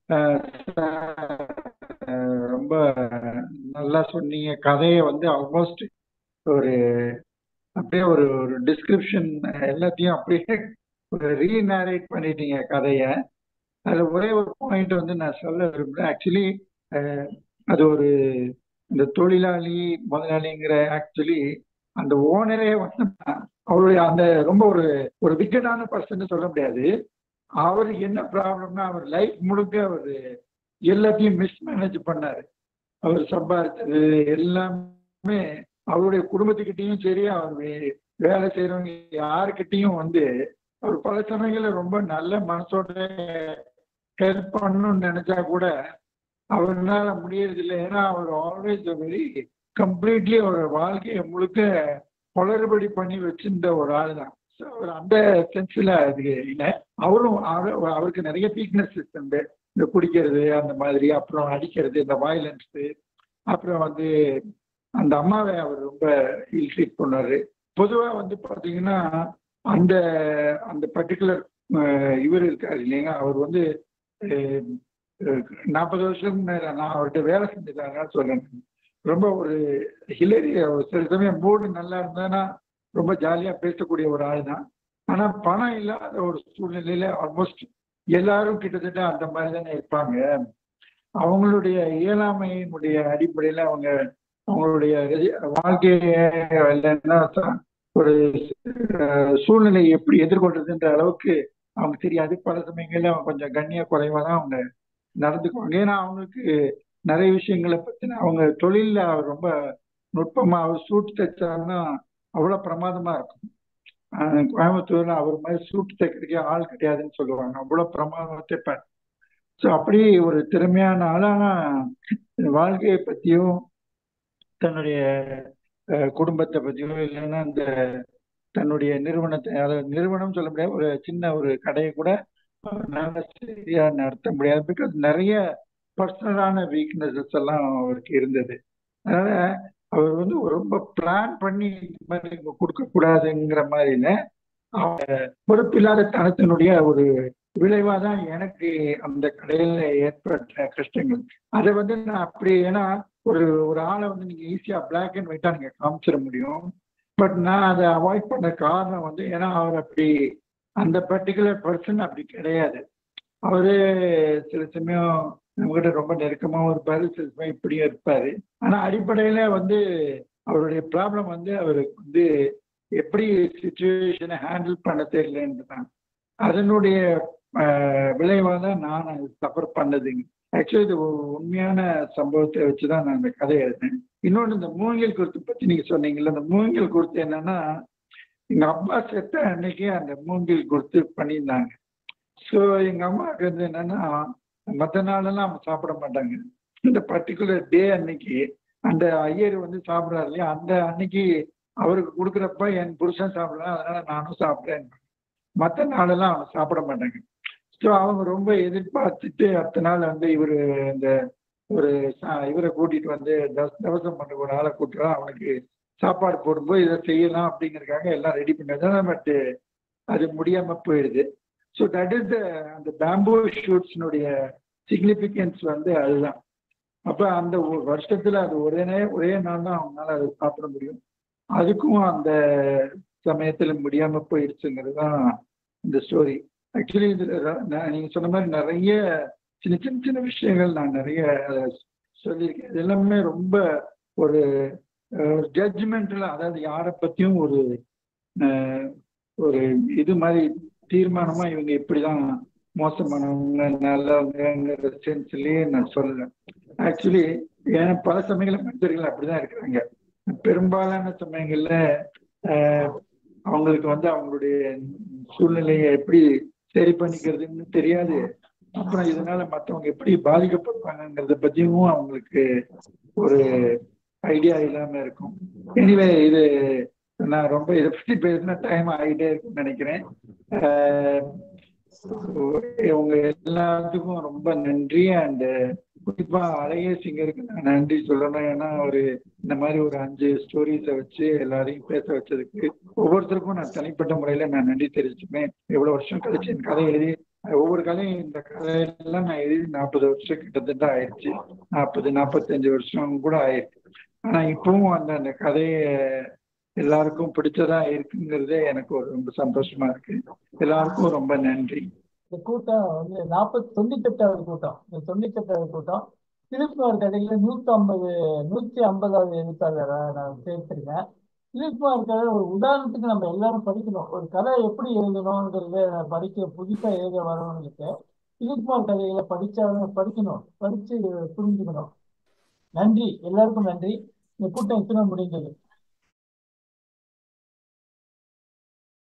ஆஹ் ரொம்ப நல்லா சொன்னீங்க கதையை வந்து ஆல்மோஸ்ட் ஒரு அப்படியே ஒரு ஒரு டிஸ்கிரிப்ஷன் எல்லாத்தையும் அப்படியே ஒரு ரீநரேட் பண்ணிட்டீங்க கதையை அதுல ஒரே ஒரு பாயிண்ட் வந்து நான் சொல்ல விரும்புறேன் ஆக்சுவலி அது ஒரு இந்த தொழிலாளி முதலாளிங்கிற ஆக்சுவலி அந்த ஓனரே வந்து அவருடைய அந்த ரொம்ப ஒரு ஒரு விக்கெட்டான பர்சன் சொல்ல முடியாது அவருக்கு என்ன ப்ராப்ளம்னா அவர் லைஃப் முழுக்க அவர் எல்லாத்தையும் மிஸ்மேனேஜ் பண்ணாரு அவர் சம்பாதிச்சது எல்லாமே அவருடைய குடும்பத்துக்கிட்டையும் சரி அவர் வே- வேலை செய்யறவங்க யாருக்கிட்டையும் வந்து அவர் பல சமயங்கள்ல ரொம்ப நல்ல மனசோட ஹெல்ப் பண்ணணும்னு நினைச்சா கூட அவரால முடியறது இல்லை ஏன்னா அவர் ஆல்வேஸ் வெரி கம்ப்ளீட்லி அவர் வாழ்க்கையை முழுக்க குளறுபடி பண்ணி வச்சிருந்த ஒரு ஆள் தான் அவர் அந்த சென்ஸ்ல அது இல்லை அவரும் அவரு- அவருக்கு நிறைய வீக்னஸஸ் உண்டு இந்த குடிக்கிறது அந்த மாதிரி அப்புறம் அடிக்கிறது இந்த வயலன்ஸ் அப்புறம் வந்து அந்த அம்மாவை அவர் ரொம்ப இல்ட்ரீட் பண்ணாரு பொதுவா வந்து பாத்தீங்கன்னா அந்த அந்த பர்டிகுலர் இவர் இருக்காரு இல்லைங்க அவர் வந்து நாற்பது வருஷம் மேல நான் அவர்கிட்ட வேலை செஞ்சுட்டாங்க சொல்றேன் ரொம்ப ஒரு ஹிலரி சில சமயம் மூடு நல்லா இருந்ததுன்னா ரொம்ப ஜாலியா பேசக்கூடிய ஒரு ஆள் தான் ஆனா பணம் இல்லாத ஒரு சூழ்நிலையில ஆல்மோஸ்ட் எல்லாரும் கிட்டத்தட்ட அந்த மாதிரி தானே இருப்பாங்க அவங்களுடைய இயலாமையினுடைய அடிப்படையில அவங்க அவங்களுடைய ரெதி- வாழ்க்கைய இல்லைன்னா ச- ஒரு அஹ், சூழ்நிலையை எப்படி எதிர்கொள்றதுன்ற அளவுக்கு அவங்க தெரியாது பல சமயங்கள்ல அவங்க கொஞ்சம் கண்ணிய குறைவா தான் அவங்க நடந்துக்குவாங்க ஏன்னா அவங்களுக்கு நிறைய விஷயங்களை பத்தின அவங்க தொழில்ல அவர் ரொம்ப நுட்பமா அவர் சூட் தைச்சாருன்னா அவ்வளவு பிரமாதமா இருக்கும் ஆஹ் கோயம்புத்தூர்ல அவர் மாதிரி சூட் தைக்கிறதுக்கே ஆள் கிடையாதுன்னு சொல்லுவாங்க அவ்வளவு பிரமாதமா தைப்பார் ஸோ அப்படி ஒரு திறமையான ஆளானா வாழ்க்கையை பத்தியும் தன்னுடைய அஹ், குடும்பத்தை பத்தியோ இல்லைன்னா இந்த தன்னுடைய நிறுவனத்தை அதாவது நிறுவனம் சொல்ல முடியாது ஒரு சின்ன ஒரு கடையை கூட அவரால சரியா நடத்த முடியாது பிகாஸ் நிறைய பர்சனலான வீக்னஸஸ் எல்லாம் அவருக்கு இருந்தது அதனால அவர் வந்து ஒரு ரொம்ப பிளான் பண்ணி இந்த மாதிரி கொடுக்க கூடாதுங்கிற மாதிரி இல்ல பொறுப்பில்லாத தனத்தினுடைய ஒரு விளைவா தான் எனக்கு அந்த கடையில ஏற்பட்ட கஷ்டங்கள் அதை வந்து நான் அப்படி ஏன்னா ஒரு ஒரு ஆளை வந்து நீங்க ஈஸியா பிளாக் அண்ட் ஒயிட்டா நீங்க காமிச்சிட முடியும் பட் நான் அதை அவாய்ட் பண்ண காரணம் வந்து ஏன்னா அவர் அப்படி அந்த பர்டிகுலர் பர்சன் அப்படி கிடையாது அவரு சில சமயம் நம்மகிட்ட ரொம்ப நெருக்கமாவும் இருப்பாரு சில சமயம் இப்படியும் இருப்பாரு ஆனா அடிப்படையில வந்து அவருடைய ப்ராப்ளம் வந்து அவருக்கு வந்து எப்படி சுச்சுவேஷனை ஹேண்டில் பண்ண தெரியலன்னு தான் அதனுடைய விளைவாக தான் நான் சஃபர் பண்ணதுங்க ஆக்சுவலி இது ஒரு உண்மையான சம்பவத்தை வச்சுதான் நான் இந்த கதை எழுதினேன் இன்னொன்று இந்த மூங்கில் குருத்து பத்தி நீங்க சொன்னீங்கல்ல இந்த மூங்கில் குருத்து என்னன்னா எங்க அப்பா செத்த அன்னைக்கே அந்த மூங்கில் குருத்து பண்ணியிருந்தாங்க ஸோ எங்க அம்மாவுக்கு வந்து என்னன்னா மற்ற நாளெல்லாம் அவங்க சாப்பிட மாட்டாங்க இந்த பர்டிகுலர் டே அன்னைக்கு அந்த ஐயர் வந்து சாப்பிடுறாரு இல்லையா அந்த அன்னைக்கு அவருக்கு கொடுக்குறப்ப என் புருஷன் சாப்பிடலாம் அதனால நானும் சாப்பிட்றேன் மற்ற நாளெல்லாம் அவங்க சாப்பிட மாட்டாங்க ஸோ அவங்க ரொம்ப எதிர்பார்த்துட்டு அடுத்த நாள் வந்து இவர் இந்த ஒரு ச- இவரை கூட்டிட்டு வந்து தஸ் தவசம் பண்ண ஒரு ஆளை கூட்டுறா அவனுக்கு சாப்பாடு போடும்போது இதை செய்யலாம் அப்படிங்கறதுக்காக எல்லாம் ரெடி பண்ணது பட் அது முடியாம போயிடுது ஸோ தட் இஸ் த அந்த பேம்போ ஷூட்ஸ்னுடைய சிக்னிஃபிகன்ஸ் வந்து அதுதான் அப்ப அந்த ஒரு வருஷத்துல அது ஒரே நே- ஒரே நாள் தான் அவங்களால அதை சாப்பிட முடியும் அதுக்கும் அந்த சமயத்துல முடியாம போயிடுச்சுங்கிறது தான் இந்த ஸ்டோரி ஆக்சுவலி இதுல ர- நான் நீங்க சொன்ன மாதிரி நிறைய சின்ன சின்ன சின்ன விஷயங்கள் நான் நிறைய அதை சொல்லியிருக்கேன் இது எல்லாமே ரொம்ப ஒரு ஜட்ஜ்மெண்ட்ல அதாவது யாரை பத்தியும் ஒரு அஹ், ஒரு இது மாதிரி தீர்மானமா இவங்க இப்படிதான் மோசமானவங்க நல்லவங்கிற சென்ஸ்லயே நான் சொல்லல ஆக்சுவலி ஏன்னா பல சமயங்கள மனிதர்கள் அப்படிதான் இருக்கிறாங்க பெரும்பாலான சமயங்கள்ல ஆஹ், அவங்களுக்கு வந்து அவங்களுடைய சூழ்நிலையை எப்படி சரி பண்ணிக்கிறதுன்னு தெரியாது அப்புறம் இதனால மத்தவங்க எப்படி பாதிக்கப்படுவாங்கங்கிறத பத்தியும் அவங்களுக்கு ஒரு ஐடியா இல்லாம இருக்கும் எனிவே இது நான் ரொம்ப இதை பத்தி பேசினா டைம் ஆகிட்டே இருக்கும்னு நினைக்கிறேன் ஆஹ், உங்க எல்லாத்துக்கும் ரொம்ப நன்றி அண்ட் குறிப்பா அழகிய சிங்கருக்கு நான் நன்றி சொல்லணும் ஏன்னா ஒரு இந்த மாதிரி ஒரு அஞ்சு ஸ்டோரிஸை வச்சு எல்லாரையும் பேச வச்சதுக்கு ஒவ்வொருத்தருக்கும் நான் தனிப்பட்ட முறையில நான் நன்றி தெரிவிச்சுப்பேன் எவ்வளவு வருஷம் கழிச்சு என் கதை எழுதி ஒவ்வொரு கதையும் இந்த கதையெல்லாம் நான் எழுதி நாற்பது வருஷம் கிட்டத்தட்ட ஆயிடுச்சு நாற்பது நாற்பத்தஞ்சு வருஷம் கூட ஆயிடுச்சு ஆனா இப்பவும் அந்த அந்த கதையை எல்லாருக்கும் பிடிச்சதா இருக்குங்கிறதே எனக்கு ஒரு ரொம்ப சந்தோஷமா இருக்கு எல்லாருக்கும் ரொம்ப நன்றி
இந்த கூட்டம் வந்து நாற்பத்தி தொண்ணூத்தெட்டாவது கூட்டம் இந்த தொண்ணூத்தெட்டாவது கூட்டம் திருக்குமார் கதையில நூத்தி ஐம்பது நூத்தி ஐம்பதாவது எழுத்தாளரை நான் சேர்த்திருக்கேன் திருக்குமார் கதை ஒரு உதாரணத்துக்கு நம்ம எல்லாரும் படிக்கணும் ஒரு கதை எப்படி எழுதணுங்கிறத படிக்க புதுசா எழுத வரவங்களுக்கு திருக்குமார் கதைகளை படிச்சாலும் படிக்கணும் படிச்சு புரிஞ்சுக்கணும் நன்றி எல்லாருக்கும் நன்றி இந்த கூட்டம் இத்தனை முடிந்தது